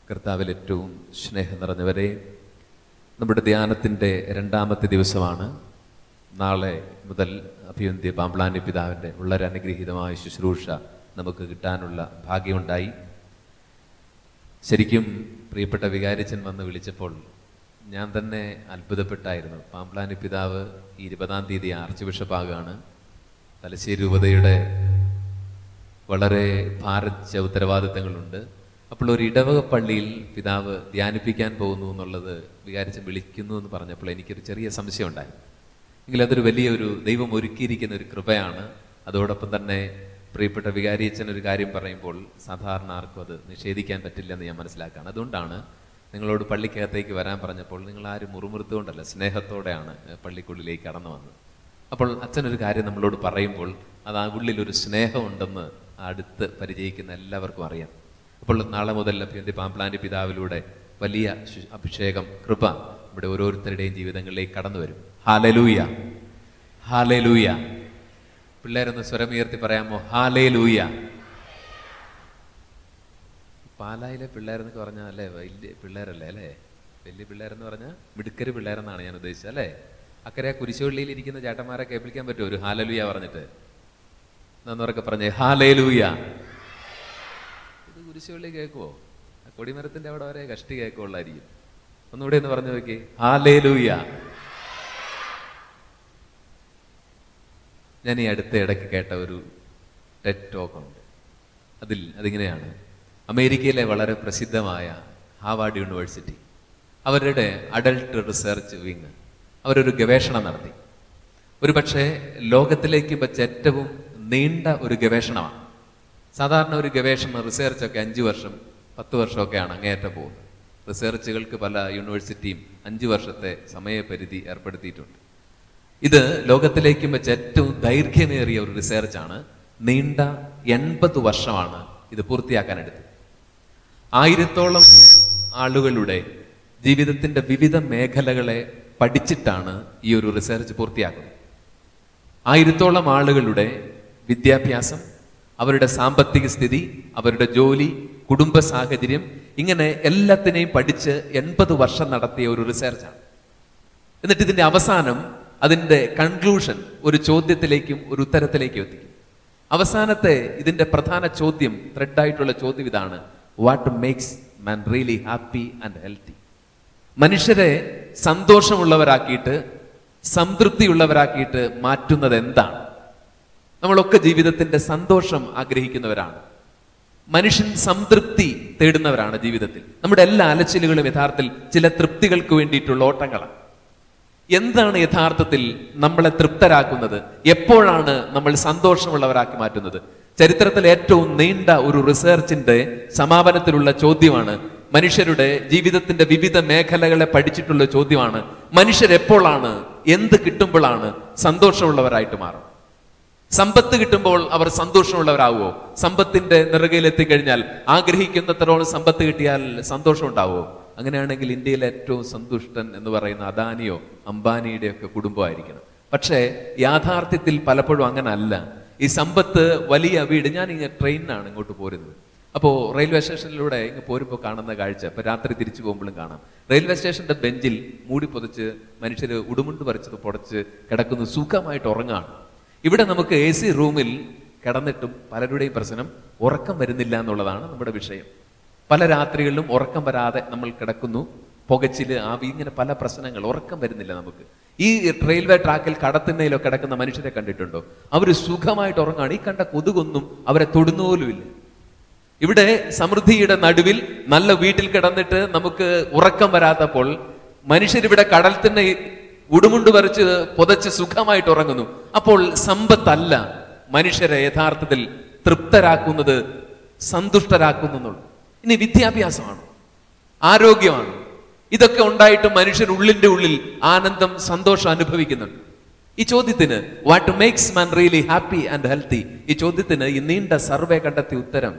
കർത്താവിൽ ഏറ്റവും സ്നേഹം നിറഞ്ഞവരെ നമ്മുടെ ധ്യാനത്തിൻ്റെ രണ്ടാമത്തെ ദിവസമാണ് നാളെ മുതൽ അഭിയന്ത്യ പാമ്പ്ലാനി പിതാവിൻ്റെ വളരെ അനുഗ്രഹീതമായ ശുശ്രൂഷ നമുക്ക് കിട്ടാനുള്ള ഭാഗ്യമുണ്ടായി ശരിക്കും പ്രിയപ്പെട്ട വികാരിച്ചൻ വന്ന് വിളിച്ചപ്പോൾ ഞാൻ തന്നെ അത്ഭുതപ്പെട്ടായിരുന്നു പാമ്പ്ലാനി പിതാവ് ഈ ഇരുപതാം തീയതി ആർച്ച് ബിഷപ്പാകാണ് തലശ്ശേരി രൂപതയുടെ വളരെ ഭാരിച്ച ഉത്തരവാദിത്തങ്ങളുണ്ട് അപ്പോൾ ഒരു ഇടവക പള്ളിയിൽ പിതാവ് ധ്യാനിപ്പിക്കാൻ പോകുന്നു എന്നുള്ളത് വികാരിച്ച് വിളിക്കുന്നു എന്ന് പറഞ്ഞപ്പോൾ എനിക്കൊരു ചെറിയ സംശയം ഉണ്ടായി എങ്കിൽ അതൊരു വലിയൊരു ദൈവം ഒരുക്കിയിരിക്കുന്ന ഒരു കൃപയാണ് അതോടൊപ്പം തന്നെ പ്രിയപ്പെട്ട വികാരിയച്ഛൻ ഒരു കാര്യം പറയുമ്പോൾ സാധാരണ ആർക്കും അത് നിഷേധിക്കാൻ പറ്റില്ലെന്ന് ഞാൻ മനസ്സിലാക്കുകയാണ് അതുകൊണ്ടാണ് നിങ്ങളോട് പള്ളിക്കകത്തേക്ക് വരാൻ പറഞ്ഞപ്പോൾ നിങ്ങൾ ആരും മുറുമുറുത്തുകൊണ്ടല്ല സ്നേഹത്തോടെയാണ് പള്ളിക്കുള്ളിലേക്ക് കടന്നു വന്നത് അപ്പോൾ അച്ഛനൊരു കാര്യം നമ്മളോട് പറയുമ്പോൾ അത് ആ ഉള്ളിൽ ഒരു സ്നേഹമുണ്ടെന്ന് അടുത്ത് പരിചയിക്കുന്ന എല്ലാവർക്കും അറിയാം അപ്പോൾ നാളെ മുതൽ അഭ്യന്തി പാമ്പ്ലാന്റെ പിതാവിലൂടെ വലിയ ശു- അഭിഷേകം കൃപ ഇവിടെ ഓരോരുത്തരുടെയും ജീവിതങ്ങളിലേക്ക് കടന്നു വരും ഹാലലൂയ ഹാലലൂയ പിള്ളേരൊന്ന് സ്വരമുയർത്തി പറയാമോ ഹാലേലൂയ പാലായിലെ പിള്ളേരെന്നൊക്കെ പറഞ്ഞാൽ അല്ലേ വലിയ പിള്ളേരല്ലേ അല്ലേ വലിയ പിള്ളേരെന്ന് പറഞ്ഞാൽ മിടുക്കര് പിള്ളേരെന്നാണ് ഞാൻ ഉദ്ദേശിച്ചത് അല്ലേ അക്കരെ ആ കുരിശുപള്ളിയിൽ ഇരിക്കുന്ന ചേട്ടന്മാരെ കേൾപ്പിക്കാൻ പറ്റുമോ ഒരു ഹാലലൂയ പറഞ്ഞിട്ട് എന്നൊക്കെ പറഞ്ഞേ ഹാലേലൂയ ഇത് കുരിശുപള്ളി കേൾക്കുവോ ആ കൊടിമരത്തിന്റെ അവിടെ വരെ കഷ്ടി കേൾക്കുള്ളായിരിക്കും ഒന്നുകൂടെ ഒന്ന് പറഞ്ഞു നോക്കി ഹാലേലൂയ ഞാൻ ഈ അടുത്ത ഇടയ്ക്ക് കേട്ട ഒരു ടെറ്റ് ടോക്ക് ഉണ്ട് അതിൽ അതിങ്ങനെയാണ് അമേരിക്കയിലെ വളരെ പ്രസിദ്ധമായ ഹാവാർഡ് യൂണിവേഴ്സിറ്റി അവരുടെ അഡൽട്ട് റിസർച്ച് വിങ് അവരൊരു ഗവേഷണം നടത്തി ഒരു പക്ഷേ ലോകത്തിലേക്ക് വെച്ച ഏറ്റവും നീണ്ട ഒരു ഗവേഷണമാണ് സാധാരണ ഒരു ഗവേഷണം റിസർച്ചൊക്കെ അഞ്ച് വർഷം പത്ത് വർഷമൊക്കെയാണ് അങ്ങേയറ്റം പോകുന്നത് റിസർച്ചുകൾക്ക് പല യൂണിവേഴ്സിറ്റിയും അഞ്ച് വർഷത്തെ സമയപരിധി ഏർപ്പെടുത്തിയിട്ടുണ്ട് ഇത് ലോകത്തിലേക്കും വെച്ച് ഏറ്റവും ദൈർഘ്യമേറിയ ഒരു റിസർച്ചാണ് നീണ്ട എൺപത് വർഷമാണ് ഇത് പൂർത്തിയാക്കാൻ എടുത്തത് ആയിരത്തോളം ആളുകളുടെ ജീവിതത്തിന്റെ വിവിധ മേഖലകളെ പഠിച്ചിട്ടാണ് ഈ ഒരു റിസർച്ച് പൂർത്തിയാക്കുന്നത് ആയിരത്തോളം ആളുകളുടെ വിദ്യാഭ്യാസം അവരുടെ സാമ്പത്തിക സ്ഥിതി അവരുടെ ജോലി കുടുംബ സാഹചര്യം ഇങ്ങനെ എല്ലാത്തിനെയും പഠിച്ച് എൺപത് വർഷം നടത്തിയ ഒരു റിസർച്ചാണ് എന്നിട്ട് ഇതിന്റെ അവസാനം അതിന്റെ കൺക്ലൂഷൻ ഒരു ചോദ്യത്തിലേക്കും ഒരു ഉത്തരത്തിലേക്കും എത്തിക്കും അവസാനത്തെ ഇതിന്റെ പ്രധാന ചോദ്യം ത്രെഡായിട്ടുള്ള ചോദ്യം ഇതാണ് what makes man really happy and healthy മനുഷ്യരെ സന്തോഷമുള്ളവരാക്കിയിട്ട് സംതൃപ്തിയുള്ളവരാക്കിയിട്ട് മാറ്റുന്നത് എന്താണ് നമ്മളൊക്കെ ജീവിതത്തിന്റെ സന്തോഷം ആഗ്രഹിക്കുന്നവരാണ് മനുഷ്യൻ സംതൃപ്തി തേടുന്നവരാണ് ജീവിതത്തിൽ നമ്മുടെ എല്ലാ അലച്ചിലുകളും യഥാർത്ഥത്തിൽ ചില തൃപ്തികൾക്ക് വേണ്ടിയിട്ടുള്ള ഓട്ടങ്ങളാണ് എന്താണ് യഥാർത്ഥത്തിൽ നമ്മളെ തൃപ്തരാക്കുന്നത് എപ്പോഴാണ് നമ്മൾ സന്തോഷമുള്ളവരാക്കി മാറ്റുന്നത് ചരിത്രത്തിൽ ഏറ്റവും നീണ്ട ഒരു റിസർച്ചിന്റെ സമാപനത്തിലുള്ള ചോദ്യമാണ് മനുഷ്യരുടെ ജീവിതത്തിന്റെ വിവിധ മേഖലകളെ പഠിച്ചിട്ടുള്ള ചോദ്യമാണ് മനുഷ്യരെപ്പോഴാണ് എന്ത് കിട്ടുമ്പോഴാണ് സന്തോഷമുള്ളവരായിട്ട് മാറും സമ്പത്ത് കിട്ടുമ്പോൾ അവർ സന്തോഷമുള്ളവരാകുമോ സമ്പത്തിന്റെ നിറകയിലെത്തിക്കഴിഞ്ഞാൽ ആഗ്രഹിക്കുന്നത്രോളം സമ്പത്ത് കിട്ടിയാൽ സന്തോഷം ഉണ്ടാവുമോ അങ്ങനെയാണെങ്കിൽ ഇന്ത്യയിലെ ഏറ്റവും സന്തുഷ്ടൻ എന്ന് പറയുന്ന അദാനിയോ അംബാനിയുടെ ഒക്കെ കുടുംബമായിരിക്കണം പക്ഷേ യാഥാർത്ഥ്യത്തിൽ പലപ്പോഴും അങ്ങനെ അല്ല ഈ സമ്പത്ത് വലിയ വീട് ഞാൻ ഇങ്ങനെ ട്രെയിനിനാണ് ഇങ്ങോട്ട് പോരുന്നത് അപ്പോൾ റെയിൽവേ സ്റ്റേഷനിലൂടെ ഇങ്ങ് പോരുമ്പോൾ കാണുന്ന കാഴ്ച ഇപ്പൊ രാത്രി തിരിച്ചു പോകുമ്പോഴും കാണാം റെയിൽവേ സ്റ്റേഷന്റെ ബെഞ്ചിൽ മൂടി പൊതിച്ച് മനുഷ്യർ ഉടുമുണ്ട് പറിച്ചത് പൊടച്ച് കിടക്കുന്നു സുഖമായിട്ട് ഉറങ്ങാണ് ഇവിടെ നമുക്ക് എ സി റൂമിൽ കിടന്നിട്ടും പലരുടെയും പ്രശ്നം ഉറക്കം വരുന്നില്ല എന്നുള്ളതാണ് നമ്മുടെ വിഷയം പല രാത്രികളിലും ഉറക്കം വരാതെ നമ്മൾ കിടക്കുന്നു പുകച്ചില് ആവി ഇങ്ങനെ പല പ്രശ്നങ്ങൾ ഉറക്കം വരുന്നില്ല നമുക്ക് ഈ റെയിൽവേ ട്രാക്കിൽ കടത്തിണ്ണയിലോ കിടക്കുന്ന മനുഷ്യരെ കണ്ടിട്ടുണ്ടോ അവർ സുഖമായിട്ട് ഉറങ്ങാണ് ഈ കണ്ട കൊതുകൊന്നും അവരെ തൊടുന്ന പോലുമില്ല ഇവിടെ സമൃദ്ധിയുടെ നടുവിൽ നല്ല വീട്ടിൽ കിടന്നിട്ട് നമുക്ക് ഉറക്കം വരാത്തപ്പോൾ മനുഷ്യരിവിടെ കടൽ തന്നെ ഉടുമുണ്ട് പറിച്ച് പുതച്ച് സുഖമായിട്ട് ഉറങ്ങുന്നു അപ്പോൾ സമ്പത്തല്ല മനുഷ്യരെ യഥാർത്ഥത്തിൽ തൃപ്തരാക്കുന്നത് സന്തുഷ്ടരാക്കുന്നു എന്നുള്ളു ഇനി വിദ്യാഭ്യാസമാണ് ആരോഗ്യമാണ് ഇതൊക്കെ ഉണ്ടായിട്ട് മനുഷ്യർ ഉള്ളിന്റെ ഉള്ളിൽ ആനന്ദം സന്തോഷം അനുഭവിക്കുന്നുണ്ട് ഈ ചോദ്യത്തിന് what makes man really happy and healthy ഈ ചോദ്യത്തിന് ഈ നീണ്ട സർവേ കണ്ടെത്തിയ ഉത്തരം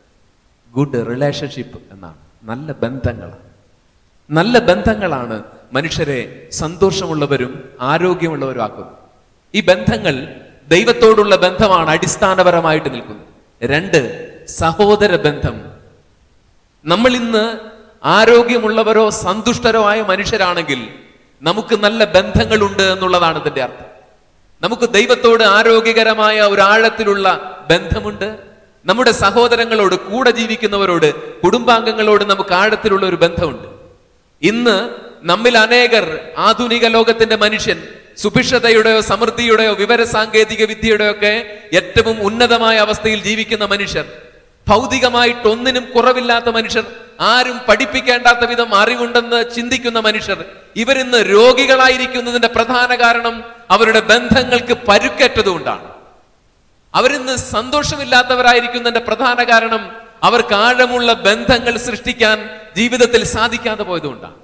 ഗുഡ് റിലേഷൻഷിപ്പ് എന്നാണ് നല്ല ബന്ധങ്ങളാണ് നല്ല ബന്ധങ്ങളാണ് മനുഷ്യരെ സന്തോഷമുള്ളവരും ആരോഗ്യമുള്ളവരും ആക്കുന്നത് ഈ ബന്ധങ്ങൾ ദൈവത്തോടുള്ള ബന്ധമാണ് അടിസ്ഥാനപരമായിട്ട് നിൽക്കുന്നത് രണ്ട് സഹോദര ബന്ധം നമ്മൾ ഇന്ന് ആരോഗ്യമുള്ളവരോ സന്തുഷ്ടരോ ആയ മനുഷ്യരാണെങ്കിൽ നമുക്ക് നല്ല ബന്ധങ്ങളുണ്ട് എന്നുള്ളതാണ് ഇതിന്റെ അർത്ഥം നമുക്ക് ദൈവത്തോട് ആരോഗ്യകരമായ ഒരു ആഴത്തിലുള്ള ബന്ധമുണ്ട് നമ്മുടെ സഹോദരങ്ങളോട് കൂടെ ജീവിക്കുന്നവരോട് കുടുംബാംഗങ്ങളോട് നമുക്ക് ആഴത്തിലുള്ള ഒരു ബന്ധമുണ്ട് ഇന്ന് നമ്മിൽ അനേകർ ആധുനിക ലോകത്തിന്റെ മനുഷ്യൻ സുഭിക്ഷതയുടെയോ സമൃദ്ധിയുടെയോ വിവര സാങ്കേതിക വിദ്യയുടെയോ ഒക്കെ ഏറ്റവും ഉന്നതമായ അവസ്ഥയിൽ ജീവിക്കുന്ന മനുഷ്യർ ഭൗതികമായിട്ട് ഒന്നിനും കുറവില്ലാത്ത മനുഷ്യർ ആരും പഠിപ്പിക്കേണ്ടാത്ത വിധം അറിവുണ്ടെന്ന് ചിന്തിക്കുന്ന മനുഷ്യർ ഇവരിന്ന് രോഗികളായിരിക്കുന്നതിന്റെ പ്രധാന കാരണം അവരുടെ ബന്ധങ്ങൾക്ക് പരുക്കേറ്റതുകൊണ്ടാണ് അവരിന്ന് സന്തോഷമില്ലാത്തവരായിരിക്കുന്നതിന്റെ പ്രധാന കാരണം അവർക്ക് ആഴമുള്ള ബന്ധങ്ങൾ സൃഷ്ടിക്കാൻ ജീവിതത്തിൽ സാധിക്കാതെ പോയതുകൊണ്ടാണ്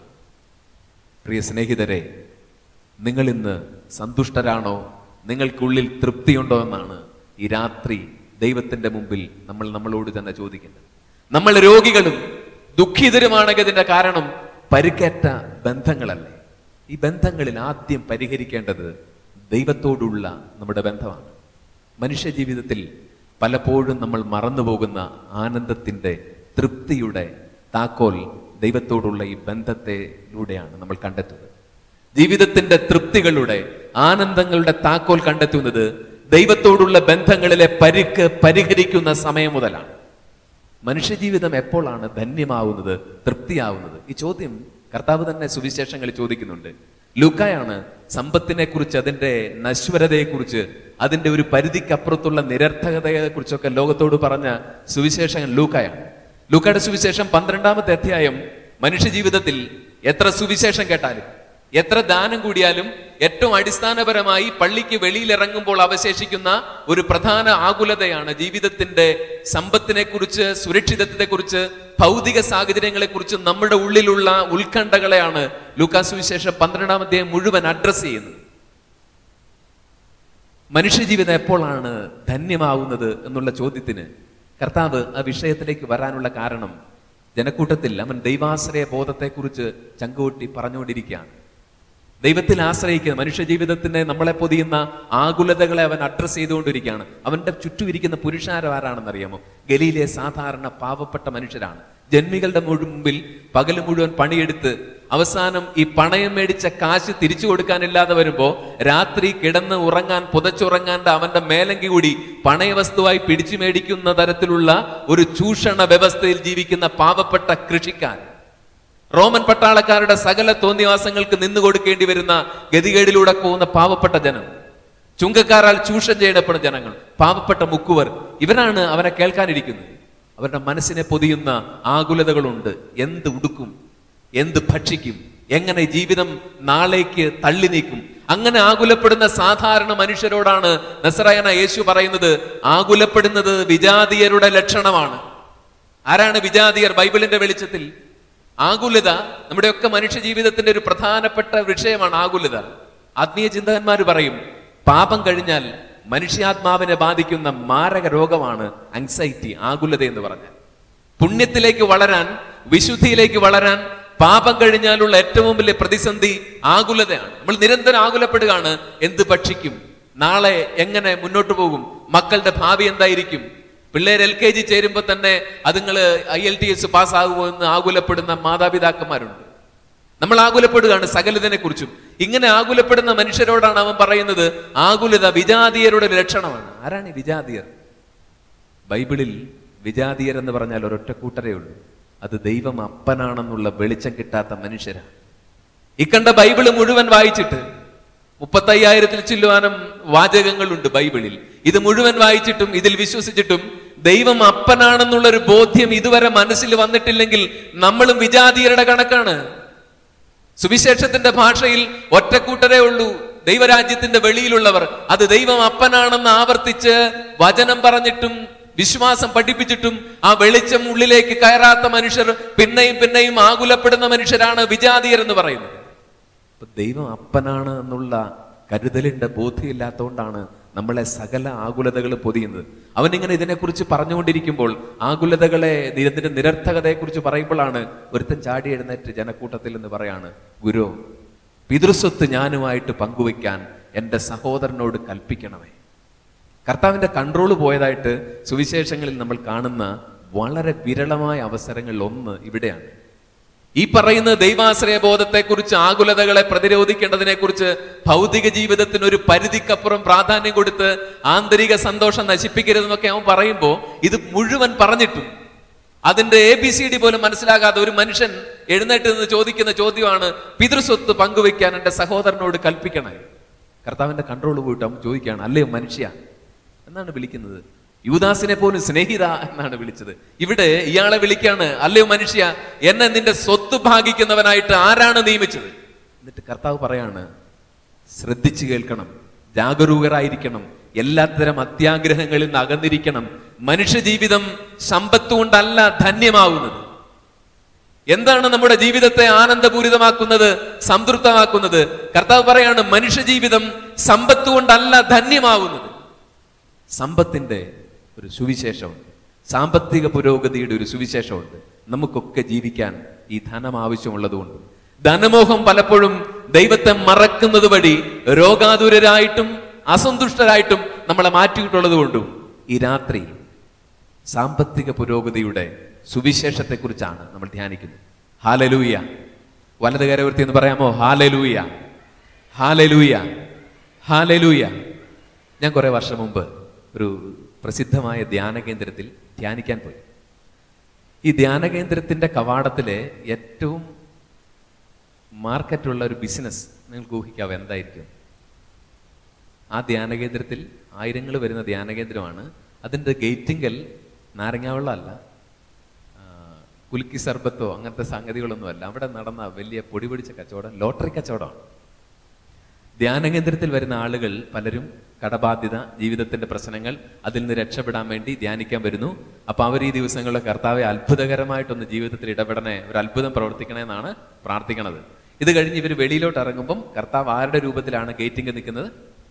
പ്രിയ സ്നേഹിതരെ നിങ്ങൾ ഇന്ന് സന്തുഷ്ടരാണോ നിങ്ങൾക്കുള്ളിൽ തൃപ്തിയുണ്ടോ എന്നാണ് ഈ രാത്രി ദൈവത്തിന്റെ മുമ്പിൽ നമ്മൾ നമ്മളോട് തന്നെ ചോദിക്കുന്നത് നമ്മൾ രോഗികളും ദുഃഖിതരുമാണെങ്കിൽ ഇതിന്റെ കാരണം പരിക്കേറ്റ ബന്ധങ്ങളല്ലേ ഈ ബന്ധങ്ങളിൽ ആദ്യം പരിഹരിക്കേണ്ടത് ദൈവത്തോടുള്ള നമ്മുടെ ബന്ധമാണ് മനുഷ്യ ജീവിതത്തിൽ പലപ്പോഴും നമ്മൾ മറന്നുപോകുന്ന ആനന്ദത്തിന്റെ തൃപ്തിയുടെ താക്കോൽ ദൈവത്തോടുള്ള ഈ ബന്ധത്തിലൂടെയാണ് നമ്മൾ കണ്ടെത്തുന്നത് ജീവിതത്തിന്റെ തൃപ്തികളുടെ ആനന്ദങ്ങളുടെ താക്കോൽ കണ്ടെത്തുന്നത് ദൈവത്തോടുള്ള ബന്ധങ്ങളിലെ പരിക്ക് പരിഹരിക്കുന്ന സമയം മുതലാണ് മനുഷ്യജീവിതം എപ്പോഴാണ് ധന്യമാവുന്നത് തൃപ്തിയാവുന്നത് ഈ ചോദ്യം കർത്താവ് തന്നെ സുവിശേഷങ്ങളിൽ ചോദിക്കുന്നുണ്ട് ലൂക്കായാണ് സമ്പത്തിനെ കുറിച്ച് അതിന്റെ നശ്വരതയെ കുറിച്ച് അതിന്റെ ഒരു പരിധിക്കപ്പുറത്തുള്ള നിരർത്ഥകതയെ കുറിച്ചൊക്കെ ലോകത്തോട് പറഞ്ഞ സുവിശേഷകൻ ലൂക്കായാണ് ലൂക്കയുടെ സുവിശേഷം പന്ത്രണ്ടാമത്തെ അധ്യായം മനുഷ്യജീവിതത്തിൽ എത്ര സുവിശേഷം കേട്ടാലും എത്ര ദാനം കൂടിയാലും ഏറ്റവും അടിസ്ഥാനപരമായി പള്ളിക്ക് വെളിയിൽ ഇറങ്ങുമ്പോൾ അവശേഷിക്കുന്ന ഒരു പ്രധാന ആകുലതയാണ് ജീവിതത്തിന്റെ സമ്പത്തിനെ കുറിച്ച് സുരക്ഷിതത്വത്തെ കുറിച്ച് ഭൗതിക സാഹചര്യങ്ങളെ കുറിച്ച് നമ്മുടെ ഉള്ളിലുള്ള ഉത്കണ്ഠകളെയാണ് ലൂക്കാസ് വിശേഷം പന്ത്രണ്ടാമത്തെ മുഴുവൻ അഡ്രസ് ചെയ്യുന്നത് മനുഷ്യജീവിതം എപ്പോഴാണ് ധന്യമാവുന്നത് എന്നുള്ള ചോദ്യത്തിന് കർത്താവ് ആ വിഷയത്തിലേക്ക് വരാനുള്ള കാരണം ജനക്കൂട്ടത്തിൽ അവൻ ദൈവാശ്രയ ബോധത്തെക്കുറിച്ച് ചങ്കൂട്ടി പറഞ്ഞുകൊണ്ടിരിക്കുകയാണ് ദൈവത്തിൽ ആശ്രയിക്കുന്ന മനുഷ്യ ജീവിതത്തിന് നമ്മളെ പൊതിയുന്ന ആകുലതകളെ അവൻ അഡ്രസ് ചെയ്തുകൊണ്ടിരിക്കുകയാണ് അവന്റെ ചുറ്റും ഇരിക്കുന്ന പുരുഷാരം ആരാണെന്നറിയാമോ ഗലിയിലെ സാധാരണ പാവപ്പെട്ട മനുഷ്യരാണ് ജന്മികളുടെ മുമ്പിൽ പകല് മുഴുവൻ പണിയെടുത്ത് അവസാനം ഈ പണയം മേടിച്ച കാശ് തിരിച്ചു കൊടുക്കാനില്ലാതെ വരുമ്പോ രാത്രി കിടന്ന് ഉറങ്ങാൻ പുതച്ചുറങ്ങാണ്ട് അവന്റെ മേലങ്കി കൂടി പണയവസ്തുവായി പിടിച്ചു മേടിക്കുന്ന തരത്തിലുള്ള ഒരു ചൂഷണ വ്യവസ്ഥയിൽ ജീവിക്കുന്ന പാവപ്പെട്ട കൃഷിക്കാരൻ റോമൻ പട്ടാളക്കാരുടെ സകല തോന്നിവാസങ്ങൾക്ക് നിന്നു കൊടുക്കേണ്ടി വരുന്ന ഗതികേടിലൂടെ പോകുന്ന പാവപ്പെട്ട ജനം ചുങ്കക്കാരാൽ ചൂഷണം ചെയ്യപ്പെടുന്ന ജനങ്ങൾ പാവപ്പെട്ട മുക്കുവർ ഇവരാണ് അവനെ കേൾക്കാനിരിക്കുന്നത് അവരുടെ മനസ്സിനെ പൊതിയുന്ന ആകുലതകളുണ്ട് എന്ത് ഉടുക്കും എന്ത് ഭക്ഷിക്കും എങ്ങനെ ജീവിതം നാളേക്ക് തള്ളി നീക്കും അങ്ങനെ ആകുലപ്പെടുന്ന സാധാരണ മനുഷ്യരോടാണ് നസറായന യേശു പറയുന്നത് ആകുലപ്പെടുന്നത് വിജാതീയരുടെ ലക്ഷണമാണ് ആരാണ് വിജാതീയർ ബൈബിളിന്റെ വെളിച്ചത്തിൽ ആകുലത നമ്മുടെയൊക്കെ മനുഷ്യ ജീവിതത്തിന്റെ ഒരു പ്രധാനപ്പെട്ട വിഷയമാണ് ആകുലത ആത്മീയ ചിന്തകന്മാർ പറയും പാപം കഴിഞ്ഞാൽ മനുഷ്യാത്മാവിനെ ബാധിക്കുന്ന മാരക രോഗമാണ് അങ്സൈറ്റി ആകുലത എന്ന് പറഞ്ഞാൽ പുണ്യത്തിലേക്ക് വളരാൻ വിശുദ്ധിയിലേക്ക് വളരാൻ പാപം കഴിഞ്ഞാലുള്ള ഏറ്റവും വലിയ പ്രതിസന്ധി ആകുലതയാണ് നമ്മൾ നിരന്തരം ആകുലപ്പെടുകയാണ് എന്ത് ഭക്ഷിക്കും നാളെ എങ്ങനെ മുന്നോട്ട് പോകും മക്കളുടെ ഭാവി എന്തായിരിക്കും പിള്ളേർ എൽ കെ ജി ചേരുമ്പോൾ തന്നെ അതുങ്ങള് ഐ എൽ ടി എസ് പാസ്സാകുമോ എന്ന് ആകുലപ്പെടുന്ന മാതാപിതാക്കന്മാരുണ്ട് നമ്മൾ ആകുലപ്പെടുകയാണ് സകലതിനെ കുറിച്ചും ഇങ്ങനെ ആകുലപ്പെടുന്ന മനുഷ്യരോടാണ് അവൻ പറയുന്നത് ആകുലത വിജാതീയരുടെ ഒരു ലക്ഷണമാണ് ആരാണ് ഈ വിജാതീയർ ബൈബിളിൽ വിജാതീയർ എന്ന് പറഞ്ഞാൽ ഒരൊറ്റ കൂട്ടരേ ഉള്ളൂ അത് ദൈവം അപ്പനാണെന്നുള്ള വെളിച്ചം കിട്ടാത്ത മനുഷ്യരാണ് ഇക്കണ്ട ബൈബിള് മുഴുവൻ വായിച്ചിട്ട് മുപ്പത്തയ്യായിരത്തിൽ ചില്ലുവാനും വാചകങ്ങളുണ്ട് ബൈബിളിൽ ഇത് മുഴുവൻ വായിച്ചിട്ടും ഇതിൽ വിശ്വസിച്ചിട്ടും ദൈവം അപ്പനാണെന്നുള്ള ഒരു ബോധ്യം ഇതുവരെ മനസ്സിൽ വന്നിട്ടില്ലെങ്കിൽ നമ്മളും വിജാതീയരുടെ കണക്കാണ് സുവിശേഷത്തിന്റെ ഭാഷയിൽ ഒറ്റക്കൂട്ടരേ ഉള്ളൂ ദൈവരാജ്യത്തിന്റെ വെളിയിലുള്ളവർ അത് ദൈവം അപ്പനാണെന്ന് ആവർത്തിച്ച് വചനം പറഞ്ഞിട്ടും വിശ്വാസം പഠിപ്പിച്ചിട്ടും ആ വെളിച്ചം ഉള്ളിലേക്ക് കയറാത്ത മനുഷ്യർ പിന്നെയും പിന്നെയും ആകുലപ്പെടുന്ന മനുഷ്യരാണ് വിജാതീയർ എന്ന് പറയുന്നത് അപ്പൊ ദൈവം അപ്പനാണ് എന്നുള്ള കരുതലിന്റെ ബോധ്യമില്ലാത്തതുകൊണ്ടാണ് നമ്മളെ സകല ആകുലതകൾ പൊതിയുന്നത് അവനിങ്ങനെ ഇതിനെക്കുറിച്ച് പറഞ്ഞുകൊണ്ടിരിക്കുമ്പോൾ ആകുലതകളെ ഇതിന്റെ നിരർത്ഥകതയെക്കുറിച്ച് പറയുമ്പോഴാണ് ഒരുത്തൻ ചാടി എഴുന്നേറ്റ് ജനക്കൂട്ടത്തിൽ എന്ന് പറയാണ് ഗുരു പിതൃസ്വത്ത് ഞാനുമായിട്ട് പങ്കുവയ്ക്കാൻ എൻ്റെ സഹോദരനോട് കൽപ്പിക്കണമേ കർത്താവിന്റെ കൺട്രോൾ പോയതായിട്ട് സുവിശേഷങ്ങളിൽ നമ്മൾ കാണുന്ന വളരെ വിരളമായ അവസരങ്ങളിൽ ഒന്ന് ഇവിടെയാണ് ഈ പറയുന്ന ദൈവാശ്രയ ബോധത്തെക്കുറിച്ച് ആകുലതകളെ പ്രതിരോധിക്കേണ്ടതിനെ കുറിച്ച് ഭൗതിക ജീവിതത്തിന് ഒരു പരിധിക്കപ്പുറം പ്രാധാന്യം കൊടുത്ത് ആന്തരിക സന്തോഷം നശിപ്പിക്കരുതെന്നൊക്കെ അവൻ പറയുമ്പോൾ ഇത് മുഴുവൻ പറഞ്ഞിട്ടും അതിന്റെ എ ബി സി ഡി പോലും മനസ്സിലാകാതെ ഒരു മനുഷ്യൻ എഴുന്നേറ്റ് നിന്ന് ചോദിക്കുന്ന ചോദ്യമാണ് പിതൃസ്വത്ത് പങ്കുവെക്കാൻ എന്റെ സഹോദരനോട് കൽപ്പിക്കണേ കർത്താവിന്റെ കൺട്രോൾ പോയിട്ട് അവൻ ചോദിക്കുകയാണ് അല്ലയോ മനുഷ്യ എന്നാണ് വിളിക്കുന്നത് യൂദാസിനെ പോലും സ്നേഹിത എന്നാണ് വിളിച്ചത് ഇവിടെ ഇയാളെ വിളിക്കാണ് അല്ലയോ മനുഷ്യ എന്നെ നിന്റെ സ്വത്ത് ഭാഗിക്കുന്നവനായിട്ട് ആരാണ് നിയമിച്ചത് എന്നിട്ട് കർത്താവ് പറയാണ് ശ്രദ്ധിച്ചു കേൾക്കണം ജാഗരൂകരായിരിക്കണം എല്ലാത്തരം അത്യാഗ്രഹങ്ങളിൽ നിന്ന് അകന്നിരിക്കണം മനുഷ്യജീവിതം സമ്പത്ത് കൊണ്ടല്ല ധന്യമാവുന്നത് എന്താണ് നമ്മുടെ ജീവിതത്തെ ആനന്ദപൂരിതമാക്കുന്നത് സംതൃപ്തമാക്കുന്നത് കർത്താവ് പറയാണ് മനുഷ്യജീവിതം സമ്പത്ത് കൊണ്ടല്ല ധന്യമാവുന്നത് സമ്പത്തിന്റെ ഒരു സുവിശേഷമുണ്ട് സാമ്പത്തിക പുരോഗതിയുടെ ഒരു സുവിശേഷമുണ്ട് നമുക്കൊക്കെ ജീവിക്കാൻ ഈ ധനം ആവശ്യമുള്ളതുകൊണ്ട് ധനമോഹം പലപ്പോഴും ദൈവത്തെ മറക്കുന്നത് വഴി രോഗാതുരരായിട്ടും അസന്തുഷ്ടരായിട്ടും നമ്മളെ മാറ്റിയിട്ടുള്ളത് കൊണ്ടും ഈ രാത്രി സാമ്പത്തിക പുരോഗതിയുടെ സുവിശേഷത്തെക്കുറിച്ചാണ് നമ്മൾ ധ്യാനിക്കുന്നത് ഹാലലൂയ വലത് കരവൃത്തി എന്ന് പറയാമോ ഹാലലൂയ ഹാലലൂയ ഹാലലൂയ ഞാൻ കുറെ വർഷം മുമ്പ് ഒരു പ്രസിദ്ധമായ ധ്യാന കേന്ദ്രത്തിൽ ധ്യാനിക്കാൻ പോയി ഈ ധ്യാന കേന്ദ്രത്തിന്റെ കവാടത്തിലെ ഏറ്റവും മാർക്കറ്റുള്ള ഒരു ബിസിനസ് നിങ്ങൾക്ക് ഊഹിക്കാവോ എന്തായിരിക്കും ആ ധ്യാന കേന്ദ്രത്തിൽ ആയിരങ്ങൾ വരുന്ന ധ്യാന കേന്ദ്രമാണ് അതിൻ്റെ ഗേറ്റിങ്കൽ നാരങ്ങാവെള്ളമല്ല ആ, കുലുക്കി സർബത്തോ അങ്ങനത്തെ സംഗതികളൊന്നുമല്ല അവിടെ നടന്ന വലിയ പൊടി പിടിച്ച കച്ചവടം ലോട്ടറി കച്ചവടമാണ് ധ്യാന കേന്ദ്രത്തിൽ വരുന്ന ആളുകൾ പലരും കടബാധ്യത ജീവിതത്തിന്റെ പ്രശ്നങ്ങൾ അതിൽ നിന്ന് രക്ഷപ്പെടാൻ വേണ്ടി ധ്യാനിക്കാൻ വരുന്നു അപ്പൊ അവർ ഈ ദിവസങ്ങളിൽ കർത്താവെ അത്ഭുതകരമായിട്ടൊന്ന് ജീവിതത്തിൽ ഇടപെടണേ ഒരു അത്ഭുതം പ്രവർത്തിക്കണേ എന്നാണ് പ്രാർത്ഥിക്കണത് ഇത് കഴിഞ്ഞ് ഇവർ വെളിയിലോട്ട് ഇറങ്ങുമ്പം കർത്താവ് ആരുടെ രൂപത്തിലാണ് ഗേറ്റിംഗ് നിൽക്കുന്നത്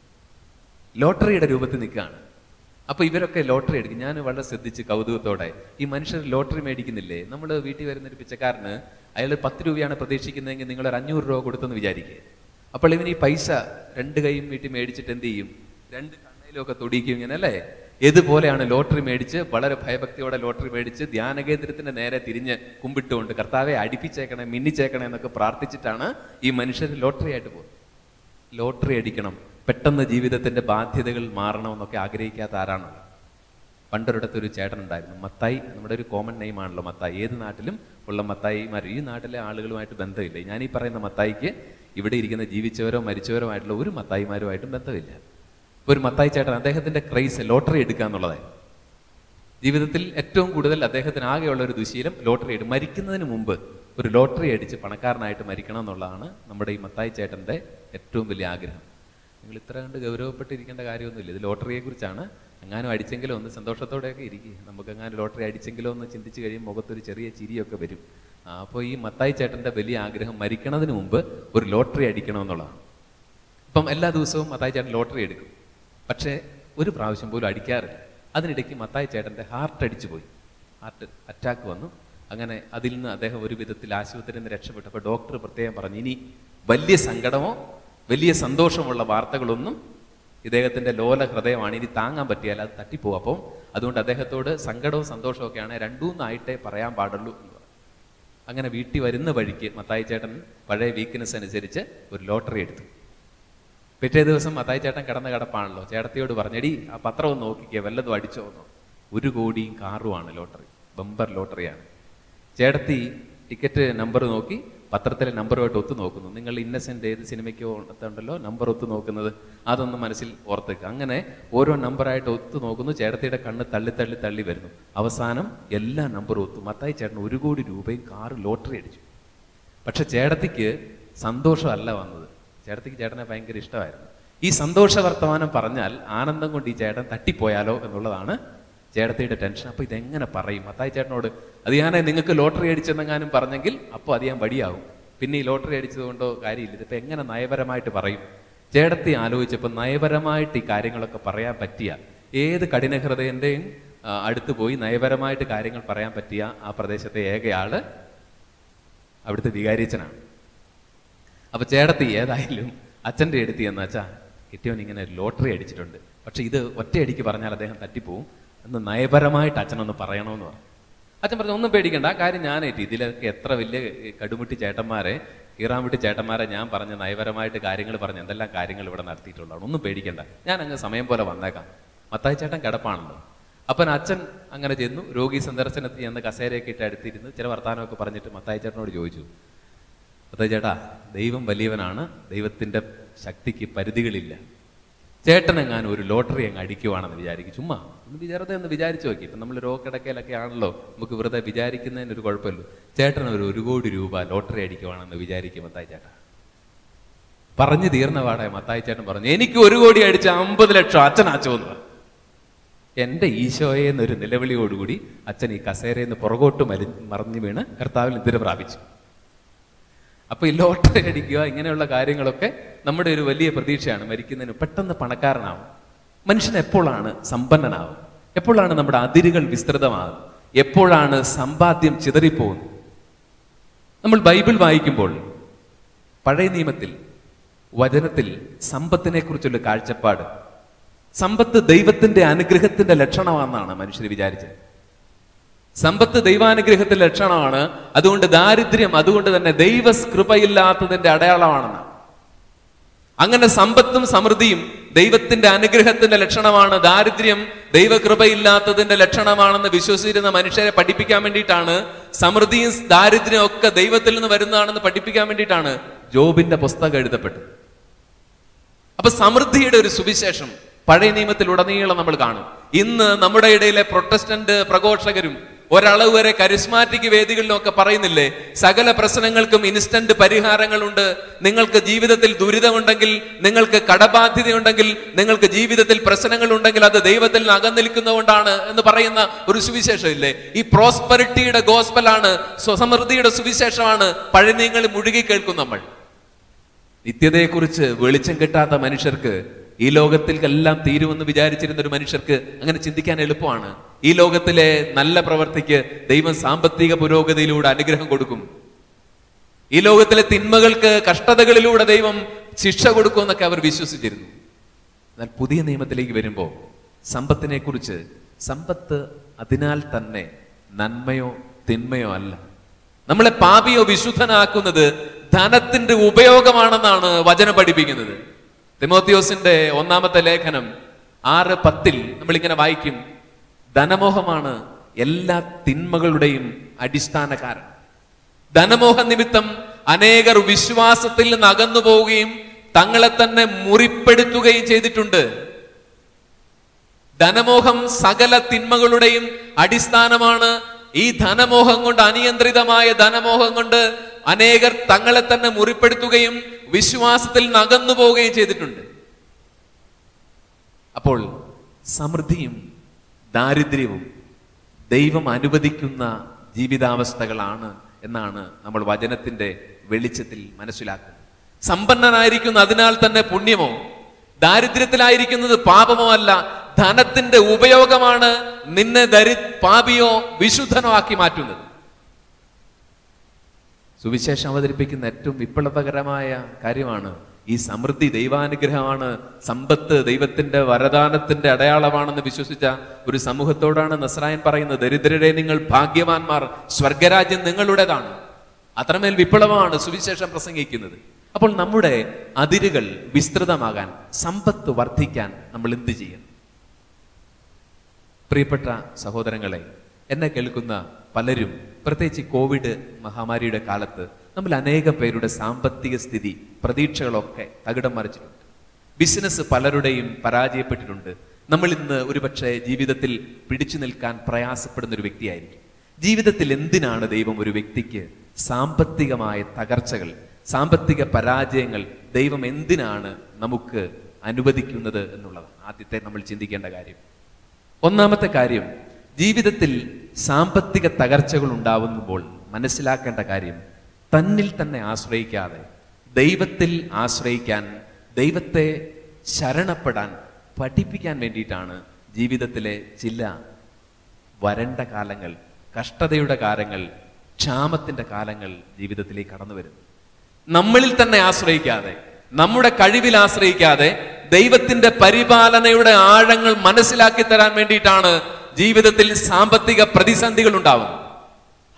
ലോട്ടറിയുടെ രൂപത്തിൽ നിൽക്കുകയാണ് അപ്പൊ ഇവരൊക്കെ ലോട്ടറി എടുക്കും ഞാൻ വളരെ ശ്രദ്ധിച്ച് കൗതുകത്തോടെ ഈ മനുഷ്യർ ലോട്ടറി മേടിക്കുന്നില്ലേ നമ്മൾ വീട്ടിൽ വരുന്ന ഒരു പിച്ചക്കാരന് അയാൾ പത്ത് രൂപയാണ് പ്രതീക്ഷിക്കുന്നതെങ്കിൽ നിങ്ങൾ ഒരു അഞ്ഞൂറ് രൂപ കൊടുത്തെന്ന് വിചാരിക്കുക അപ്പോൾ ഇവന് ഈ പൈസ രണ്ട് കൈയും വീട്ടിൽ മേടിച്ചിട്ട് എന്ത് ചെയ്യും രണ്ട് കണ്ണയിലും ഒക്കെ തൊടിക്കും ഇങ്ങനെ അല്ലേ ഇതുപോലെയാണ് ലോട്ടറി മേടിച്ച് വളരെ ഭയഭക്തിയോടെ ലോട്ടറി മേടിച്ച് ധ്യാനകേന്ദ്രത്തിന്റെ നേരെ തിരിഞ്ഞ് കുമ്പിട്ടുകൊണ്ട് കർത്താവെ അടിപ്പിച്ചേക്കണേ മിന്നിച്ചേക്കണേ എന്നൊക്കെ പ്രാർത്ഥിച്ചിട്ടാണ് ഈ മനുഷ്യർ ലോട്ടറി ആയിട്ട് പോകുന്നത് ലോട്ടറി അടിക്കണം പെട്ടെന്ന് ജീവിതത്തിന്റെ ബാധ്യതകൾ മാറണമെന്നൊക്കെ ആഗ്രഹിക്കാത്ത ആരാണല്ലോ പണ്ടൊരിടത്ത് ഒരു ചേട്ടൻ ഉണ്ടായിരുന്നു മത്തായി നമ്മുടെ ഒരു കോമൺ നെയിം ആണല്ലോ മത്തായി ഏത് നാട്ടിലും ഉള്ള മത്തായിമാർ ഈ നാട്ടിലെ ആളുകളുമായിട്ട് ബന്ധമില്ല ഞാൻ ഈ പറയുന്ന മത്തായിക്ക് ഇവിടെ ഇരിക്കുന്ന ജീവിച്ചവരോ മരിച്ചവരോ ആയിട്ടുള്ള ഒരു മത്തായിമാരുമായിട്ടും ബന്ധമില്ല ഇപ്പൊ ഒരു മത്തായി ചേട്ടൻ അദ്ദേഹത്തിന്റെ ക്രൈസ് ലോട്ടറി എടുക്കുക എന്നുള്ളതായിരുന്നു ജീവിതത്തിൽ ഏറ്റവും കൂടുതൽ അദ്ദേഹത്തിന് ആകെയുള്ള ഒരു ദുശീലം ലോട്ടറി എടുക്കും മരിക്കുന്നതിന് മുമ്പ് ഒരു ലോട്ടറി അടിച്ച് പണക്കാരനായിട്ട് മരിക്കണം എന്നുള്ളതാണ് നമ്മുടെ ഈ മത്തായി ചേട്ടന്റെ ഏറ്റവും വലിയ ആഗ്രഹം നിങ്ങൾ ഇത്ര കണ്ട് ഗൗരവപ്പെട്ടിരിക്കേണ്ട കാര്യമൊന്നുമില്ല ഇത് ലോട്ടറിയെ കുറിച്ചാണ് എങ്ങാനും അടിച്ചെങ്കിലോ ഒന്ന് സന്തോഷത്തോടെയൊക്കെ ഇരിക്കും നമുക്ക് എങ്ങാനും ലോട്ടറി അടിച്ചെങ്കിലോ എന്ന് ചിന്തിച്ച് കഴിയും മുഖത്തൊരു ചെറിയ ചിരിയൊക്കെ വരും അപ്പോൾ ഈ മത്തായി ചേട്ടന്റെ വലിയ ആഗ്രഹം മരിക്കണതിന് മുമ്പ് ഒരു ലോട്ടറി അടിക്കണമെന്നുള്ളതാണ് ഇപ്പം എല്ലാ ദിവസവും മത്തായി ചേട്ടൻ ലോട്ടറി എടുക്കും പക്ഷേ ഒരു പ്രാവശ്യം പോലും അടിക്കാറില്ല അതിനിടയ്ക്ക് മത്തായി ചേട്ടന്റെ ഹാർട്ട് അടിച്ചു പോയി ഹാർട്ട് അറ്റാക്ക് വന്നു അങ്ങനെ അതിൽ നിന്ന് അദ്ദേഹം ഒരു വിധത്തിൽ ആശുപത്രിയിൽ നിന്ന് രക്ഷപ്പെട്ടു അപ്പോൾ ഡോക്ടർ പ്രത്യേകം പറഞ്ഞു ഇനി വലിയ സങ്കടമോ വലിയ സന്തോഷമുള്ള വാർത്തകളൊന്നും ഇദ്ദേഹത്തിന്റെ ലോല ഹൃദയമാണ് ഇനി താങ്ങാൻ പറ്റിയാൽ അത് തട്ടിപ്പോകും അപ്പം അതുകൊണ്ട് അദ്ദേഹത്തോട് സങ്കടവും സന്തോഷവും ഒക്കെയാണ് രണ്ടൂന്നായിട്ടേ പറയാൻ പാടുള്ളൂ എന്ന് പറഞ്ഞു അങ്ങനെ വീട്ടിൽ വരുന്ന വഴിക്ക് മത്തായി ചേട്ടൻ പഴയ വീക്ക്നെസ് അനുസരിച്ച് ഒരു ലോട്ടറി എടുത്തു പിറ്റേ ദിവസം മത്തായി ചേട്ടൻ കിടന്ന കിടപ്പാണല്ലോ ചേട്ടത്തിയോട് പറഞ്ഞെടി ആ പത്രം ഒന്ന് നോക്കിക്കേ വല്ലതും അടിച്ചോ എന്നോ ഒരു കോടിയും കാറുമാണ് ലോട്ടറി ബമ്പർ ലോട്ടറിയാണ് ചേട്ടത്തി ടിക്കറ്റ് നമ്പർ നോക്കി പത്രത്തിലെ നമ്പറുമായിട്ട് ഒത്തു നോക്കുന്നു നിങ്ങൾ ഇന്നസെന്റ് ഏത് സിനിമയ്ക്കോ ഉണ്ടല്ലോ നമ്പർ ഒത്തു നോക്കുന്നത് അതൊന്ന് മനസ്സിൽ ഓർത്തേക്ക് അങ്ങനെ ഓരോ നമ്പറായിട്ട് ഒത്തു നോക്കുന്നു ചേട്ടത്തിയുടെ കണ്ണ് തള്ളി തള്ളി തള്ളി വരുന്നു അവസാനം എല്ലാ നമ്പറും ഒത്തു മത്തായി ചേട്ടൻ ഒരു കോടി രൂപയും കാറ് ലോട്ടറി അടിച്ചു പക്ഷെ ചേട്ടത്തിക്ക് സന്തോഷമല്ല വന്നത് ചേട്ടത്തിക്ക് ചേട്ടനെ ഭയങ്കര ഇഷ്ടമായിരുന്നു ഈ സന്തോഷ വർത്തമാനം പറഞ്ഞാൽ ആനന്ദം കൊണ്ട് ഈ ചേട്ടൻ തട്ടിപ്പോയാലോ എന്നുള്ളതാണ് ചേട്ടത്തിയുടെ ടെൻഷൻ അപ്പൊ ഇതെങ്ങനെ പറയും മത്തായി ചേട്ടനോട് അത് ഞാൻ നിങ്ങൾക്ക് ലോട്ടറി അടിച്ചെന്നെങ്ങാനും പറഞ്ഞെങ്കിൽ അപ്പോൾ അത് ഞാൻ വടിയാവും പിന്നെ ഈ ലോട്ടറി അടിച്ചത് കൊണ്ടോ കാര്യമില്ല ഇതിപ്പോ എങ്ങനെ നയപരമായിട്ട് പറയും ചേട്ടത്തി ആലോചിച്ചപ്പോൾ നയപരമായിട്ട് ഈ കാര്യങ്ങളൊക്കെ പറയാൻ പറ്റിയ ഏത് കഠിന ഹൃദയന്റെയും ആ, അടുത്ത് പോയി നയപരമായിട്ട് കാര്യങ്ങൾ പറയാൻ പറ്റിയ ആ പ്രദേശത്തെ ഏകയാള് അവിടുത്തെ വികാരിച്ചനാണ് അപ്പൊ ചേട്ടത്തി ഏതായാലും അച്ഛൻ്റെ അടുത്ത് എന്ന് വെച്ചാ കിട്ടിയോൻ ഇങ്ങനെ ലോട്ടറി അടിച്ചിട്ടുണ്ട് പക്ഷെ ഇത് ഒറ്റയടിക്ക് പറഞ്ഞാൽ അദ്ദേഹം തട്ടിപ്പോവും എന്ന് നയപരമായിട്ട് അച്ഛനൊന്ന് പറയണമെന്ന് പറഞ്ഞു അച്ഛൻ പറഞ്ഞു ഒന്നും പേടിക്കണ്ട ആ കാര്യം ഞാനേറ്റ് ഇതിലൊക്കെ എത്ര വലിയ കടുമുട്ടി ചേട്ടന്മാരെ ഈറാമുട്ടി ചേട്ടന്മാരെ ഞാൻ പറഞ്ഞ നയപരമായിട്ട് കാര്യങ്ങൾ പറഞ്ഞ് എന്തെല്ലാം കാര്യങ്ങൾ ഇവിടെ നടത്തിയിട്ടുള്ളതാണ് ഒന്നും പേടിക്കണ്ട ഞാൻ അങ്ങ് സമയം പോലെ വന്നേക്കാം മത്തായി ചേട്ടൻ കിടപ്പാണല്ലോ അപ്പൻ അച്ഛൻ അങ്ങനെ ചെന്നു രോഗി സന്ദർശനത്തിൽ ചെന്ന് കസേരയൊക്കെ ഇട്ട് അടുത്തിരുന്ന് ചില വർത്തമാനമൊക്കെ പറഞ്ഞിട്ട് മത്തായി ചേട്ടനോട് ചോദിച്ചു മത്തായി ചേട്ടാ ദൈവം വലിയവനാണ് ദൈവത്തിന്റെ ശക്തിക്ക് പരിധികളില്ല ചേട്ടനെങ്ങാനും ഒരു ലോട്ടറി അങ്ങ് അടിക്കുവാണെന്ന് വിചാരിക്കും ചുമ്മാ ഒന്ന് വിചാരത്തെ ഒന്ന് വിചാരിച്ചു നോക്കി ഇപ്പം നമ്മൾ രോഗക്കിടക്കയിലൊക്കെ ആണല്ലോ നമുക്ക് വെറുതെ വിചാരിക്കുന്നതിന് ഒരു കുഴപ്പമില്ല ചേട്ടൻ ഒരു ഒരു കോടി രൂപ ലോട്ടറി അടിക്കുവാണെന്ന് വിചാരിക്കും മത്തായി ചേട്ടാ പറഞ്ഞു തീർന്ന പാടെ മത്തായി ചേട്ടൻ പറഞ്ഞു എനിക്ക് ഒരു കോടി അടിച്ച അമ്പത് ലക്ഷം അച്ഛനാച്ചോ എന്ന് പറഞ്ഞു എന്റെ ഈശോയെ എന്നൊരു നിലവിളിയോടുകൂടി അച്ഛൻ ഈ കസേരയിൽ നിന്ന് പുറകോട്ട് മരി മറിഞ്ഞു വീണ് കർത്താവിൽ നിദ്ര പ്രാപിച്ചു അപ്പൊ ഈ ലോട്ടറി അടിക്കുക ഇങ്ങനെയുള്ള കാര്യങ്ങളൊക്കെ നമ്മുടെ ഒരു വലിയ പ്രതീക്ഷയാണ് മരിക്കുന്നതിന് പെട്ടെന്ന് പണക്കാരനാവും മനുഷ്യൻ എപ്പോഴാണ് സമ്പന്നനാവും എപ്പോഴാണ് നമ്മുടെ അതിരുകൾ വിസ്തൃതമാകും എപ്പോഴാണ് സമ്പാദ്യം ചിതറിപ്പോകുന്നത് നമ്മൾ ബൈബിൾ വായിക്കുമ്പോൾ പഴയ നിയമത്തിൽ വചനത്തിൽ സമ്പത്തിനെ കുറിച്ചുള്ള കാഴ്ചപ്പാട് സമ്പത്ത് ദൈവത്തിന്റെ അനുഗ്രഹത്തിന്റെ ലക്ഷണമാണെന്നാണ് മനുഷ്യർ വിചാരിച്ചത് സമ്പത്ത് ദൈവാനുഗ്രഹത്തിന്റെ ലക്ഷണമാണ് അതുകൊണ്ട് ദാരിദ്ര്യം അതുകൊണ്ട് തന്നെ ദൈവകൃപയില്ലാത്തതിന്റെ അടയാളമാണെന്ന് അങ്ങനെ സമ്പത്തും സമൃദ്ധിയും ദൈവത്തിന്റെ അനുഗ്രഹത്തിന്റെ ലക്ഷണമാണ് ദാരിദ്ര്യം ദൈവകൃപയില്ലാത്തതിന്റെ ലക്ഷണമാണെന്ന് വിശ്വസിച്ചിരുന്ന മനുഷ്യരെ പഠിപ്പിക്കാൻ വേണ്ടിയിട്ടാണ് സമൃദ്ധിയും ദാരിദ്ര്യവും ഒക്കെ ദൈവത്തിൽ നിന്ന് വരുന്നതാണെന്ന് പഠിപ്പിക്കാൻ വേണ്ടിയിട്ടാണ് ജോബിന്റെ പുസ്തകം എഴുതപ്പെട്ടത് അപ്പൊ സമൃദ്ധിയുടെ ഒരു സുവിശേഷം പഴയ നിയമത്തിൽ ഉടനീളം നമ്മൾ കാണും ഇന്ന് നമ്മുടെ ഇടയിലെ പ്രൊട്ടസ്റ്റന്റ് പ്രഘോഷകരും ഒരളവ് വരെ കരിസ്മാറ്റിക് വേദികളിലൊക്കെ പറയുന്നില്ലേ സകല പ്രശ്നങ്ങൾക്കും ഇൻസ്റ്റന്റ് പരിഹാരങ്ങളുണ്ട് നിങ്ങൾക്ക് ജീവിതത്തിൽ ദുരിതമുണ്ടെങ്കിൽ നിങ്ങൾക്ക് കടബാധ്യതയുണ്ടെങ്കിൽ നിങ്ങൾക്ക് ജീവിതത്തിൽ പ്രശ്നങ്ങൾ ഉണ്ടെങ്കിൽ അത് ദൈവത്തിൽ നിന്ന് അകന്നിരിക്കുന്നതുകൊണ്ടാണ് എന്ന് പറയുന്ന ഒരു സുവിശേഷം ഇല്ലേ ഈ പ്രോസ്പെറിറ്റിയുടെ ഗോസ്പലാണ് സ്വസമൃദ്ധിയുടെ സുവിശേഷമാണ് പഴയ നിങ്ങളിൽ മുഴുകി കേൾക്കും നമ്മൾ നിത്യതയെക്കുറിച്ച് വെളിച്ചം കിട്ടാത്ത മനുഷ്യർക്ക് ഈ ലോകത്തിൽ എല്ലാം തീരുമെന്ന് വിചാരിച്ചിരുന്ന ഒരു മനുഷ്യർക്ക് അങ്ങനെ ചിന്തിക്കാൻ എളുപ്പമാണ് ഈ ലോകത്തിലെ നല്ല പ്രവർത്തിക്ക് ദൈവം സാമ്പത്തിക പുരോഗതിയിലൂടെ അനുഗ്രഹം കൊടുക്കും ഈ ലോകത്തിലെ തിന്മകൾക്ക് കഷ്ടതകളിലൂടെ ദൈവം ശിക്ഷ കൊടുക്കുമെന്നൊക്കെ അവർ വിശ്വസിച്ചിരുന്നു എന്നാൽ പുതിയ നിയമത്തിലേക്ക് വരുമ്പോൾ സമ്പത്തിനെ കുറിച്ച് സമ്പത്ത് അതിനാൽ തന്നെ നന്മയോ തിന്മയോ അല്ല നമ്മളെ പാപിയോ വിശുദ്ധനാക്കുന്നത് ധനത്തിന്റെ ഉപയോഗമാണെന്നാണ് വചനം പഠിപ്പിക്കുന്നത് തിമോത്തിയോസിന്റെ ഒന്നാമത്തെ ലേഖനം ആറ് പത്തിൽ നമ്മൾ ഇങ്ങനെ വായിക്കും ധനമോഹമാണ് എല്ലാ തിന്മകളുടെയും അടിസ്ഥാന കാരണം ധനമോഹ നിമിത്തം അനേകർ വിശ്വാസത്തിൽ നിന്ന് അകന്നു പോവുകയും തങ്ങളെ തന്നെ മുറിപ്പെടുത്തുകയും ചെയ്തിട്ടുണ്ട് ധനമോഹം സകല തിന്മകളുടെയും അടിസ്ഥാനമാണ് ഈ ധനമോഹം കൊണ്ട് അനിയന്ത്രിതമായ ധനമോഹം കൊണ്ട് അനേകർ തങ്ങളെ തന്നെ മുറിപ്പെടുത്തുകയും വിശ്വാസത്തിൽ നിന്ന് അകന്നു പോവുകയും ചെയ്തിട്ടുണ്ട് അപ്പോൾ സമൃദ്ധിയും ദാരിദ്ര്യവും ദൈവം അനുവദിക്കുന്ന ജീവിതാവസ്ഥകളാണ് എന്നാണ് നമ്മൾ വചനത്തിന്റെ വെളിച്ചത്തിൽ മനസ്സിലാക്കുന്നത് സമ്പന്നനായിരിക്കുന്ന അതിനാൽ തന്നെ പുണ്യമോ ദാരിദ്ര്യത്തിലായിരിക്കുന്നത് പാപമോ അല്ല ധനത്തിന്റെ ഉപയോഗമാണ് നിന്നെ ദരി പാപിയോ വിശുദ്ധനോ ആക്കി മാറ്റുന്നത് സുവിശേഷം അവതരിപ്പിക്കുന്ന ഏറ്റവും വിപ്ലവകരമായ കാര്യമാണ് ഈ സമൃദ്ധി ദൈവാനുഗ്രഹമാണ് സമ്പത്ത് ദൈവത്തിന്റെ വരദാനത്തിന്റെ അടയാളമാണെന്ന് വിശ്വസിച്ച ഒരു സമൂഹത്തോടാണ് നസ്രായൻ പറയുന്നത് ദരിദ്രരെ നിങ്ങൾ ഭാഗ്യവാന്മാർ സ്വർഗരാജ്യം നിങ്ങളുടേതാണ് അത്രമേൽ വിപ്ലവമാണ് സുവിശേഷം പ്രസംഗിക്കുന്നത് അപ്പോൾ നമ്മുടെ അതിരുകൾ വിസ്തൃതമാകാൻ സമ്പത്ത് വർദ്ധിക്കാൻ നമ്മൾ എന്ത് ചെയ്യണം പ്രിയപ്പെട്ട സഹോദരങ്ങളെ എന്നെ കേൾക്കുന്ന പലരും പ്രത്യേകിച്ച് കോവിഡ് മഹാമാരിയുടെ കാലത്ത് നമ്മൾ അനേകം പേരുടെ സാമ്പത്തിക സ്ഥിതി പ്രതീക്ഷകളൊക്കെ തകിടം മറിച്ചിട്ടുണ്ട് ബിസിനസ് പലരുടെയും പരാജയപ്പെട്ടിട്ടുണ്ട് നമ്മൾ ഇന്ന് ഒരുപക്ഷെ ജീവിതത്തിൽ പിടിച്ചു നിൽക്കാൻ പ്രയാസപ്പെടുന്ന ഒരു വ്യക്തിയായിരിക്കും ജീവിതത്തിൽ എന്തിനാണ് ദൈവം ഒരു വ്യക്തിക്ക് സാമ്പത്തികമായ തകർച്ചകൾ സാമ്പത്തിക പരാജയങ്ങൾ ദൈവം എന്തിനാണ് നമുക്ക് അനുവദിക്കുന്നത് എന്നുള്ളതാണ് ആദ്യത്തെ നമ്മൾ ചിന്തിക്കേണ്ട കാര്യം ഒന്നാമത്തെ കാര്യം ജീവിതത്തിൽ സാമ്പത്തിക തകർച്ചകൾ ഉണ്ടാവുമ്പോൾ മനസ്സിലാക്കേണ്ട കാര്യം തന്നിൽ തന്നെ ആശ്രയിക്കാതെ ദൈവത്തിൽ ആശ്രയിക്കാൻ ദൈവത്തെ ശരണപ്പെടാൻ പഠിപ്പിക്കാൻ വേണ്ടിയിട്ടാണ് ജീവിതത്തിലെ ചില വരണ്ട കാലങ്ങൾ കഷ്ടതയുടെ കാലങ്ങൾ ക്ഷാമത്തിന്റെ കാലങ്ങൾ ജീവിതത്തിലേക്ക് കടന്നു വരുന്നത് നമ്മളിൽ തന്നെ ആശ്രയിക്കാതെ നമ്മുടെ കഴിവിൽ ആശ്രയിക്കാതെ ദൈവത്തിന്റെ പരിപാലനയുടെ ആഴങ്ങൾ മനസ്സിലാക്കി തരാൻ വേണ്ടിയിട്ടാണ് ജീവിതത്തിൽ സാമ്പത്തിക പ്രതിസന്ധികൾ ഉണ്ടാവുന്നത്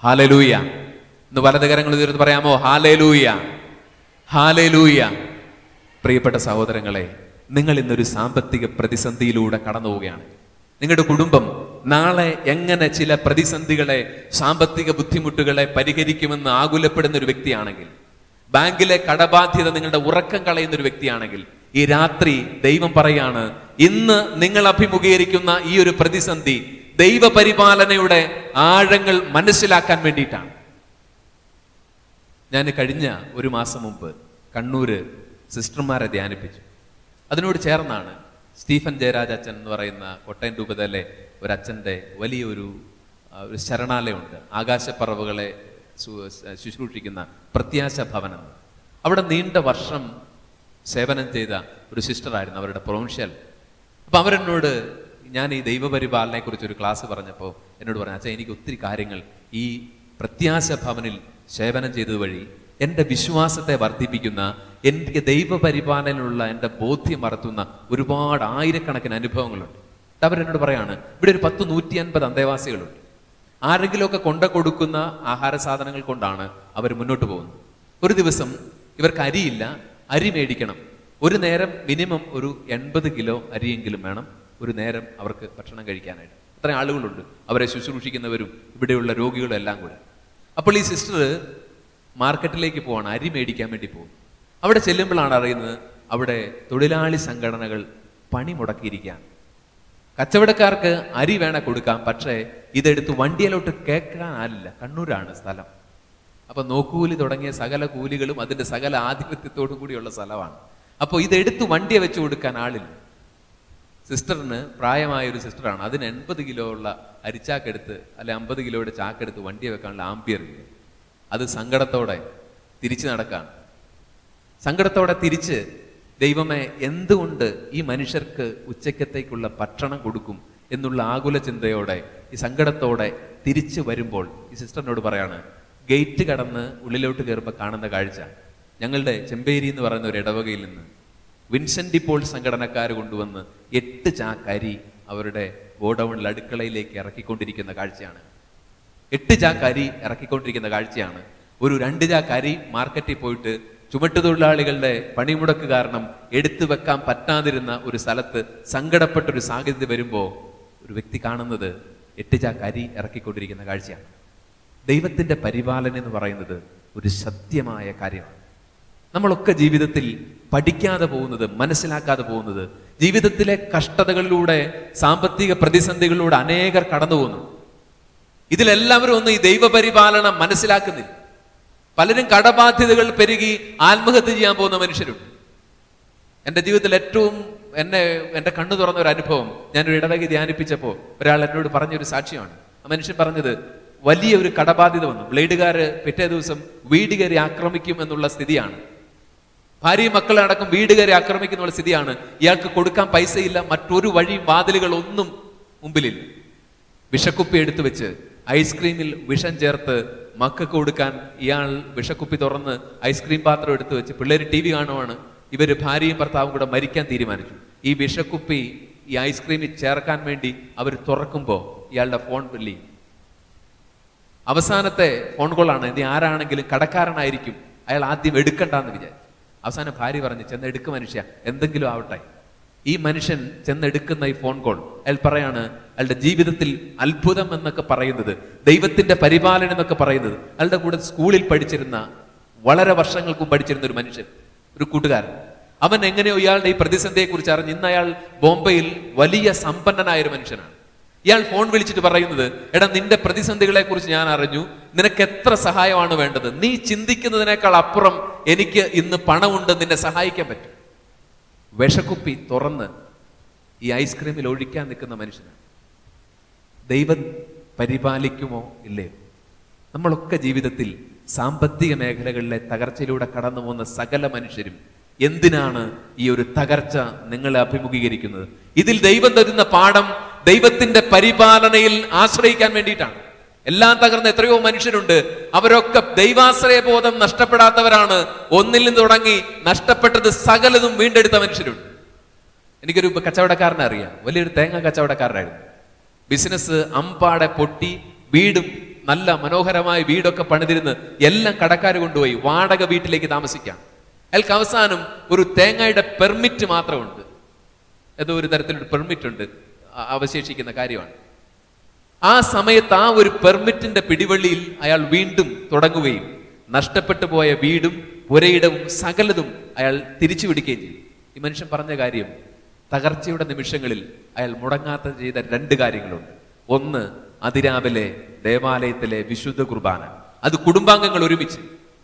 ഹാലലൂയ ഇന്ന് വലതുകരങ്ങൾ ഉയർത്തി പറയാമോ ഹാലേലൂയ ഹാലേലൂയ പ്രിയപ്പെട്ട സഹോദരങ്ങളെ നിങ്ങൾ ഇന്നൊരു സാമ്പത്തിക പ്രതിസന്ധിയിലൂടെ കടന്നു പോവുകയാണ് നിങ്ങളുടെ കുടുംബം നാളെ എങ്ങനെ ചില പ്രതിസന്ധികളെ സാമ്പത്തിക ബുദ്ധിമുട്ടുകളെ പരിഹരിക്കുമെന്ന് ആകുലപ്പെടുന്ന ഒരു വ്യക്തിയാണെങ്കിൽ ബാങ്കിലെ കടബാധ്യത നിങ്ങളുടെ ഉറക്കം കളയുന്ന ഒരു വ്യക്തിയാണെങ്കിൽ ഈ രാത്രി ദൈവം പറയാണ് ഇന്ന് നിങ്ങൾ അഭിമുഖീകരിക്കുന്ന ഈ ഒരു പ്രതിസന്ധി ദൈവപരിപാലനയുടെ ആഴങ്ങൾ മനസ്സിലാക്കാൻ വേണ്ടിയിട്ടാണ് ഞാൻ കഴിഞ്ഞ ഒരു മാസം മുമ്പ് കണ്ണൂര് സിസ്റ്റർമാരെ ധ്യാനിപ്പിച്ചു അതിനോട് ചേർന്നാണ് സ്റ്റീഫൻ ജയരാജ് അച്ഛൻ എന്ന് പറയുന്ന കോട്ടയം രൂപതയിലെ ഒരു അച്ഛൻ്റെ വലിയൊരു ആ, ഒരു ശരണാലയമുണ്ട് ആകാശപ്പറവുകളെ സു- ശുശ്രൂഷിക്കുന്ന പ്രത്യാശ ഭവനം അവിടെ നീണ്ട വർഷം സേവനം ചെയ്ത ഒരു സിസ്റ്ററായിരുന്നു അവരുടെ പ്രൊവിൻഷ്യൽ അപ്പൊ അവരെന്നോട് ഞാൻ ഈ ദൈവപരിപാലനയെ കുറിച്ച് ഒരു ക്ലാസ് പറഞ്ഞപ്പോൾ എന്നോട് പറഞ്ഞു അച്ഛാ എനിക്ക് ഒത്തിരി കാര്യങ്ങൾ ഈ പ്രത്യാശ ഭവനിൽ സേവനം ചെയ്തത് വഴി എൻ്റെ വിശ്വാസത്തെ വർദ്ധിപ്പിക്കുന്ന എനിക്ക് ദൈവപരിപാലനയിലുള്ള എൻ്റെ ബോധ്യം വളർത്തുന്ന ഒരുപാട് ആയിരക്കണക്കിന് അനുഭവങ്ങളുണ്ട് എന്നിട്ട് അവരെന്നോട് പറയാണ് ഇവിടെ ഒരു പത്ത് നൂറ്റി അൻപത് അന്തേവാസികളുണ്ട് ആരെങ്കിലുമൊക്കെ കൊണ്ട കൊടുക്കുന്ന ആഹാര സാധനങ്ങൾ കൊണ്ടാണ് അവർ മുന്നോട്ട് പോകുന്നത് ഒരു ദിവസം ഇവർക്ക് അരിയില്ല അരി മേടിക്കണം ഒരു നേരം മിനിമം ഒരു എൺപത് കിലോ അരിയെങ്കിലും വേണം ഒരു നേരം അവർക്ക് ഭക്ഷണം കഴിക്കാനായിട്ട് അത്ര ആളുകളുണ്ട് അവരെ ശുശ്രൂഷിക്കുന്നവരും ഇവിടെയുള്ള രോഗികളും എല്ലാം കൂടെ അപ്പോൾ ഈ സിസ്റ്റർ മാർക്കറ്റിലേക്ക് പോവാണ് അരി മേടിക്കാൻ വേണ്ടി പോകും അവിടെ ചെല്ലുമ്പോഴാണ് അറിയുന്നത് അവിടെ തൊഴിലാളി സംഘടനകൾ പണി മുടക്കിയിരിക്കുകയാണ് കച്ചവടക്കാർക്ക് അരി വേണ കൊടുക്കാം പക്ഷേ ഇതെടുത്ത് വണ്ടിയിലോട്ട് കേൾക്കാൻ ആലില്ല കണ്ണൂരാണ് സ്ഥലം അപ്പൊ നോക്കൂലി തുടങ്ങിയ സകല കൂലികളും അതിന്റെ സകല ആധിപത്യത്തോടു കൂടിയുള്ള സ്ഥലമാണ് അപ്പോൾ ഇതെടുത്ത് വണ്ടിയെ വെച്ച് കൊടുക്കാൻ ആളില്ല സിസ്റ്ററിന് പ്രായമായ ഒരു സിസ്റ്ററാണ് അതിന് എൺപത് കിലോ ഉള്ള അരിച്ചാക്കെടുത്ത് അല്ലെ അമ്പത് കിലോയുടെ ചാക്കെടുത്ത് വണ്ടിയെ വെക്കാനുള്ള ആംബിയർ ഇല്ല അത് സങ്കടത്തോടെ തിരിച്ചു നടക്കാണ് സങ്കടത്തോടെ തിരിച്ച് ദൈവമേ എന്തുകൊണ്ട് ഈ മനുഷ്യർക്ക് ഉച്ചക്കത്തേക്കുള്ള ഭക്ഷണം കൊടുക്കും എന്നുള്ള ആകുല ചിന്തയോടെ ഈ സങ്കടത്തോടെ തിരിച്ചു വരുമ്പോൾ ഈ സിസ്റ്ററിനോട് പറയാണ് ഗേറ്റ് കടന്ന് ഉള്ളിലോട്ട് കയറുമ്പോൾ കാണുന്ന കാഴ്ച ഞങ്ങളുടെ ചെമ്പേരി എന്ന് പറയുന്ന ഒരു ഇടവകയിൽ നിന്ന് വിൻസെന്റ് പോൾ സംഘടനക്കാർ കൊണ്ടുവന്ന് എട്ട് ചാക്കരി അവരുടെ ഗോഡൌണിൽ അടുക്കളയിലേക്ക് ഇറക്കിക്കൊണ്ടിരിക്കുന്ന കാഴ്ചയാണ് എട്ട് ചാക്ക് അരി ഇറക്കിക്കൊണ്ടിരിക്കുന്ന കാഴ്ചയാണ് ഒരു രണ്ട് ചാക്ക് അരി മാർക്കറ്റിൽ പോയിട്ട് ചുമട്ടുതൊഴിലാളികളുടെ പണിമുടക്ക് കാരണം എടുത്തു വെക്കാൻ പറ്റാതിരുന്ന ഒരു സ്ഥലത്ത് സങ്കടപ്പെട്ട ഒരു സാഹചര്യം വരുമ്പോൾ ഒരു വ്യക്തി കാണുന്നത് എട്ട് ചാക്ക് അരി ഇറക്കിക്കൊണ്ടിരിക്കുന്ന കാഴ്ചയാണ് ദൈവത്തിന്റെ പരിപാലനം എന്ന് പറയുന്നത് ഒരു സത്യമായ കാര്യമാണ് നമ്മളൊക്കെ ജീവിതത്തിൽ പഠിക്കാതെ പോകുന്നത് മനസ്സിലാക്കാതെ പോകുന്നത് ജീവിതത്തിലെ കഷ്ടതകളിലൂടെ സാമ്പത്തിക പ്രതിസന്ധികളിലൂടെ അനേകർ കടന്നു പോകുന്നു ഇതിലെല്ലാവരും ഒന്നും ഈ ദൈവപരിപാലനം മനസ്സിലാക്കുന്നില്ല പലരും കടബാധ്യതകൾ പെരുകി ആത്മഹത്യ ചെയ്യാൻ പോകുന്ന മനുഷ്യരുണ്ട് എൻ്റെ ജീവിതത്തിൽ ഏറ്റവും എന്നെ എൻ്റെ കണ്ണു തുറന്ന ഒരു അനുഭവം ഞാനൊരു ഇടവകി ധ്യാനിപ്പിച്ചപ്പോൾ ഒരാൾ എന്നോട് പറഞ്ഞൊരു സാക്ഷ്യമാണ് ആ മനുഷ്യൻ പറഞ്ഞത് വലിയ ഒരു കടബാധ്യത വന്നു ബ്ലേഡുകാര് പിറ്റേ ദിവസം വീട് കയറി ആക്രമിക്കും എന്നുള്ള സ്ഥിതിയാണ് ഭാര്യയും മക്കളെ അടക്കം വീട് കയറി ആക്രമിക്കുന്ന സ്ഥിതിയാണ് ഇയാൾക്ക് കൊടുക്കാൻ പൈസയില്ല മറ്റൊരു വഴിയും വാതിലുകൾ ഒന്നും മുമ്പിലില്ല വിഷക്കുപ്പി എടുത്തു വെച്ച് ഐസ്ക്രീമിൽ വിഷം ചേർത്ത് മക്കൾക്ക് കൊടുക്കാൻ ഇയാൾ വിഷക്കുപ്പി തുറന്ന് ഐസ്ക്രീം പാത്രം എടുത്തു വെച്ച് പിള്ളേർ ടി വി കാണുവാണ് ഇവര് ഭാര്യയും ഭർത്താവും കൂടെ മരിക്കാൻ തീരുമാനിച്ചു ഈ വിഷക്കുപ്പി ഈ ഐസ്ക്രീമിൽ ചേർക്കാൻ വേണ്ടി അവർ തുറക്കുമ്പോൾ ഇയാളുടെ ഫോൺ വിളി അവസാനത്തെ ഫോൺ കോളാണ് ഇനി ആരാണെങ്കിലും കടക്കാരനായിരിക്കും അയാൾ ആദ്യം എടുക്കണ്ടെന്ന് വിചാരിച്ചു അവസാനം ഭാര്യ പറഞ്ഞു ചെന്ന് എടുക്ക് മനുഷ്യ എന്തെങ്കിലും ആവട്ടെ ഈ മനുഷ്യൻ ചെന്നെടുക്കുന്ന ഈ ഫോൺ കോൾ അയാൾ പറയാണ് അയാളുടെ ജീവിതത്തിൽ അത്ഭുതം എന്നൊക്കെ പറയുന്നത് ദൈവത്തിന്റെ പരിപാലനം എന്നൊക്കെ പറയുന്നത് അയാളുടെ കൂടെ സ്കൂളിൽ പഠിച്ചിരുന്ന വളരെ വർഷങ്ങൾക്ക് മുമ്പ് പഠിച്ചിരുന്ന ഒരു മനുഷ്യൻ ഒരു കൂട്ടുകാരൻ അവൻ എങ്ങനെയോ ഇയാളുടെ ഈ പ്രതിസന്ധിയെ കുറിച്ച് അറിഞ്ഞ് ഇന്ന് അയാൾ ബോംബെയിൽ വലിയ സമ്പന്നനായ ഒരു മനുഷ്യനാണ് ഇയാൾ ഫോൺ വിളിച്ചിട്ട് പറയുന്നത് എടാ നിന്റെ പ്രതിസന്ധികളെ കുറിച്ച് ഞാൻ അറിഞ്ഞു നിനക്ക് എത്ര സഹായമാണ് വേണ്ടത് നീ ചിന്തിക്കുന്നതിനേക്കാൾ അപ്പുറം എനിക്ക് ഇന്ന് പണമുണ്ട് നിന്നെ സഹായിക്കാൻ പറ്റും വിഷക്കുപ്പി തുറന്ന് ഈ ഐസ്ക്രീമിൽ ഒഴിക്കാൻ നിൽക്കുന്ന മനുഷ്യനാണ് ദൈവം പരിപാലിക്കുമോ ഇല്ലയോ നമ്മളൊക്കെ ജീവിതത്തിൽ സാമ്പത്തിക മേഖലകളിലെ തകർച്ചയിലൂടെ കടന്നു പോകുന്ന സകല മനുഷ്യരും എന്തിനാണ് ഈ ഒരു തകർച്ച നിങ്ങളെ അഭിമുഖീകരിക്കുന്നത് ഇതിൽ ദൈവം തരുന്ന പാഠം ദൈവത്തിന്റെ പരിപാലനയിൽ ആശ്രയിക്കാൻ വേണ്ടിയിട്ടാണ് എല്ലാം തകർന്ന എത്രയോ മനുഷ്യരുണ്ട് അവരൊക്കെ ദൈവാശ്രയ ബോധം നഷ്ടപ്പെടാത്തവരാണ് ഒന്നിൽ നിന്ന് തുടങ്ങി നഷ്ടപ്പെട്ടത് സകലതും വീണ്ടെടുത്ത മനുഷ്യരുണ്ട് എനിക്കൊരു കച്ചവടക്കാരനെ അറിയാം വലിയൊരു തേങ്ങ കച്ചവടക്കാരനായിരുന്നു ബിസിനസ് അമ്പാടെ പൊട്ടി വീടും നല്ല മനോഹരമായ വീടൊക്കെ പണിതിരുന്ന് എല്ലാം കടക്കാർ കൊണ്ടുപോയി വാടക വീട്ടിലേക്ക് താമസിക്കാം അയാൾക്ക് അവസാനം ഒരു തേങ്ങയുടെ പെർമിറ്റ് മാത്രമുണ്ട് ഏതോ ഒരു തരത്തിലൊരു പെർമിറ്റ് ഉണ്ട് അ- അവശേഷിക്കുന്ന കാര്യമാണ് ആ സമയത്ത് ആ ഒരു പെർമിറ്റിന്റെ പിടിവള്ളിയിൽ അയാൾ വീണ്ടും തുടങ്ങുകയും നഷ്ടപ്പെട്ടു പോയ വീടും പുരയിടവും സകലതും അയാൾ തിരിച്ചു പിടിക്കുകയും ചെയ്തു ഈ മനുഷ്യൻ പറഞ്ഞ കാര്യം തകർച്ചയുടെ നിമിഷങ്ങളിൽ അയാൾ മുടങ്ങാത്ത ചെയ്ത രണ്ട് കാര്യങ്ങളുണ്ട് ഒന്ന് അതിരാവിലെ ദേവാലയത്തിലെ വിശുദ്ധ കുർബാന അത് കുടുംബാംഗങ്ങൾ ഒരുമിച്ച്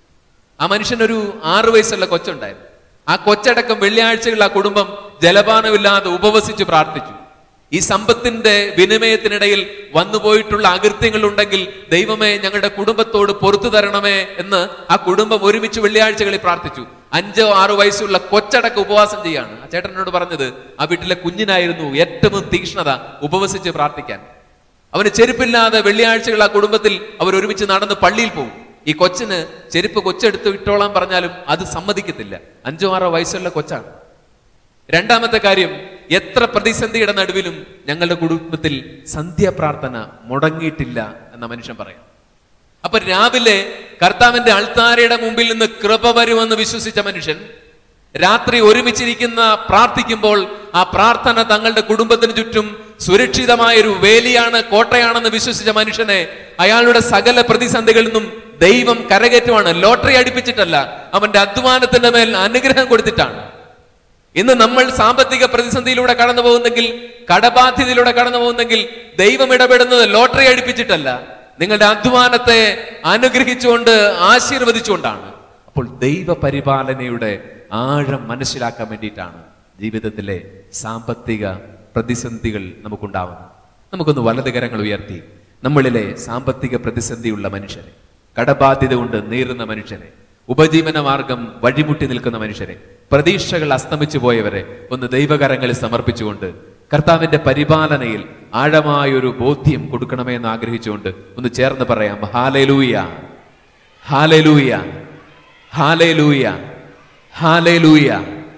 ആ മനുഷ്യനൊരു ആറു വയസ്സുള്ള കൊച്ചുണ്ടായിരുന്നു ആ കൊച്ചടക്കം വെള്ളിയാഴ്ചകളിൽ ആ കുടുംബം ജലപാനമില്ലാതെ ഉപവസിച്ച് പ്രാർത്ഥിച്ചു ഈ സമ്പത്തിന്റെ വിനിമയത്തിനിടയിൽ വന്നുപോയിട്ടുള്ള അകൃത്യങ്ങൾ ഉണ്ടെങ്കിൽ ദൈവമേ ഞങ്ങളുടെ കുടുംബത്തോട് പൊറത്തു തരണമേ എന്ന് ആ കുടുംബം ഒരുമിച്ച് വെള്ളിയാഴ്ചകളിൽ പ്രാർത്ഥിച്ചു അഞ്ചോ ആറോ വയസ്സുള്ള കൊച്ചടക്കം ഉപവാസം ചെയ്യാണ് ആ ചേട്ടനോട് പറഞ്ഞത് ആ വീട്ടിലെ കുഞ്ഞിനായിരുന്നു ഏറ്റവും തീക്ഷ്ണത ഉപവസിച്ച് പ്രാർത്ഥിക്കാൻ അവന് ചെരുപ്പില്ലാതെ വെള്ളിയാഴ്ചകൾ ആ കുടുംബത്തിൽ അവർ ഒരുമിച്ച് നടന്ന് പള്ളിയിൽ പോകും ഈ കൊച്ചിന് ചെരുപ്പ് കൊച്ചെടുത്ത് ഇട്ടോളാൻ പറഞ്ഞാലും അത് സമ്മതിക്കത്തില്ല അഞ്ചോ ആറോ വയസ്സുള്ള കൊച്ചാണ് രണ്ടാമത്തെ കാര്യം എത്ര പ്രതിസന്ധിയുടെ നടുവിലും ഞങ്ങളുടെ കുടുംബത്തിൽ സന്ധ്യാപ്രാർത്ഥന മുടങ്ങിയിട്ടില്ല എന്ന മനുഷ്യൻ പറയാം അപ്പൊ രാവിലെ കർത്താവിന്റെ അൾത്താരയുടെ മുമ്പിൽ നിന്ന് കൃപ വരുമെന്ന് വിശ്വസിച്ച മനുഷ്യൻ രാത്രി ഒരുമിച്ചിരിക്കുന്ന പ്രാർത്ഥിക്കുമ്പോൾ ആ പ്രാർത്ഥന തങ്ങളുടെ കുടുംബത്തിന് ചുറ്റും സുരക്ഷിതമായ ഒരു വേലിയാണ് കോട്ടയാണെന്ന് വിശ്വസിച്ച മനുഷ്യനെ അയാളുടെ സകല പ്രതിസന്ധികളിൽ നിന്നും ദൈവം കരകയറ്റുമാണ് ലോട്ടറി അടിപ്പിച്ചിട്ടല്ല അവന്റെ അധ്വാനത്തിന്റെ മേൽ അനുഗ്രഹം കൊടുത്തിട്ടാണ് ഇന്ന് നമ്മൾ സാമ്പത്തിക പ്രതിസന്ധിയിലൂടെ കടന്നു പോകുന്നെങ്കിൽ കടബാധ്യതയിലൂടെ കടന്നു പോകുന്നെങ്കിൽ ദൈവം ഇടപെടുന്നത് ലോട്ടറി അടിപ്പിച്ചിട്ടല്ല നിങ്ങളുടെ അധ്വാനത്തെ അനുഗ്രഹിച്ചുകൊണ്ട് ആശീർവദിച്ചുകൊണ്ടാണ് അപ്പോൾ ദൈവ പരിപാലനയുടെ ആഴം മനസ്സിലാക്കാൻ വേണ്ടിയിട്ടാണ് ജീവിതത്തിലെ സാമ്പത്തിക പ്രതിസന്ധികൾ നമുക്കുണ്ടാവുന്നത് നമുക്കൊന്ന് വലത് കരങ്ങൾ ഉയർത്തി നമ്മളിലെ സാമ്പത്തിക പ്രതിസന്ധിയുള്ള മനുഷ്യരെ കടബാധ്യത കൊണ്ട് നീറുന്ന മനുഷ്യരെ ഉപജീവന മാർഗം വഴിമുട്ടി നിൽക്കുന്ന മനുഷ്യരെ പ്രതീക്ഷകൾ അസ്തമിച്ചു പോയവരെ ഒന്ന് ദൈവകരങ്ങളിൽ സമർപ്പിച്ചുകൊണ്ട് കർത്താവിന്റെ പരിപാലനയിൽ ആഴമായൊരു ബോധ്യം കൊടുക്കണമേ എന്ന് ആഗ്രഹിച്ചുകൊണ്ട് ഒന്ന് ചേർന്ന് പറയാം ഹാലലൂയ ഹാലലൂയ ഹാലലൂയ ഹാലലൂയ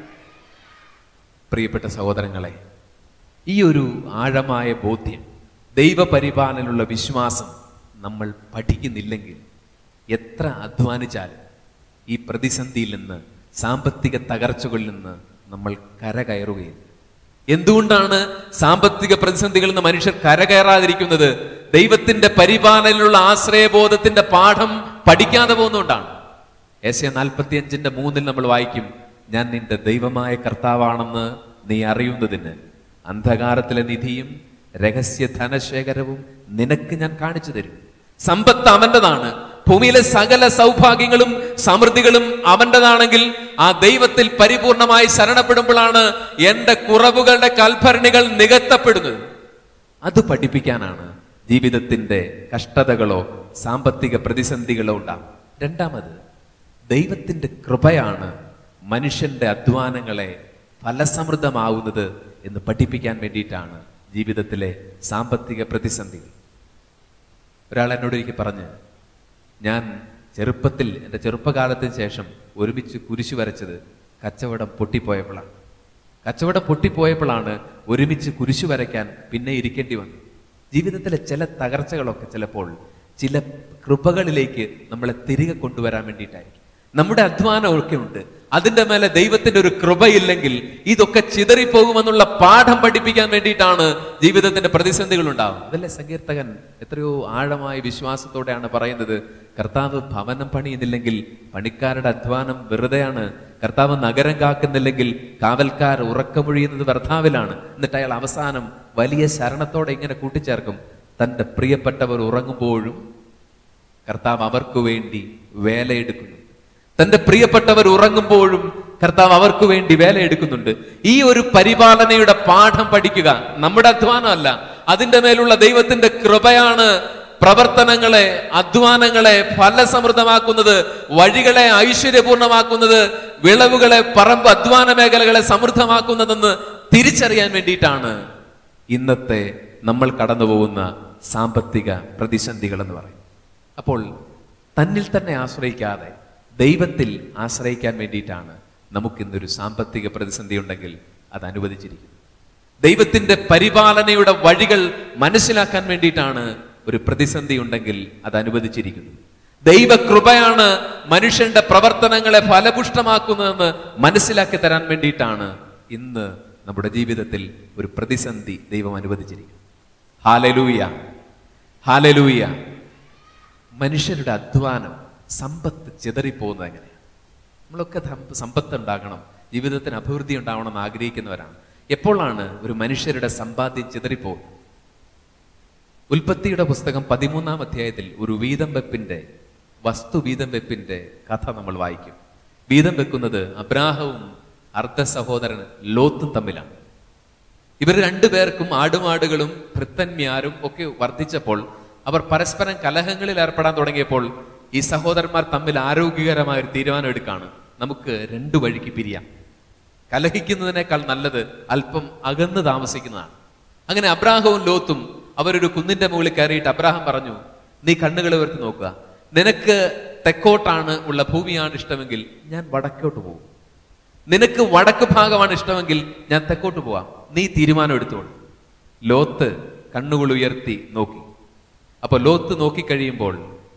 പ്രിയപ്പെട്ട സഹോദരങ്ങളെ ഈ ഒരു ആഴമായ ബോധ്യം ദൈവപരിപാലനുള്ള വിശ്വാസം നമ്മൾ പഠിക്കുന്നില്ലെങ്കിൽ എത്ര അധ്വാനിച്ചാലും ഈ പ്രതിസന്ധിയിൽ നിന്ന് സാമ്പത്തിക തകർച്ചകളിൽ നിന്ന് നമ്മൾ കരകയറുകയില്ല എന്തുകൊണ്ടാണ് സാമ്പത്തിക പ്രതിസന്ധികളിൽ നിന്ന് മനുഷ്യർ കരകയറാതിരിക്കുന്നത് ദൈവത്തിന്റെ പരിപാലനയിലുള്ള ആശ്രയബോധത്തിന്റെ പാഠം പഠിക്കാതെ പോകുന്നതുകൊണ്ടാണ് എസ് എ നാൽപ്പത്തി അഞ്ചിന്റെ മൂന്നിൽ നമ്മൾ വായിക്കും ഞാൻ നിന്റെ ദൈവമായ കർത്താവാണെന്ന് നീ അറിയുന്നതിന് അന്ധകാരത്തിലെ നിധിയും രഹസ്യ ധനശേഖരവും നിനക്ക് ഞാൻ കാണിച്ചു തരും സമ്പത്ത് അവന്റേതാണ് ഭൂമിയിലെ സകല സൗഭാഗ്യങ്ങളും സമൃദ്ധികളും അവന്റേതാണെങ്കിൽ ആ ദൈവത്തിൽ പരിപൂർണമായി ശരണപ്പെടുമ്പോഴാണ് എന്റെ കുറവുകളുടെ കൽഭരണികൾ നികത്തപ്പെടുന്നത് അത് പഠിപ്പിക്കാനാണ് ജീവിതത്തിന്റെ കഷ്ടതകളോ സാമ്പത്തിക പ്രതിസന്ധികളോ ഉണ്ടാവും രണ്ടാമത് ദൈവത്തിന്റെ കൃപയാണ് മനുഷ്യന്റെ അധ്വാനങ്ങളെ ഫലസമൃദ്ധമാവുന്നത് എന്ന് പഠിപ്പിക്കാൻ വേണ്ടിയിട്ടാണ് ജീവിതത്തിലെ സാമ്പത്തിക പ്രതിസന്ധികൾ ഒരാൾ എന്നോട് എനിക്ക് പറഞ്ഞ് ഞാൻ ചെറുപ്പത്തിൽ എൻ്റെ ചെറുപ്പകാലത്തിന് ശേഷം ഒരുമിച്ച് കുരിശു വരച്ചത് കച്ചവടം പൊട്ടിപ്പോയപ്പോഴാണ് കച്ചവടം പൊട്ടിപ്പോയപ്പോഴാണ് ഒരുമിച്ച് കുരിശു വരയ്ക്കാൻ പിന്നെ ഇരിക്കേണ്ടി വന്നു ജീവിതത്തിലെ ചില തകർച്ചകളൊക്കെ ചിലപ്പോൾ ചില കൃപകളിലേക്ക് നമ്മളെ തിരികെ കൊണ്ടുവരാൻ വേണ്ടിയിട്ടായിരിക്കും നമ്മുടെ അധ്വാനമൊക്കെ ഉണ്ട് അതിന്റെ മേലെ ദൈവത്തിന്റെ ഒരു കൃപയില്ലെങ്കിൽ ഇതൊക്കെ ചിതറിപ്പോകുമെന്നുള്ള പാഠം പഠിപ്പിക്കാൻ വേണ്ടിയിട്ടാണ് ജീവിതത്തിന്റെ പ്രതിസന്ധികൾ ഉണ്ടാവും അതല്ലേ സങ്കീർത്തകൻ എത്രയോ ആഴമായ വിശ്വാസത്തോടെയാണ് പറയുന്നത് കർത്താവ് ഭവനം പണിയുന്നില്ലെങ്കിൽ പണിക്കാരുടെ അധ്വാനം വെറുതെയാണ് കർത്താവ് നഗരം കാക്കുന്നില്ലെങ്കിൽ കാവൽക്കാർ ഉറക്കമൊഴിയുന്നത് വ്യർത്ഥാവിലാണ് എന്നിട്ട് അയാൾ അവസാനം വലിയ ശരണത്തോടെ ഇങ്ങനെ കൂട്ടിച്ചേർക്കും തന്റെ പ്രിയപ്പെട്ടവർ ഉറങ്ങുമ്പോഴും കർത്താവ് അവർക്ക് വേണ്ടി വേലയെടുക്കുന്നു തന്റെ പ്രിയപ്പെട്ടവർ ഉറങ്ങുമ്പോഴും കർത്താവ് അവർക്ക് വേണ്ടി വേലയെടുക്കുന്നുണ്ട് ഈ ഒരു പരിപാലനയുടെ പാഠം പഠിക്കുക നമ്മുടെ അധ്വാനമല്ല അതിന്റെ മേലുള്ള ദൈവത്തിന്റെ കൃപയാണ് പ്രവർത്തനങ്ങളെ അധ്വാനങ്ങളെ ഫലസമൃദ്ധമാക്കുന്നത് വഴികളെ ഐശ്വര്യപൂർണമാക്കുന്നത് വിളവുകളെ പറമ്പ് അധ്വാന മേഖലകളെ സമൃദ്ധമാക്കുന്നതെന്ന് തിരിച്ചറിയാൻ വേണ്ടിയിട്ടാണ് ഇന്നത്തെ നമ്മൾ കടന്നു പോകുന്ന സാമ്പത്തിക പ്രതിസന്ധികൾ എന്ന് പറയും അപ്പോൾ തന്നിൽ തന്നെ ആശ്രയിക്കാതെ ദൈവത്തിൽ ആശ്രയിക്കാൻ വേണ്ടിയിട്ടാണ് നമുക്കിന്നൊരു സാമ്പത്തിക പ്രതിസന്ധി ഉണ്ടെങ്കിൽ അത് അനുവദിച്ചിരിക്കുന്നത് ദൈവത്തിന്റെ പരിപാലനയുടെ വഴികൾ മനസ്സിലാക്കാൻ വേണ്ടിയിട്ടാണ് ഒരു പ്രതിസന്ധി ഉണ്ടെങ്കിൽ അത് അനുവദിച്ചിരിക്കുന്നു ദൈവകൃപയാണ് മനുഷ്യന്റെ പ്രവർത്തനങ്ങളെ ഫലപുഷ്ടമാക്കുന്നതെന്ന് മനസ്സിലാക്കി തരാൻ വേണ്ടിയിട്ടാണ് ഇന്ന് നമ്മുടെ ജീവിതത്തിൽ ഒരു പ്രതിസന്ധി ദൈവം അനുവദിച്ചിരിക്കുന്നത് ഹാലലൂയ ഹാലലൂയ മനുഷ്യരുടെ അധ്വാനം സമ്പത്ത് ചിതറിപ്പോകുന്നത് എങ്ങനെയാണ് നമ്മളൊക്കെ ധം- സമ്പത്ത് ഉണ്ടാകണം ജീവിതത്തിന് അഭിവൃദ്ധി ഉണ്ടാവണം എന്ന് ആഗ്രഹിക്കുന്നവരാണ് എപ്പോഴാണ് ഒരു മനുഷ്യരുടെ സമ്പാദ്യം ചിതറിപ്പോകുന്നത് ഉൽപ്പത്തിയുടെ പുസ്തകം പതിമൂന്നാം അധ്യായത്തിൽ ഒരു വീതം വെപ്പിന്റെ വസ്തു വീതം വെപ്പിന്റെ കഥ നമ്മൾ വായിക്കും വീതം വെക്കുന്നത് അബ്രാഹവും അർദ്ധ സഹോദരൻ ലോത്തും തമ്മിലാണ് ഇവർ രണ്ടുപേർക്കും ആടുമാടുകളും ഭൃത്തന്മാരും ഒക്കെ വർദ്ധിച്ചപ്പോൾ അവർ പരസ്പരം കലഹങ്ങളിൽ ഏർപ്പെടാൻ തുടങ്ങിയപ്പോൾ ഈ സഹോദരന്മാർ തമ്മിൽ ആരോഗ്യകരമായ ഒരു തീരുമാനം എടുക്കാണ് നമുക്ക് രണ്ടു വഴിക്ക് പിരിയാം കലഹിക്കുന്നതിനേക്കാൾ നല്ലത് അല്പം അകന്ന് താമസിക്കുന്നതാണ് അങ്ങനെ അബ്രാഹവും ലോത്തും അവരൊരു കുന്നിന്റെ മുകളിൽ കയറിയിട്ട് അബ്രാഹം പറഞ്ഞു നീ കണ്ണുകൾ ഉയർത്തി നോക്കുക നിനക്ക് തെക്കോട്ടാണ് ഉള്ള ഭൂമിയാണ് ഇഷ്ടമെങ്കിൽ ഞാൻ വടക്കോട്ട് പോകും നിനക്ക് വടക്ക് ഭാഗമാണ് ഇഷ്ടമെങ്കിൽ ഞാൻ തെക്കോട്ട് പോവാം നീ തീരുമാനം എടുത്തോളൂ ലോത്ത് കണ്ണുകൾ ഉയർത്തി നോക്കി അപ്പൊ ലോത്ത് നോക്കിക്കഴിയുമ്പോൾ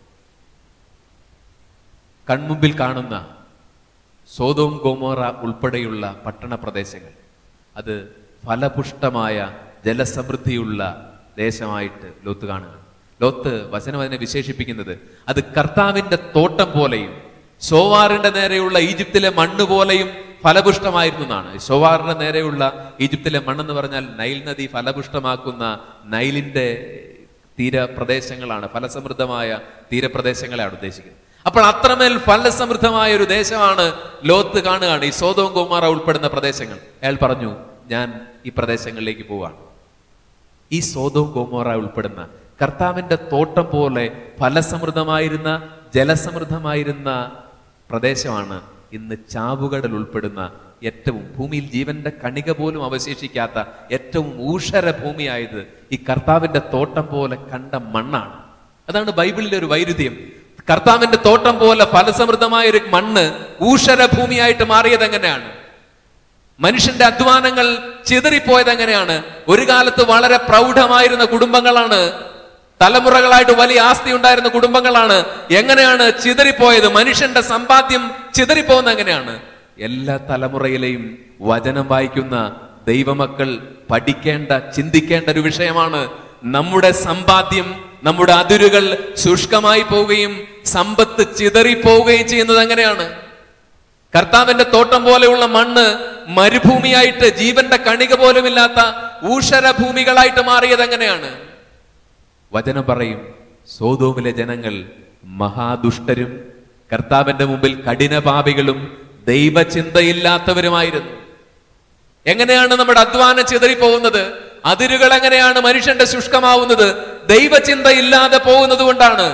കൺമുമ്പിൽ കാണുന്ന സോതോം ഗോമോറ ഉൾപ്പെടെയുള്ള പട്ടണ പ്രദേശങ്ങൾ അത് ഫലപുഷ്ടമായ ജലസമൃദ്ധിയുള്ള ദേശമായിട്ട് ലോത്ത് കാണുകയാണ് ലോത്ത് വചനം അതിനെ വിശേഷിപ്പിക്കുന്നത് അത് കർത്താവിന്റെ തോട്ടം പോലെയും സോവാറിന്റെ നേരെയുള്ള ഈജിപ്തിലെ മണ്ണ് പോലെയും ഫലപുഷ്ടമായിരുന്നു എന്നാണ് സോവാറിന്റെ നേരെയുള്ള ഈജിപ്തിലെ മണ്ണെന്ന് പറഞ്ഞാൽ നൈൽ നദി ഫലപുഷ്ടമാക്കുന്ന നൈലിന്റെ തീരപ്രദേശങ്ങളാണ് ഫലസമൃദ്ധമായ തീരപ്രദേശങ്ങളെയാണ് ഉദ്ദേശിക്കുന്നത് അപ്പോൾ അത്രമേൽ ഫലസമൃദ്ധമായ ഒരു ദേശമാണ് ലോത്ത് കാണുകയാണ് ഈ സോതോം കുമാറ ഉൾപ്പെടുന്ന പ്രദേശങ്ങൾ അയാൾ പറഞ്ഞു ഞാൻ ഈ പ്രദേശങ്ങളിലേക്ക് പോവാണ് ഈ സോതോം ഗോമോറ ഉൾപ്പെടുന്ന കർത്താവിന്റെ തോട്ടം പോലെ ഫലസമൃദ്ധമായിരുന്ന ജലസമൃദ്ധമായിരുന്ന പ്രദേശമാണ് ഇന്ന് ചാവുകടൽ ഉൾപ്പെടുന്ന ഏറ്റവും ഭൂമിയിൽ ജീവന്റെ കണിക പോലും അവശേഷിക്കാത്ത ഏറ്റവും ഊഷര ഭൂമിയായത് ഈ കർത്താവിന്റെ തോട്ടം പോലെ കണ്ട മണ്ണാണ് അതാണ് ബൈബിളിലെ ഒരു വൈരുദ്ധ്യം കർത്താവിന്റെ തോട്ടം പോലെ ഫലസമൃദ്ധമായ ഒരു മണ്ണ് ഊഷര ഭൂമിയായിട്ട് മാറിയത് എങ്ങനെയാണ് മനുഷ്യന്റെ അധ്വാനങ്ങൾ ചിതറിപ്പോയത് എങ്ങനെയാണ് ഒരു കാലത്ത് വളരെ പ്രൗഢമായിരുന്ന കുടുംബങ്ങളാണ് തലമുറകളായിട്ട് വലിയ ആസ്തി ഉണ്ടായിരുന്ന കുടുംബങ്ങളാണ് എങ്ങനെയാണ് ചിതറിപ്പോയത് മനുഷ്യന്റെ സമ്പാദ്യം ചിതറിപ്പോകുന്നത് എങ്ങനെയാണ് എല്ലാ തലമുറയിലെയും വചനം വായിക്കുന്ന ദൈവമക്കൾ പഠിക്കേണ്ട ചിന്തിക്കേണ്ട ഒരു വിഷയമാണ് നമ്മുടെ സമ്പാദ്യം നമ്മുടെ അതിരുകൾ ശുഷ്കമായി പോവുകയും സമ്പത്ത് ചിതറിപ്പോവുകയും ചെയ്യുന്നത് എങ്ങനെയാണ് കർത്താവിന്റെ തോട്ടം പോലെയുള്ള മണ്ണ് മരുഭൂമിയായിട്ട് ജീവന്റെ കണിക പോലുമില്ലാത്ത ഊഷര ഭൂമികളായിട്ട് മാറിയത് എങ്ങനെയാണ് വചനം പറയും സോതോമിലെ ജനങ്ങൾ മഹാദുഷ്ടരും കർത്താവിന്റെ മുമ്പിൽ കഠിനപാപികളും ദൈവചിന്തയില്ലാത്തവരുമായിരുന്നു എങ്ങനെയാണ് നമ്മുടെ അധ്വാനം ചിതറിപ്പോകുന്നത് അതിരുകൾ എങ്ങനെയാണ് മനുഷ്യന്റെ ശുഷ്കമാവുന്നത് ദൈവചിന്ത ഇല്ലാതെ പോകുന്നത് കൊണ്ടാണ്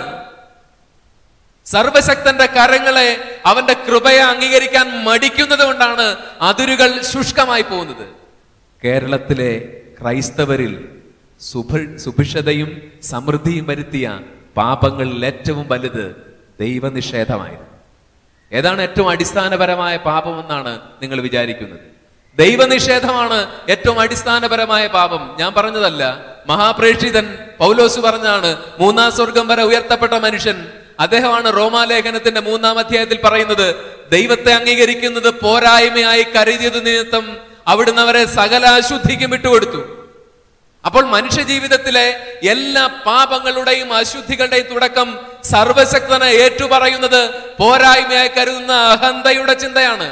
സർവശക്തന്റെ കരങ്ങളെ അവന്റെ കൃപയെ അംഗീകരിക്കാൻ മടിക്കുന്നത് കൊണ്ടാണ് അതിരുകൾ ശുഷ്കമായി പോകുന്നത് കേരളത്തിലെ ക്രൈസ്തവരിൽ സുഭ സുഭിക്ഷതയും സമൃദ്ധിയും വരുത്തിയ പാപങ്ങളിൽ ഏറ്റവും വലുത് ദൈവനിഷേധമായിരുന്നു ഏതാണ് ഏറ്റവും അടിസ്ഥാനപരമായ പാപമെന്നാണ് നിങ്ങൾ വിചാരിക്കുന്നത് ദൈവനിഷേധമാണ് ഏറ്റവും അടിസ്ഥാനപരമായ പാപം ഞാൻ പറഞ്ഞതല്ല മഹാപ്രേക്ഷിതൻ പൗലോസ് പറഞ്ഞാണ് മൂന്നാം സ്വർഗം വരെ ഉയർത്തപ്പെട്ട മനുഷ്യൻ അദ്ദേഹമാണ് റോമാലേഖനത്തിന്റെ മൂന്നാം അധ്യായത്തിൽ പറയുന്നത് ദൈവത്തെ അംഗീകരിക്കുന്നത് പോരായ്മയായി കരുതിയത് നിമിത്തം അവിടുന്ന് അവരെ സകല അശുദ്ധിക്കും വിട്ടുകൊടുത്തു അപ്പോൾ മനുഷ്യ ജീവിതത്തിലെ എല്ലാ പാപങ്ങളുടെയും അശുദ്ധികളുടെയും തുടക്കം സർവശക്തനെ ഏറ്റുപറയുന്നത് പോരായ്മയായി കരുതുന്ന അഹന്തയുടെ ചിന്തയാണ്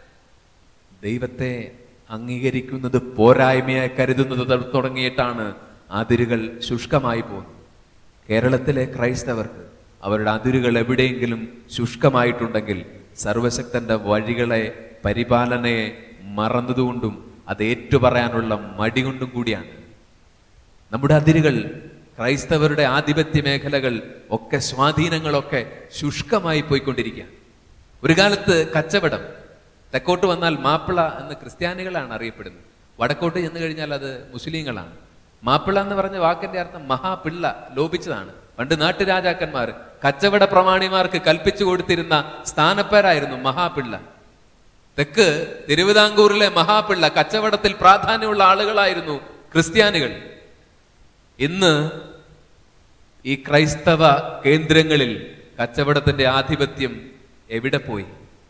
ദൈവത്തെ അംഗീകരിക്കുന്നത് പോരായ്മയായി കരുതുന്നത് ത- തുടങ്ങിയിട്ടാണ് അതിരുകൾ ശുഷ്കമായി പോകുന്നത് കേരളത്തിലെ ക്രൈസ്തവർക്ക് അവരുടെ അതിരുകൾ എവിടെയെങ്കിലും ശുഷ്കമായിട്ടുണ്ടെങ്കിൽ സർവശക്തന്റെ വഴികളെ പരിപാലനയെ മറന്നതുകൊണ്ടും അത് ഏറ്റുപറയാനുള്ള മടി കൊണ്ടും കൂടിയാണ് നമ്മുടെ അതിരുകൾ ക്രൈസ്തവരുടെ ആധിപത്യ മേഖലകൾ ഒക്കെ സ്വാധീനങ്ങളൊക്കെ ശുഷ്കമായി പോയിക്കൊണ്ടിരിക്കുക ഒരു കാലത്ത് കച്ചവടം തെക്കോട്ട് വന്നാൽ മാപ്പിള എന്ന് ക്രിസ്ത്യാനികളാണ് അറിയപ്പെടുന്നത് വടക്കോട്ട് ചെന്ന് കഴിഞ്ഞാൽ അത് മുസ്ലിങ്ങളാണ് മാപ്പിള എന്ന് പറഞ്ഞ വാക്കിന്റെ അർത്ഥം മഹാപിള്ള ലോപിച്ചതാണ് പണ്ട് നാട്ടുരാജാക്കന്മാർ കച്ചവട പ്രമാണിമാർക്ക് കൽപ്പിച്ചു കൊടുത്തിരുന്ന സ്ഥാനപ്പേരായിരുന്നു മഹാപിള്ള തെക്ക് തിരുവിതാംകൂറിലെ മഹാപിള്ള കച്ചവടത്തിൽ പ്രാധാന്യമുള്ള ആളുകളായിരുന്നു ക്രിസ്ത്യാനികൾ ഇന്ന് ഈ ക്രൈസ്തവ കേന്ദ്രങ്ങളിൽ കച്ചവടത്തിന്റെ ആധിപത്യം എവിടെ പോയി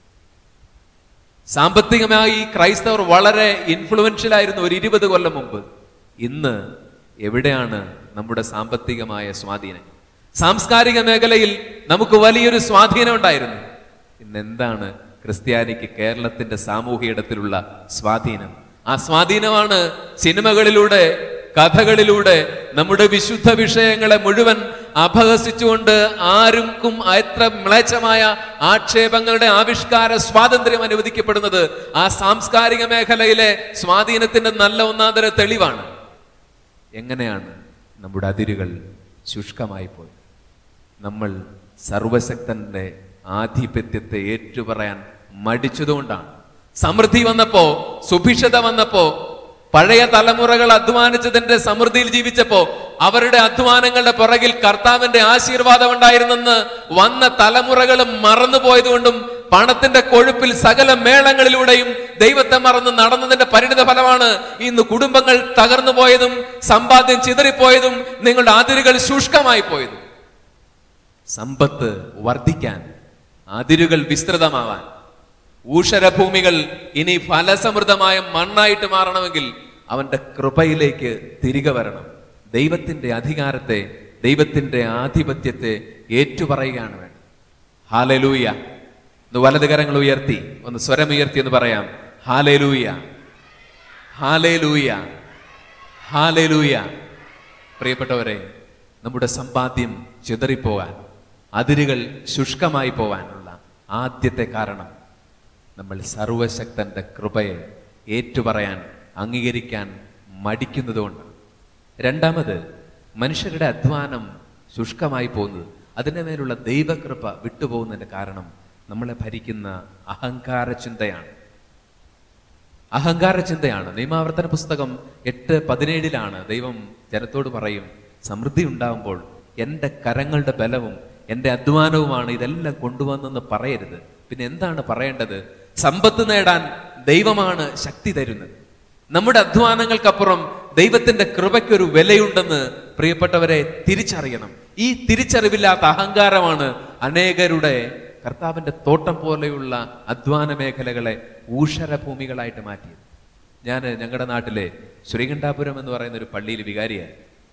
സാമ്പത്തികമായി ഈ ക്രൈസ്തവർ വളരെ ഇൻഫ്ലുവൻഷ്യൽ ആയിരുന്നു ഒരു ഇരുപത് കൊല്ലം മുമ്പ് ഇന്ന് എവിടെയാണ് നമ്മുടെ സാമ്പത്തികമായ സ്വാധീനം സാംസ്കാരിക മേഖലയിൽ നമുക്ക് വലിയൊരു സ്വാധീനം ഉണ്ടായിരുന്നു ഇന്ന് എന്താണ് ക്രിസ്ത്യാനിക്ക് കേരളത്തിന്റെ സാമൂഹിക ഇടത്തിലുള്ള സ്വാധീനം ആ സ്വാധീനമാണ് സിനിമകളിലൂടെ കഥകളിലൂടെ നമ്മുടെ വിശുദ്ധ വിഷയങ്ങളെ മുഴുവൻ അപഹസിച്ചുകൊണ്ട് ആർക്കും എത്ര മ്ലേച്ഛമായ ആക്ഷേപങ്ങളുടെ ആവിഷ്കാര സ്വാതന്ത്ര്യം അനുവദിക്കപ്പെടുന്നത് ആ സാംസ്കാരിക മേഖലയിലെ സ്വാധീനത്തിന്റെ നല്ല ഒന്നാന്തര തെളിവാണ് എങ്ങനെയാണ് നമ്മുടെ അതിരുകൾ ശുഷ്കമായി പോയി നമ്മൾ സർവശക്തന്റെ ആധിപത്യത്തെ ഏറ്റുപറയാൻ മടിച്ചതുകൊണ്ടാണ് സമൃദ്ധി വന്നപ്പോ സുഭിക്ഷത വന്നപ്പോ പഴയ തലമുറകൾ അധ്വാനിച്ചതിന്റെ സമൃദ്ധിയിൽ ജീവിച്ചപ്പോ അവരുടെ അധ്വാനങ്ങളുടെ പുറകിൽ കർത്താവിന്റെ ആശീർവാദം ഉണ്ടായിരുന്നെന്ന് വന്ന തലമുറകൾ മറന്നുപോയതുകൊണ്ടും പണത്തിന്റെ കൊഴുപ്പിൽ സകല മേളങ്ങളിലൂടെയും ദൈവത്തെ മറന്ന് നടന്നതിന്റെ പരിണിത ഫലമാണ് ഇന്ന് കുടുംബങ്ങൾ തകർന്നു പോയതും സമ്പാദ്യം ചിതറിപ്പോയതും നിങ്ങളുടെ അതിരുകൾ ശുഷ്കമായി പോയതും സമ്പത്ത് വർദ്ധിക്കാൻ അതിരുകൾ വിസ്തൃതമാവാൻ ഊഷരഭൂമികൾ ഇനി ഫലസമൃദ്ധമായ മണ്ണായിട്ട് മാറണമെങ്കിൽ അവന്റെ കൃപയിലേക്ക് തിരികെ വരണം ദൈവത്തിന്റെ അധികാരത്തെ ദൈവത്തിന്റെ ആധിപത്യത്തെ ഏറ്റുപറയുകയാണ് വേണ്ടത് ഹാലലൂയ ഒന്ന് വലത് കരങ്ങൾ ഉയർത്തി ഒന്ന് സ്വരമുയർത്തി എന്ന് പറയാം ഹാലലൂയ ഹാലലൂയ ഹാലലൂയ പ്രിയപ്പെട്ടവരെ നമ്മുടെ സമ്പാദ്യം ചിതറിപ്പോവാൻ അതിരുകൾ ശുഷ്കമായി പോവാനുള്ള ആദ്യത്തെ കാരണം നമ്മൾ സർവശക്തന്റെ കൃപയെ ഏറ്റുപറയാൻ അംഗീകരിക്കാൻ മടിക്കുന്നതുകൊണ്ട് രണ്ടാമത് മനുഷ്യരുടെ അധ്വാനം ശുഷ്കമായി പോകുന്നത് അതിൻ്റെ മേലുള്ള ദൈവകൃപ വിട്ടുപോകുന്നതിന്റെ കാരണം നമ്മളെ ഭരിക്കുന്ന അഹങ്കാര ചിന്തയാണ് അഹങ്കാര ചിന്തയാണ് നിയമാവർത്തന പുസ്തകം എട്ട് പതിനേഴിലാണ് ദൈവം ജനത്തോട് പറയും സമൃദ്ധി ഉണ്ടാകുമ്പോൾ എൻ്റെ കരങ്ങളുടെ ബലവും എൻ്റെ അധ്വാനവുമാണ് ഇതെല്ലാം കൊണ്ടുവന്നെന്ന് പറയരുത് പിന്നെ എന്താണ് പറയേണ്ടത് സമ്പത്ത് നേടാൻ ദൈവമാണ് ശക്തി തരുന്നത് നമ്മുടെ അധ്വാനങ്ങൾക്കപ്പുറം ദൈവത്തിന്റെ കൃപയ്ക്കൊരു വിലയുണ്ടെന്ന് പ്രിയപ്പെട്ടവരെ തിരിച്ചറിയണം ഈ തിരിച്ചറിവില്ലാത്ത അഹങ്കാരമാണ് അനേകരുടെ കർത്താവിന്റെ തോട്ടം പോലെയുള്ള അധ്വാന മേഖലകളെ ഊഷര ഭൂമികളായിട്ട് മാറ്റിയത് ഞാൻ ഞങ്ങളുടെ നാട്ടിലെ ശ്രീകണ്ഠാപുരം എന്ന് പറയുന്ന ഒരു പള്ളിയിൽ വികാരിയായി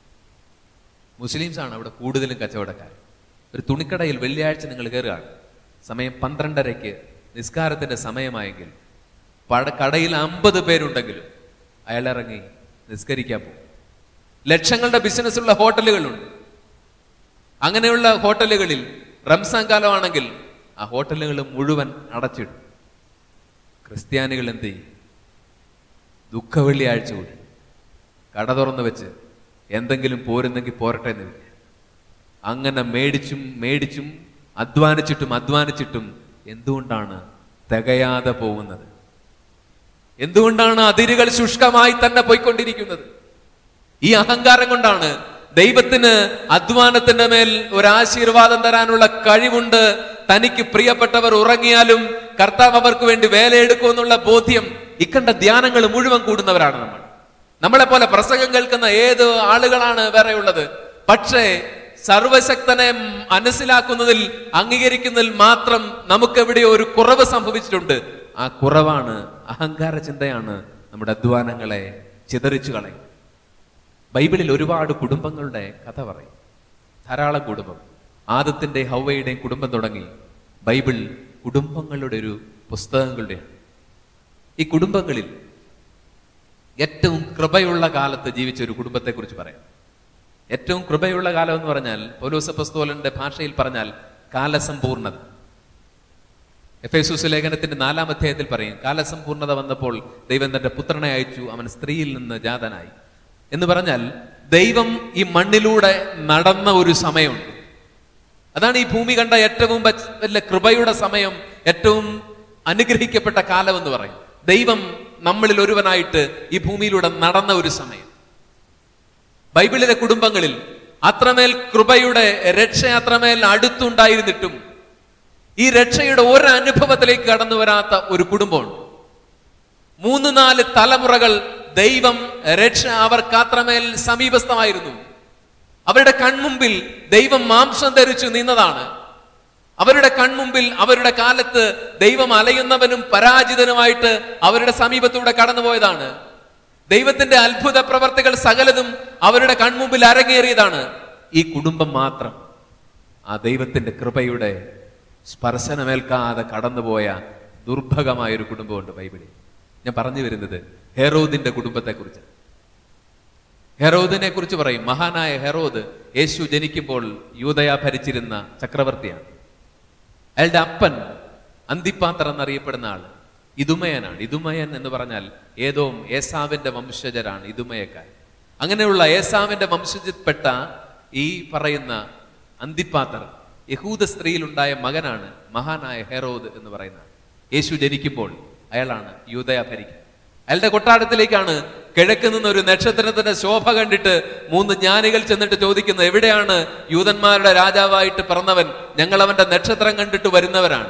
മുസ്ലിംസ് ആണ് അവിടെ കൂടുതലും കച്ചവടക്കാർ ഒരു തുണിക്കടയിൽ വെള്ളിയാഴ്ച നിങ്ങൾ കയറുകയാണ് സമയം പന്ത്രണ്ടരയ്ക്ക് നിസ്കാരത്തിന്റെ സമയമായെങ്കിൽ പട കടയിൽ അമ്പത് പേരുണ്ടെങ്കിലും അയാൾ ഇറങ്ങി നിസ്കരിക്കാൻ പോകും ലക്ഷങ്ങളുടെ ബിസിനസ്സുള്ള ഹോട്ടലുകളുണ്ട് അങ്ങനെയുള്ള ഹോട്ടലുകളിൽ റംസാൻ കാലമാണെങ്കിൽ ആ ഹോട്ടലുകൾ മുഴുവൻ അടച്ചിടും ക്രിസ്ത്യാനികൾ എന്ത് ചെയ്യും ദുഃഖവെള്ളിയാഴ്ച കൂടി കട തുറന്ന് വെച്ച് എന്തെങ്കിലും പോരുന്നെങ്കിൽ പോരട്ടെ എന്ന് വിചാരിക്കും. അങ്ങനെ മേടിച്ചും മേടിച്ചും അധ്വാനിച്ചിട്ടും അധ്വാനിച്ചിട്ടും എന്തുകൊണ്ടാണ് തികയാതെ പോകുന്നത് എന്തുകൊണ്ടാണ് അതിരുകൾ ശുഷ്കമായി തന്നെ പോയിക്കൊണ്ടിരിക്കുന്നത് ഈ അഹങ്കാരം കൊണ്ടാണ് ദൈവത്തിന് അധ്വാനത്തിന്റെ മേൽ ഒരു ആശീർവാദം തരാനുള്ള കഴിവുണ്ട് തനിക്ക് പ്രിയപ്പെട്ടവർ ഉറങ്ങിയാലും കർത്താവ് അവർക്ക് വേണ്ടി വേലയെടുക്കുമെന്നുള്ള ബോധ്യം ഇക്കണ്ട ധ്യാനങ്ങൾ മുഴുവൻ കൂടുന്നവരാണ് നമ്മൾ നമ്മളെ പോലെ പ്രസംഗം കേൾക്കുന്ന ഏത് ആളുകളാണ് വേറെ ഉള്ളത് പക്ഷേ സർവശക്തനെ മനസ്സിലാക്കുന്നതിൽ അംഗീകരിക്കുന്നതിൽ മാത്രം നമുക്കെവിടെയോ ഒരു കുറവ് സംഭവിച്ചിട്ടുണ്ട് ആ കുറവാണ് അഹങ്കാര ചിന്തയാണ് നമ്മുടെ അധ്വാനങ്ങളെ ചിതറിച്ചു കളയും ബൈബിളിൽ ഒരുപാട് കുടുംബങ്ങളുടെ കഥ പറയും ധാരാളം കുടുംബം ആദത്തിന്റെ ഹൗവയുടെയും കുടുംബം തുടങ്ങി ബൈബിൾ കുടുംബങ്ങളുടെ ഒരു പുസ്തകങ്ങളുടെയാണ് ഈ കുടുംബങ്ങളിൽ ഏറ്റവും കൃപയുള്ള കാലത്ത് ജീവിച്ച ഒരു കുടുംബത്തെക്കുറിച്ച് പറയാം ഏറ്റവും കൃപയുള്ള കാലം എന്ന് പറഞ്ഞാൽ പൗലോസപ്പസ്തോലന്റെ ഭാഷയിൽ പറഞ്ഞാൽ കാലസമ്പൂർണത എഫ് എസൂസ് ലേഖനത്തിന്റെ നാലാം അധ്യായത്തിൽ പറയും കാലസമ്പൂർണത വന്നപ്പോൾ ദൈവം തന്റെ പുത്രനെ അയച്ചു അവൻ സ്ത്രീയിൽ നിന്ന് ജാതനായി എന്ന് പറഞ്ഞാൽ ദൈവം ഈ മണ്ണിലൂടെ നടന്ന ഒരു സമയമുണ്ട് അതാണ് ഈ ഭൂമി കണ്ട ഏറ്റവും വച്ച് വലിയ കൃപയുടെ സമയം ഏറ്റവും അനുഗ്രഹിക്കപ്പെട്ട കാലം എന്ന് പറയും ദൈവം നമ്മളിൽ ഒരുവനായിട്ട് ഈ ഭൂമിയിലൂടെ നടന്ന ഒരു സമയം ബൈബിളിലെ കുടുംബങ്ങളിൽ അത്രമേൽ കൃപയുടെ രക്ഷ അത്രമേൽ അടുത്തുണ്ടായിരുന്നിട്ടും ഈ രക്ഷയുടെ ഒരു അനുഭവത്തിലേക്ക് കടന്നു വരാത്ത ഒരു കുടുംബമുണ്ട് മൂന്ന് നാല് തലമുറകൾ ദൈവം രക്ഷ അവർക്ക് അത്രമേൽ സമീപസ്ഥമായിരുന്നു അവരുടെ കൺമുമ്പിൽ ദൈവം മാംസം ധരിച്ചു നിന്നതാണ് അവരുടെ കൺമുമ്പിൽ അവരുടെ കാലത്ത് ദൈവം അലയുന്നവനും പരാജിതനുമായിട്ട് അവരുടെ സമീപത്തൂടെ കടന്നുപോയതാണ് ദൈവത്തിന്റെ അത്ഭുത പ്രവർത്തികൾ സകലതും അവരുടെ കൺമുമ്പിൽ അരങ്ങേറിയതാണ് ഈ കുടുംബം മാത്രം ആ ദൈവത്തിന്റെ കൃപയുടെ സ്പർശനമേൽക്കാതെ കടന്നുപോയ ദുർഭഗമായ ഒരു കുടുംബമുണ്ട് ബൈബിളിൽ ഞാൻ പറഞ്ഞു വരുന്നത് ഹെറോദിന്റെ കുടുംബത്തെക്കുറിച്ച് ഹെറോദിനെ കുറിച്ച് പറയും മഹാനായ ഹെറോദ് യേശു ജനിക്കുമ്പോൾ യൂതയ ഭരിച്ചിരുന്ന ചക്രവർത്തിയാണ് അയാളുടെ അപ്പൻ അന്തിപ്പാത്ര എന്നറിയപ്പെടുന്ന ആള് ഇതുമയനാണ് ഇതുമയൻ എന്ന് പറഞ്ഞാൽ ഏതോ ഏസാവിന്റെ വംശജരാണ് ഇതുമയക്കാർ അങ്ങനെയുള്ള ഏസാവിന്റെ വംശജപ്പെട്ട ഈ പറയുന്ന അന്തിപ്പാത്തർ യഹൂദ സ്ത്രീയിലുണ്ടായ മകനാണ് മഹാനായ ഹെറോദ് എന്ന് പറയുന്ന ആൾ. യേശു ജനിക്കുമ്പോൾ അയാളാണ് യൂതയ ഭരിക്കുന്നത് അയാളുടെ കൊട്ടാരത്തിലേക്കാണ് കിഴക്ക് നിന്ന് ഒരു നക്ഷത്രത്തിന്റെ ശോഭ കണ്ടിട്ട് മൂന്ന് ജ്ഞാനികൾ ചെന്നിട്ട് ചോദിക്കുന്നത് എവിടെയാണ് യൂതന്മാരുടെ രാജാവായിട്ട് പിറന്നവൻ ഞങ്ങൾ അവന്റെ നക്ഷത്രം കണ്ടിട്ട് വരുന്നവരാണ്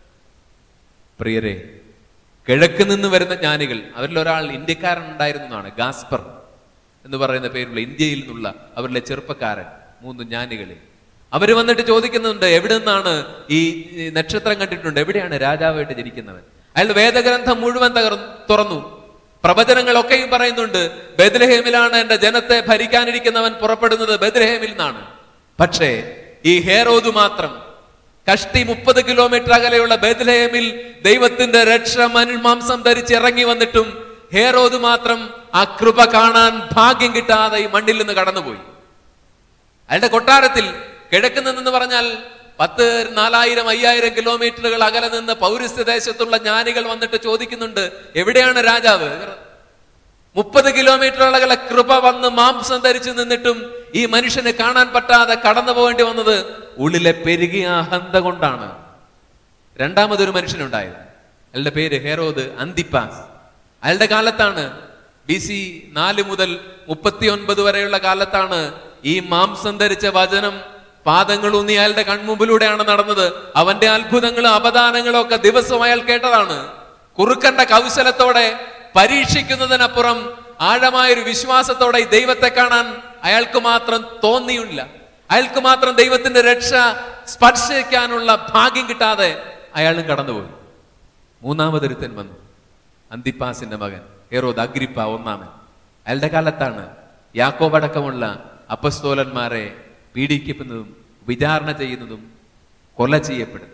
പ്രിയരെ കിഴക്ക് നിന്ന് വരുന്ന ജ്ഞാനികൾ അവരിൽ ഒരാൾ ഇന്ത്യക്കാരൻ ഉണ്ടായിരുന്നു എന്നാണ് ഗാസ്പർ എന്ന് പറയുന്ന പേരുള്ള ഇന്ത്യയിൽ നിന്നുള്ള അവരിലെ ചെറുപ്പക്കാരൻ മൂന്ന് ജ്ഞാനികളിൽ അവര് വന്നിട്ട് ചോദിക്കുന്നുണ്ട് എവിടെ നിന്നാണ് ഈ ഈ നക്ഷത്രം കണ്ടിട്ടുണ്ട് എവിടെയാണ് രാജാവായിട്ട് ജനിക്കുന്നവൻ അയാൾ വേദഗ്രന്ഥം മുഴുവൻ തകർ തുറന്നു പ്രവചനങ്ങളൊക്കെയും പറയുന്നുണ്ട് ബദ്രഹേമിലാണ് എന്റെ ജനത്തെ ഭരിക്കാനിരിക്കുന്നവൻ പുറപ്പെടുന്നത് ബദ്രഹേമിൽ നിന്നാണ് പക്ഷേ ഈ ഹേറോദ് മാത്രം കഷ്ടി മുപ്പത് കിലോമീറ്റർ അകലെയുള്ള ബേദ്ലഹേമിൽ ദൈവത്തിന്റെ രക്ഷ മനുമാംസം ധരിച്ച് ഇറങ്ങി വന്നിട്ടും ഹേറോദ് മാത്രം ആ കൃപ കാണാൻ ഭാഗ്യം കിട്ടാതെ ഈ മണ്ണിൽ നിന്ന് കടന്നുപോയി അയാളുടെ കൊട്ടാരത്തിൽ കിഴക്ക് നിന്ന് പറഞ്ഞാൽ പത്ത് നാലായിരം അയ്യായിരം കിലോമീറ്ററുകൾ അകലെ നിന്ന് പൗരസ്ത്യ ദേശത്തുള്ള ജ്ഞാനികൾ വന്നിട്ട് ചോദിക്കുന്നുണ്ട് എവിടെയാണ് രാജാവ് മുപ്പത് കിലോമീറ്റർ അകലെ കൃപ വന്ന് മാംസം ധരിച്ചു നിന്നിട്ടും ഈ മനുഷ്യന് കാണാൻ പറ്റാതെ കടന്നു പോകേണ്ടി വന്നത് ഉള്ളിലെ പെരുകിയ അഹന്ത കൊണ്ടാണ് രണ്ടാമതൊരു മനുഷ്യനുണ്ടായത് അയാളുടെ പേര് ഹെറോദ് അന്തിപ്പാസ് അയാളുടെ കാലത്താണ് ബി സി നാല് മുതൽ മുപ്പത്തി ഒൻപത് വരെയുള്ള കാലത്താണ് ഈ മാംസം ധരിച്ച വചനം പാദങ്ങളൂന്നി അയാളുടെ കൺമുമ്പിലൂടെയാണ് നടന്നത് അവന്റെ അത്ഭുതങ്ങളും അപദാനങ്ങളും ഒക്കെ ദിവസവും അയാൾ കേട്ടതാണ് കുറുക്കന്റെ കൗശലത്തോടെ പരീക്ഷിക്കുന്നതിനപ്പുറം ആഴമായൊരു വിശ്വാസത്തോടെ ഈ ദൈവത്തെ കാണാൻ അയാൾക്ക് മാത്രം തോന്നിയില്ല അയാൾക്ക് മാത്രം ദൈവത്തിന്റെ രക്ഷ സ്പർശിക്കാനുള്ള ഭാഗ്യം കിട്ടാതെ അയാളും കടന്നുപോയി മൂന്നാമതൊരുത്തൻ വന്നു അന്തിപ്പാസിന്റെ മകൻ ഹെറോദ് അഗ്രിപ്പ ഒന്നാമൻ അയാളുടെ കാലത്താണ് യാക്കോബ് അടക്കമുള്ള അപ്പസ്തോലന്മാരെ പീഡിക്കുന്നതും വിചാരണ ചെയ്യുന്നതും കൊല ചെയ്യപ്പെടുന്നതും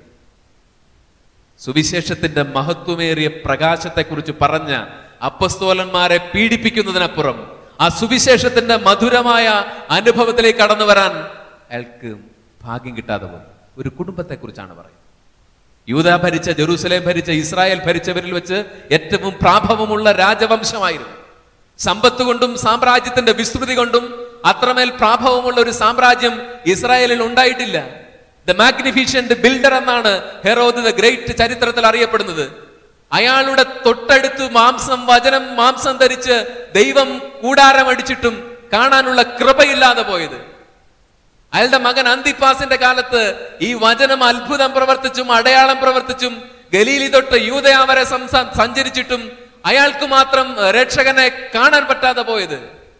സുവിശേഷത്തിന്റെ മഹത്വമേറിയ പ്രകാശത്തെക്കുറിച്ച് പറഞ്ഞ അപ്പസ്തോലന്മാരെ പീഡിപ്പിക്കുന്നതിനപ്പുറം ആ സുവിശേഷത്തിന്റെ മധുരമായ അനുഭവത്തിലേക്ക് കടന്നു വരാൻ അയാൾക്ക് ഭാഗ്യം കിട്ടാതെ പോയി ഒരു കുടുംബത്തെ കുറിച്ചാണ് പറയുന്നത് യൂത ഭരിച്ച ജെറൂസലേം ഭരിച്ച ഇസ്രായേൽ ഭരിച്ചവരിൽ വെച്ച് ഏറ്റവും പ്രാഭവമുള്ള രാജവംശമായിരുന്നു സമ്പത്ത് കൊണ്ടും സാമ്രാജ്യത്തിന്റെ വിസ്തൃതി കൊണ്ടും അത്രമേൽ പ്രാഭവമുള്ള ഒരു സാമ്രാജ്യം ഇസ്രായേലിൽ ഉണ്ടായിട്ടില്ല ദ മാഗ്നിഫിഷ്യന്റ് ബിൽഡർ എന്നാണ് ഹെറോദ് ദ ഗ്രേറ്റ് ചരിത്രത്തിൽ അറിയപ്പെടുന്നത് അയാളുടെ തൊട്ടടുത്ത് മാംസം വചനം മാംസം ധരിച്ച് ദൈവം കൂടാരമടിച്ചിട്ടും കാണാനുള്ള കൃപയില്ലാതെ പോയത് അയാളുടെ മകൻ അന്തിപ്പാസിന്റെ കാലത്ത് ഈ വചനം അത്ഭുതം പ്രവർത്തിച്ചും അടയാളം പ്രവർത്തിച്ചും ഗലീലി തൊട്ട് യൂതയ വരെ സംസ- സഞ്ചരിച്ചിട്ടും അയാൾക്ക് മാത്രം രക്ഷകനെ കാണാൻ പറ്റാതെ പോയത്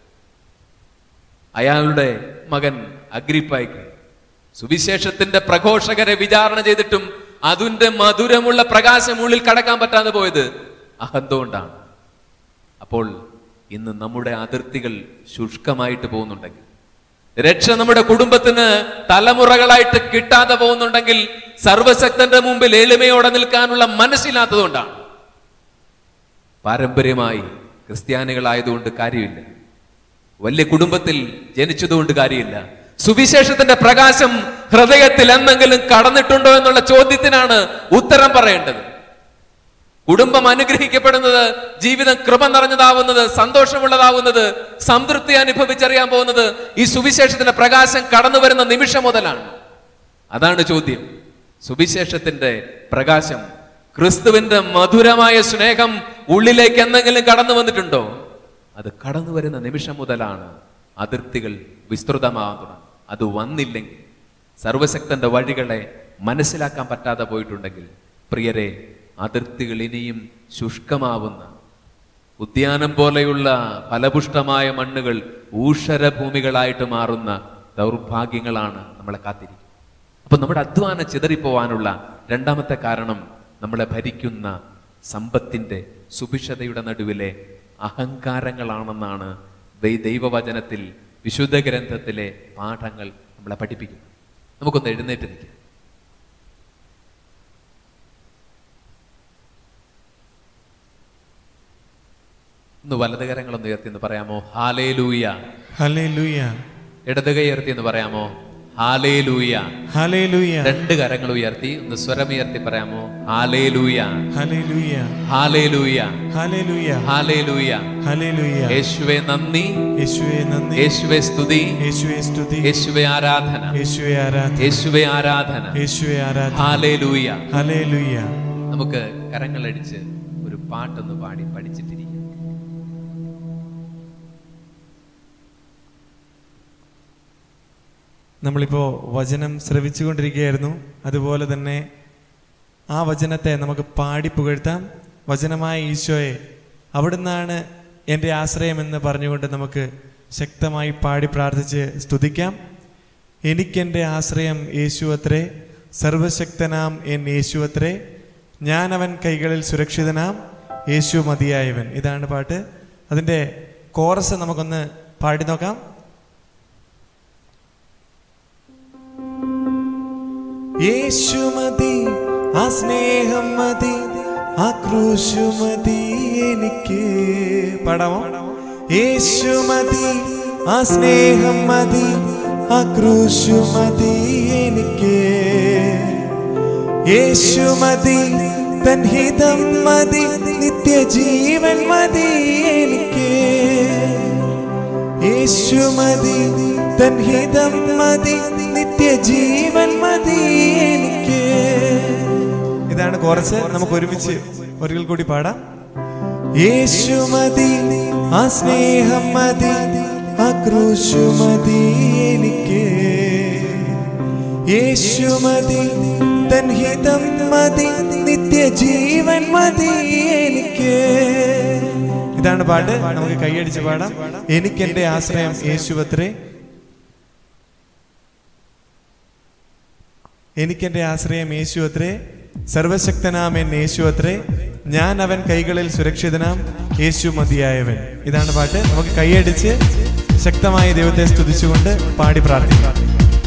അയാളുടെ മകൻ അഗ്രിപ്പായ്ക്ക് സുവിശേഷത്തിന്റെ പ്രഘോഷകരെ വിചാരണ ചെയ്തിട്ടും അതിന്റെ മധുരമുള്ള പ്രകാശം ഉള്ളിൽ കടക്കാൻ പറ്റാതെ പോയത് അഹന്ത കൊണ്ടാണ് അപ്പോൾ ഇന്ന് നമ്മുടെ അതിർത്തികൾ ശുഷ്കമായിട്ട് പോകുന്നുണ്ടെങ്കിൽ രക്ഷ നമ്മുടെ കുടുംബത്തിന് തലമുറകളായിട്ട് കിട്ടാതെ പോകുന്നുണ്ടെങ്കിൽ സർവശക്തന്റെ മുമ്പിൽ എളിമയോടെ നിൽക്കാനുള്ള മനസ്സില്ലാത്തതുകൊണ്ടാണ് പാരമ്പര്യമായി ക്രിസ്ത്യാനികളായതുകൊണ്ട് കാര്യമില്ല വലിയ കുടുംബത്തിൽ ജനിച്ചതുകൊണ്ട് കാര്യമില്ല സുവിശേഷത്തിന്റെ പ്രകാശം ഹൃദയത്തിൽ എന്തെങ്കിലും കടന്നിട്ടുണ്ടോ എന്നുള്ള ചോദ്യത്തിനാണ് ഉത്തരം പറയേണ്ടത് കുടുംബം അനുഗ്രഹിക്കപ്പെടുന്നത് ജീവിതം കൃപ നിറഞ്ഞതാവുന്നത് സന്തോഷമുള്ളതാവുന്നത് സംതൃപ്തി അനുഭവിച്ചറിയാൻ പോകുന്നത് ഈ സുവിശേഷത്തിന്റെ പ്രകാശം കടന്നു വരുന്ന നിമിഷം മുതലാണ് അതാണ് ചോദ്യം സുവിശേഷത്തിന്റെ പ്രകാശം ക്രിസ്തുവിന്റെ മധുരമായ സ്നേഹം ഉള്ളിലേക്ക് എന്തെങ്കിലും കടന്നു വന്നിട്ടുണ്ടോ അത് കടന്നു വരുന്ന നിമിഷം മുതലാണ് അതിർത്തികൾ വിസ്തൃതമാകാൻ തുടങ്ങും അത് വന്നില്ലെങ്കിൽ സർവശക്തന്റെ വഴികളെ മനസ്സിലാക്കാൻ പറ്റാതെ പോയിട്ടുണ്ടെങ്കിൽ പ്രിയരെ അതിർത്തികൾ ഇനിയും ശുഷ്കമാവുന്ന ഉദ്യാനം പോലെയുള്ള ഫലപുഷ്ടമായ മണ്ണുകൾ ഊഷരഭൂമികളായിട്ട് മാറുന്ന ദൗർഭാഗ്യങ്ങളാണ് നമ്മളെ കാത്തിരിക്കുന്നത് അപ്പൊ നമ്മുടെ അധ്വാനം ചിതറിപ്പോവാനുള്ള രണ്ടാമത്തെ കാരണം നമ്മളെ ഭരിക്കുന്ന സമ്പത്തിന്റെ സുഭിക്ഷതയുടെ നടുവിലെ അഹങ്കാരങ്ങളാണെന്നാണ് ദൈ- ദൈവവചനത്തിൽ വിശുദ്ധ ഗ്രന്ഥത്തിലെ പാഠങ്ങൾ നമ്മളെ പഠിപ്പിക്കുന്നത് നമുക്കൊന്ന് എഴുന്നേറ്റ് നിൽക്കാം ഒന്ന് വലതുകരങ്ങളൊന്ന് ഉയർത്തി എന്ന് പറയാമോ ഹാലേ ലൂയ ഹല്ലേലൂയ ഇടത് കൈ ഉയർത്തി എന്ന് പറയാമോ ഹാലേ ലൂയ ഹല്ലേലൂയ രണ്ട് കരങ്ങൾ ഉയർത്തി ഒന്ന് സ്വരം ഉയർത്തി പറയാമോ ഹാലേ ലൂയ ഹല്ലേലൂയ ഹാലേ ലൂയ ഹല്ലേലൂയ ഹാലേ ലൂയ ഹല്ലേലൂയ യേശുവെ നന്ദി യേശുവേ നന്ദി യേശുവെ സ്തുതി യേശുവേ സ്തുതി യേശുവെ ആരാധന യേശുവേ ആരാധന യേശുവെ ആരാധന യേശുവേ ആരാധന ഹാലേ ലൂയ ഹല്ലേലൂയ നമുക്ക് കരങ്ങളടിച്ച് ഒരു പാട്ടൊന്ന് പാടി പഠിച്ചിട്ടിരിക്കാം നമ്മളിപ്പോ വചനം ശ്രവിച്ചുകൊണ്ടിരിക്കുകയായിരുന്നു അതുപോലെ തന്നെ ആ വചനത്തെ നമുക്ക് പാടി പുകഴ്ത്താം വചനമായ ഈശോയെ അവിടുന്നാണ് എൻ്റെ ആശ്രയമെന്ന് പറഞ്ഞുകൊണ്ട് നമുക്ക് ശക്തമായി പാടി പ്രാർത്ഥിച്ച് സ്തുതിക്കാം എനിക്കെൻ്റെ ആശ്രയം യേശു അത്രേ സർവശക്തനാം എൻ യേശു അത്രേ ഞാൻ അവൻ കൈകളിൽ സുരക്ഷിതനാം യേശു മതിയായവൻ ഇതാണ് പാട്ട് അതിൻ്റെ കോറസ് നമുക്കൊന്ന് പാടി നോക്കാം യേശു മതി ആ സ്നേഹം മതി ആ ക്രൂശു മതി എനിക്ക് പാടാമോ യേശു മതി ആ സ്നേഹം മതി ആ ക്രൂശു മതി എനിക്ക് യേശു മതി തൻ ഹിതം മതി നിത്യജീവൻ മതി എനിക്ക് യേശു മതി തൻ ഹിതം മതി നിത്യജീവൻ മതി എനിക്ക് ഇതാണ് കുറച്ച് നമുക്ക് ഒരുമിച്ച് ഒരിക്കൽ കൂടി പാടാം യേശു മതി ആ സ്നേഹം മതി ആ ക്രൂശു മതി എനിക്ക് യേശു മതി തൻ ഹിതം മതി നിത്യജീവൻ മതി എനിക്ക് ഇതാണ് പാട്ട് നമുക്ക് കൈയടിച്ച് പാടാം എനിക്ക് എന്റെ ആശ്രയം യേശുവത്രേ എനിക്കെന്റെ ആശ്രയം യേശു അത്രേ സർവശക്തനാം എൻ യേശു അത്രേ ഞാൻ അവൻ കൈകളിൽ സുരക്ഷിതനാം യേശു മതിയായവൻ ഇതാണ് പാട്ട് നമുക്ക് കൈയടിച്ച് ശക്തമായ ദൈവത്തെ സ്തുതിച്ചുകൊണ്ട് പാടി പ്രാർത്ഥിക്കാം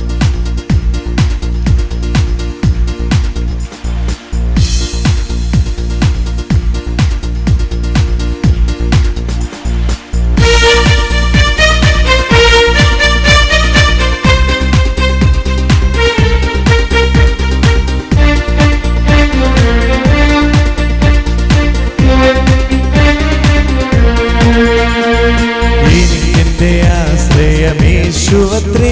എനിക്കെന്റെ ആശ്രയമേശുവത്രേ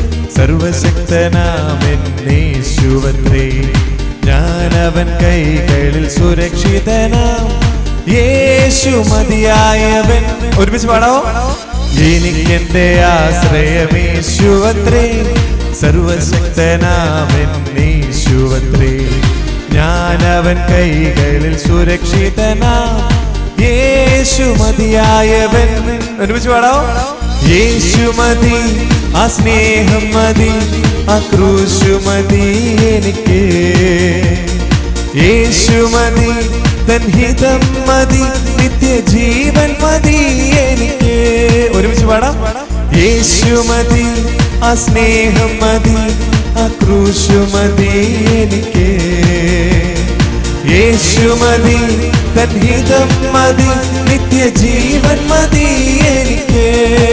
സർവശക്തനാമെന്നേശുവത്രേ ഞാൻ അവൻ കൈകളിൽ സുരക്ഷിതനാം യേശു മതിയായവൻ ഒരുമിച്ച് പാടാവോ എനിക്കെന്റെ ആശ്രയമേശുവത്രേ സർവശക്തനാമെന്നേശുവത്രേ ഞാൻ അവൻ കൈകളിൽ സുരക്ഷിതനാം യേശു മതിയായവൻ ഒരുമിച്ച് പാടാവോ യേശു മതി ആ സ്നേഹം മതി ആ ക്രൂശു മതി എനിക്ക് യേശു മതി തൻ ഹിതം മതി നിത്യജീവൻ മതി എനിക്ക് ഒരുമിച്ച് പാടാം യേശു മതി ആ സ്നേഹം മതി ആ ക്രൂശു മതി എനിക്ക് യേശു മതി തൻ ഹിതം മതി നിത്യജീവൻ മതി എനിക്ക്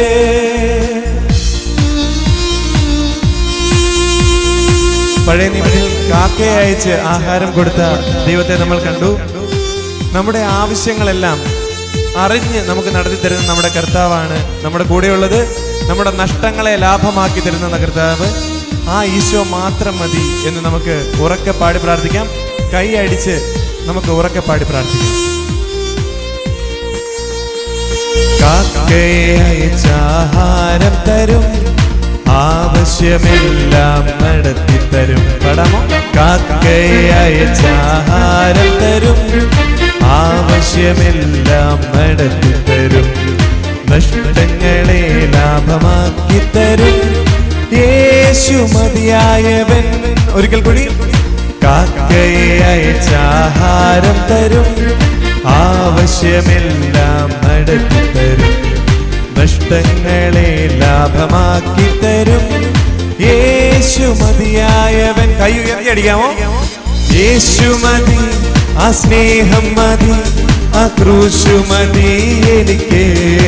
പഴയ നിയമത്തിൽ കാക്കയെ അയച്ച് ആഹാരം കൊടുത്ത ദൈവത്തെ നമ്മൾ കണ്ടു നമ്മുടെ ആവശ്യങ്ങളെല്ലാം അറിഞ്ഞ് നമുക്ക് നടത്തി തരുന്ന നമ്മുടെ കർത്താവാണ് നമ്മുടെ കൂടെയുള്ളത് നമ്മുടെ നഷ്ടങ്ങളെ ലാഭമാക്കി തരുന്ന കർത്താവ് ആ ഈശോ മാത്രം മതി എന്ന് നമുക്ക് ഉറക്കെ പാടി പ്രാർത്ഥിക്കാം കൈ അടിച്ച് നമുക്ക് ഉറക്കെ പാടി പ്രാർത്ഥിക്കാം കാക്കയെ അയച്ച് ആഹാരം തരും ആവശ്യമെല്ലാം നടത്തി തരും പടമോ കാക്കയെ അയച്ച് ആഹാരം തരും ആവശ്യമെല്ലാം നടത്തി തരും നഷ്ടങ്ങളെ ലാഭമാക്കി തരും യേശു മതിയായവൻ ഒരിക്കൽ കൂടി കാക്കയെ അയച്ചാഹാരം തരും ആവശ്യമെല്ലാം നടത്തി തരും നഷ്ടങ്ങളെ ലാഭമാക്കി തരും യേശു മതിയായവൻ കൈ ഉയർത്തി അടിക്കാമോ യേശു മതി ആ സ്നേഹം മതി ആ ക്രൂശു മതി എനിക്ക്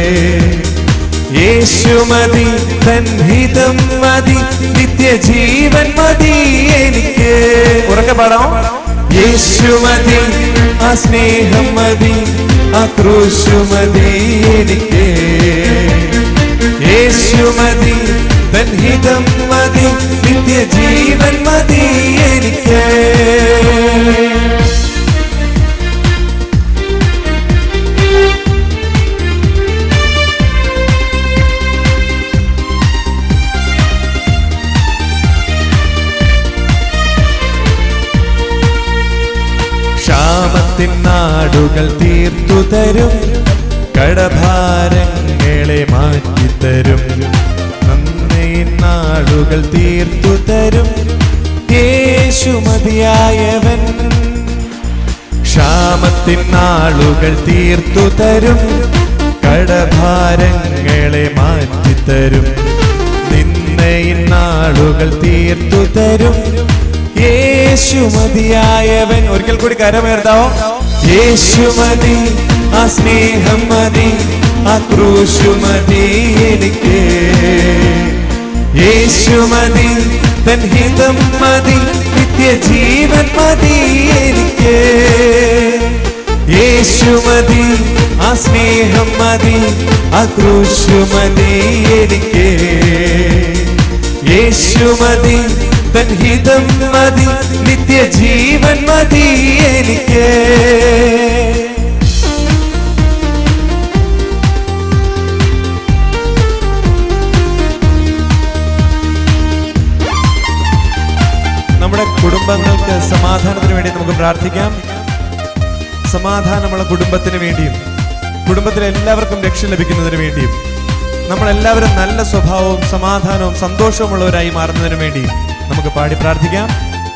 യേശു മതി തൻഹിതം മതി നിത്യജീവൻ മതി എനിക്ക് ഉറക്കെ പാടാം യേശു മതി ആ സ്നേഹം മതി ആ ക്രൂശു മതി എനിക്ക് യേശു മതി തൻഹിതം മതി നിത്യജീവൻ മതി എനിക്ക് ക്ഷാമത്തിൻ നാടുകൾ തീർത്തു തരും കടഭാരങ്ങളെ മാറ്റിത്തരും നന്ദിൻ നാടുകൾ തീർത്തു തരും യേശു മതിയായവൻ ക്ഷാമത്തിൻ നാളുകൾ തീർത്തു തരും കടഭാരങ്ങളെ മാറ്റിത്തരും നിന്നയിൻ നാളുകൾ തീർത്തു തരും യേശു മതിയായവൻ ഒരിക്കൽ കൂടി കരമേർത്താവോ യേശു മതി ആ സ്നേഹം മതി ആ ക്രൂശു മതി എനിക്ക് യേശു മതി തൻ ഹിതം മതി നിത്യജീവൻ മതി എനിക്ക് യേശു മതി ആ സ്നേഹം മതി ആ ക്രൂശു മതി എനിക്ക് യേശു മതി തൻ ഹിതം മതി നിത്യജീവൻ മതി എനിക്ക് നമ്മുടെ കുടുംബങ്ങൾക്ക് സമാധാനത്തിന് വേണ്ടി നമുക്ക് പ്രാർത്ഥിക്കാം സമാധാനമുള്ള കുടുംബത്തിന് വേണ്ടിയും കുടുംബത്തിലെ എല്ലാവർക്കും രക്ഷ ലഭിക്കുന്നതിന് വേണ്ടിയും നമ്മളെല്ലാവരും നല്ല സ്വഭാവവും സമാധാനവും സന്തോഷവുമുള്ളവരായി മാറുന്നതിന് വേണ്ടി നമുക്ക് പാടി പ്രാർത്ഥിക്കാം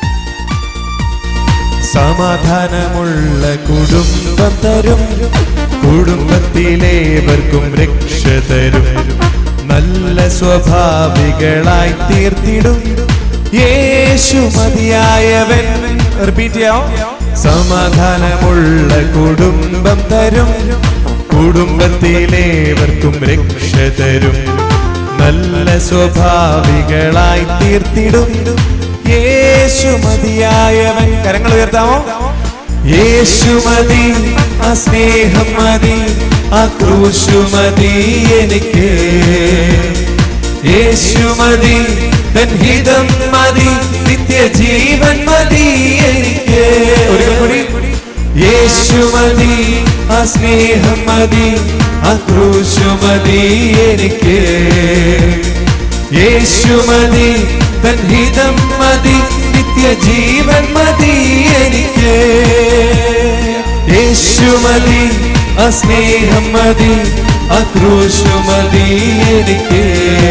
സമാധാനമുള്ള കുടുംബം തരും കുടുംബത്തിലേവർക്കും രക്ഷ തരും നല്ല സ്വഭാവികളായി തീർത്തിടും യേശു മതിയായവൻ റിപ്പീറ്റ് ചെയ്യാം സമാധാനമുള്ള കുടുംബം തരും കുടുംബത്തിലേവർക്കും രക്ഷ തരും നല്ല സ്വഭാവികളായി തീർത്തിടും യേശു മതിയായവൻ കരങ്ങൾ ഉയർത്താമോ യേശു മതി ആ സ്നേഹം മതി ആ ക്രൂശു മതി എനിക്ക് യേശു മതി തൻ ഹിതം മതി നിത്യജീവൻ മതി എനിക്ക് ഒരിക്കൽ കൂടി യേശു മതി ആ സ്നേഹം മതി ആ ക്രൂശു മതി എനിക്ക് യേശു മതി തൻ ഹിതം മതി നിത്യജീവൻ മതി എനിക്ക് യേശു മതി ആ സ്നേഹം മതി ആ ക്രൂശു മതി എനിക്ക്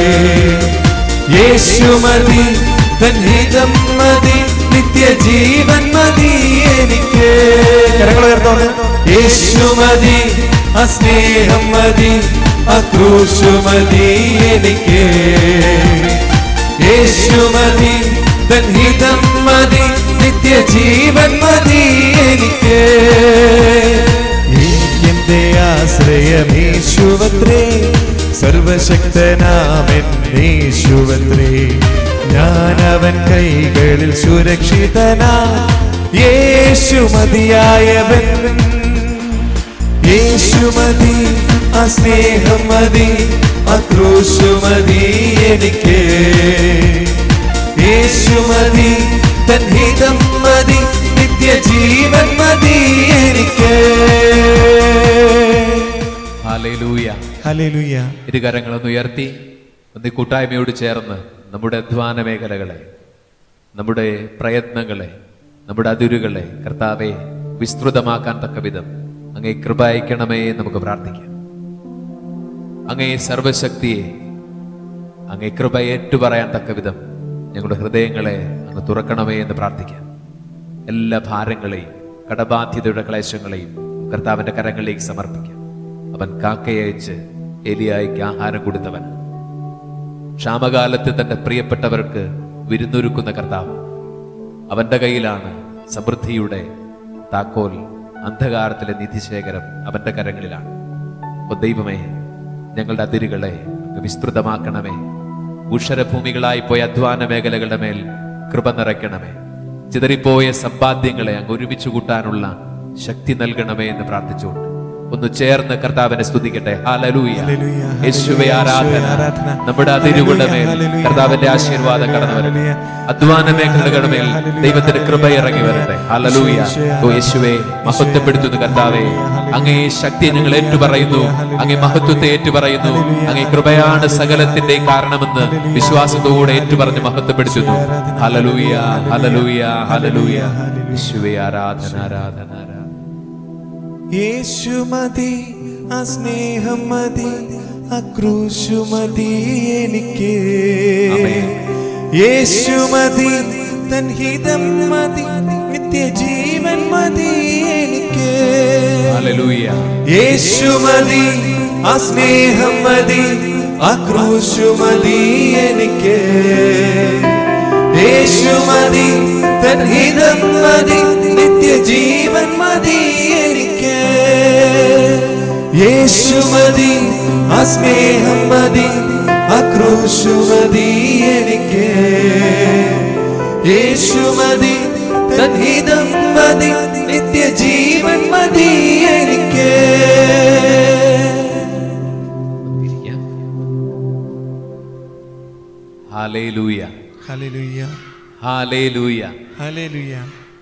യേശു മതി തൻ ഹിതം മതി നിത്യജീവൻ മതി എനിക്ക് കരങ്ങൾ ഉയർത്തോണ്ട് യേശു മതി ആ സ്നേഹം മതി ആ ക്രൂശു മതി എനിക്ക് യേശു മതി തൻ ഹിതം മതി നിത്യജീവൻ മതി എനിക്ക് എന്റെ ആശ്രയമേശുവത്രേ സർവശക്തനാമെന്നേശുവത്രേ ഞാൻ അവൻ കൈകളിൽ സുരക്ഷിതനാ യേശു മതിയായവൻ യേശു മതി ആ സ്നേഹം മതി ആ ക്രൂശു മതി എനിക്ക് യേശു മതി തൻ ഹിതം മതി നിത്യജീവൻ മതി എനിക്ക് ഹാലേലൂയ ഹല്ലേലൂയ ഇരുകരങ്ങളൊന്ന് ഉയർത്തി ഒന്ന് ഈ കൂട്ടായ്മയോട് ചേർന്ന് നമ്മുടെ അധ്വാന മേഖലകളെ നമ്മുടെ പ്രയത്നങ്ങളെ നമ്മുടെ അതിരുകളെ കർത്താവെ വിസ്തൃതമാക്കാൻ തക്ക വിധം അങ്ങേ കൃപ അയക്കണമേ എന്ന് നമുക്ക് പ്രാർത്ഥിക്കാം അങ്ങേ സർവശക്തിയെ അങ്ങേ കൃപ ഏറ്റുപറയാൻ തക്ക വിധം ഞങ്ങളുടെ ഹൃദയങ്ങളെ അങ്ങ് തുറക്കണമേ എന്ന് പ്രാർത്ഥിക്കാം എല്ലാ ഭാരങ്ങളെയും കടബാധ്യതയുടെ ക്ലേശങ്ങളെയും കർത്താവിന്റെ കരങ്ങളിലേക്ക് സമർപ്പിക്കാം അവൻ കാക്കയയച്ച് എലിയായിക്ക് ആഹാരം കൊടുത്തവൻ ക്ഷാമകാലത്ത് തന്റെ പ്രിയപ്പെട്ടവർക്ക് വിരുന്നൊരുക്കുന്ന കർത്താവ് അവന്റെ കയ്യിലാണ് സമൃദ്ധിയുടെ താക്കോൽ അന്ധകാരത്തിലെ നിധിശേഖരം അവന്റെ കരങ്ങളിലാണ് ഓ ദൈവമേ ഞങ്ങളുടെ അതിരുകളെ അങ്ങ് വിസ്തൃതമാക്കണമേ ഉഷരഭൂമികളായി പോയ അധ്വാന മേഖലകളുടെ മേൽ കൃപ നിറയ്ക്കണമേ ചിതറിപ്പോയ സമ്പാദ്യങ്ങളെ അങ്ങ് ഒരുമിച്ച് കൂട്ടാനുള്ള ശക്തി നൽകണമേ എന്ന് പ്രാർത്ഥിച്ചുകൊണ്ട് ഒന്ന് ചേർന്ന് കർത്താവിനെ സ്തുതിക്കട്ടെ ഹാലലൂയ ഹല്ലേലൂയ, യേശുവേ ഹല്ലേലൂയ, ആരാധന യേശുവേ ആരാധന. നമ്മുടെ അതിരുകളുടെ മേൽ ഹല്ലേലൂയ, കർത്താവിന്റെ ഹല്ലേലൂയ, ആശീർവാദം കടന്നു വരട്ടെ ഹല്ലേലൂയ. അധ്വാന മേഖലകളുടെ മേൽ ദൈവത്തിന്റെ കൃപ ഇറങ്ങി വരട്ടെ ഹല്ലേലൂയ ഓ യേശുവേ മഹത്വപ്പെടുത്തുന്നു കർത്താവേ അങ്ങേ ശക്തി ഞങ്ങൾ ഏറ്റുപറയുന്നു അങ്ങേ മഹത്വത്തെ ഏറ്റുപറയുന്നു അങ്ങേ കൃപയാണ് സകലത്തിന്റെ കാരണമെന്ന് വിശ്വാസത്തോടെ ഏറ്റുപറഞ്ഞ് മഹത്വപ്പെടുത്തുന്നു ഹലലൂയ ഹലലൂയ ഹലലൂയ യേശുവേ ആരാധന ആരാധന ആരാധന യേശു മതി ആ സ്നേഹം മതി ആ ക്രൂശു മതി എനിക്ക് ആമേൻ. യേശു മതി തൻ ഹിതം മതി നിത്യജീവൻ മതി എനിക്ക് ഹല്ലേലൂയ യേശു മതി ആ സ്നേഹം മതി ആ ക്രൂശു മതി എനിക്ക് യേശു മതി തൻ ഹിതം മതി നിത്യജീവൻ മതി എനിക്ക് യേശു മതി ആ സ്നേഹം മതി ആ ക്രൂശു മതി എനിക്ക് യേശു മതി തൻ ഹിതം മതി നിത്യജീവൻ മതി എനിക്ക് പിരിക്കാം. ഹല്ലേലൂയ ഹല്ലേലൂയ ഹല്ലേലൂയ ഹല്ലേലൂയ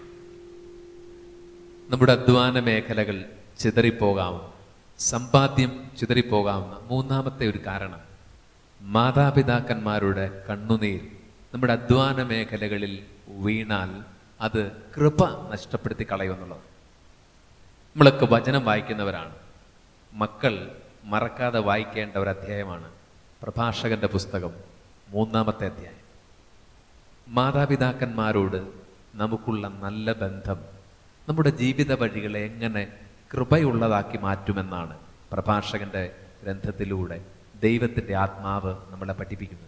നമ്മുടെ അധ്വാന മേഖലകൾ ചിതറിപ്പോകാവുന്ന സമ്പാദ്യം ചിതറിപ്പോകാവുന്ന മൂന്നാമത്തെ ഒരു കാരണം മാതാപിതാക്കന്മാരുടെ കണ്ണുനീർ നമ്മുടെ അധ്വാന മേഖലകളിൽ വീണാൽ അത് കൃപ നഷ്ടപ്പെടുത്തി കളയുമെന്നുള്ളത് നമ്മളൊക്കെ വചനം വായിക്കുന്നവരാണ് മക്കൾ മറക്കാതെ വായിക്കേണ്ട ഒരു അധ്യായമാണ് പ്രഭാഷകന്റെ പുസ്തകം മൂന്നാമത്തെ അധ്യായം മാതാപിതാക്കന്മാരോട് നമുക്കുള്ള നല്ല ബന്ധം നമ്മുടെ ജീവിത വഴികളെ എങ്ങനെ കൃപയുള്ളതാക്കി മാറ്റുമെന്നാണ് പ്രഭാഷകന്റെ ഗ്രന്ഥത്തിലൂടെ ദൈവത്തിന്റെ ആത്മാവ് നമ്മളെ പഠിപ്പിക്കുന്നത്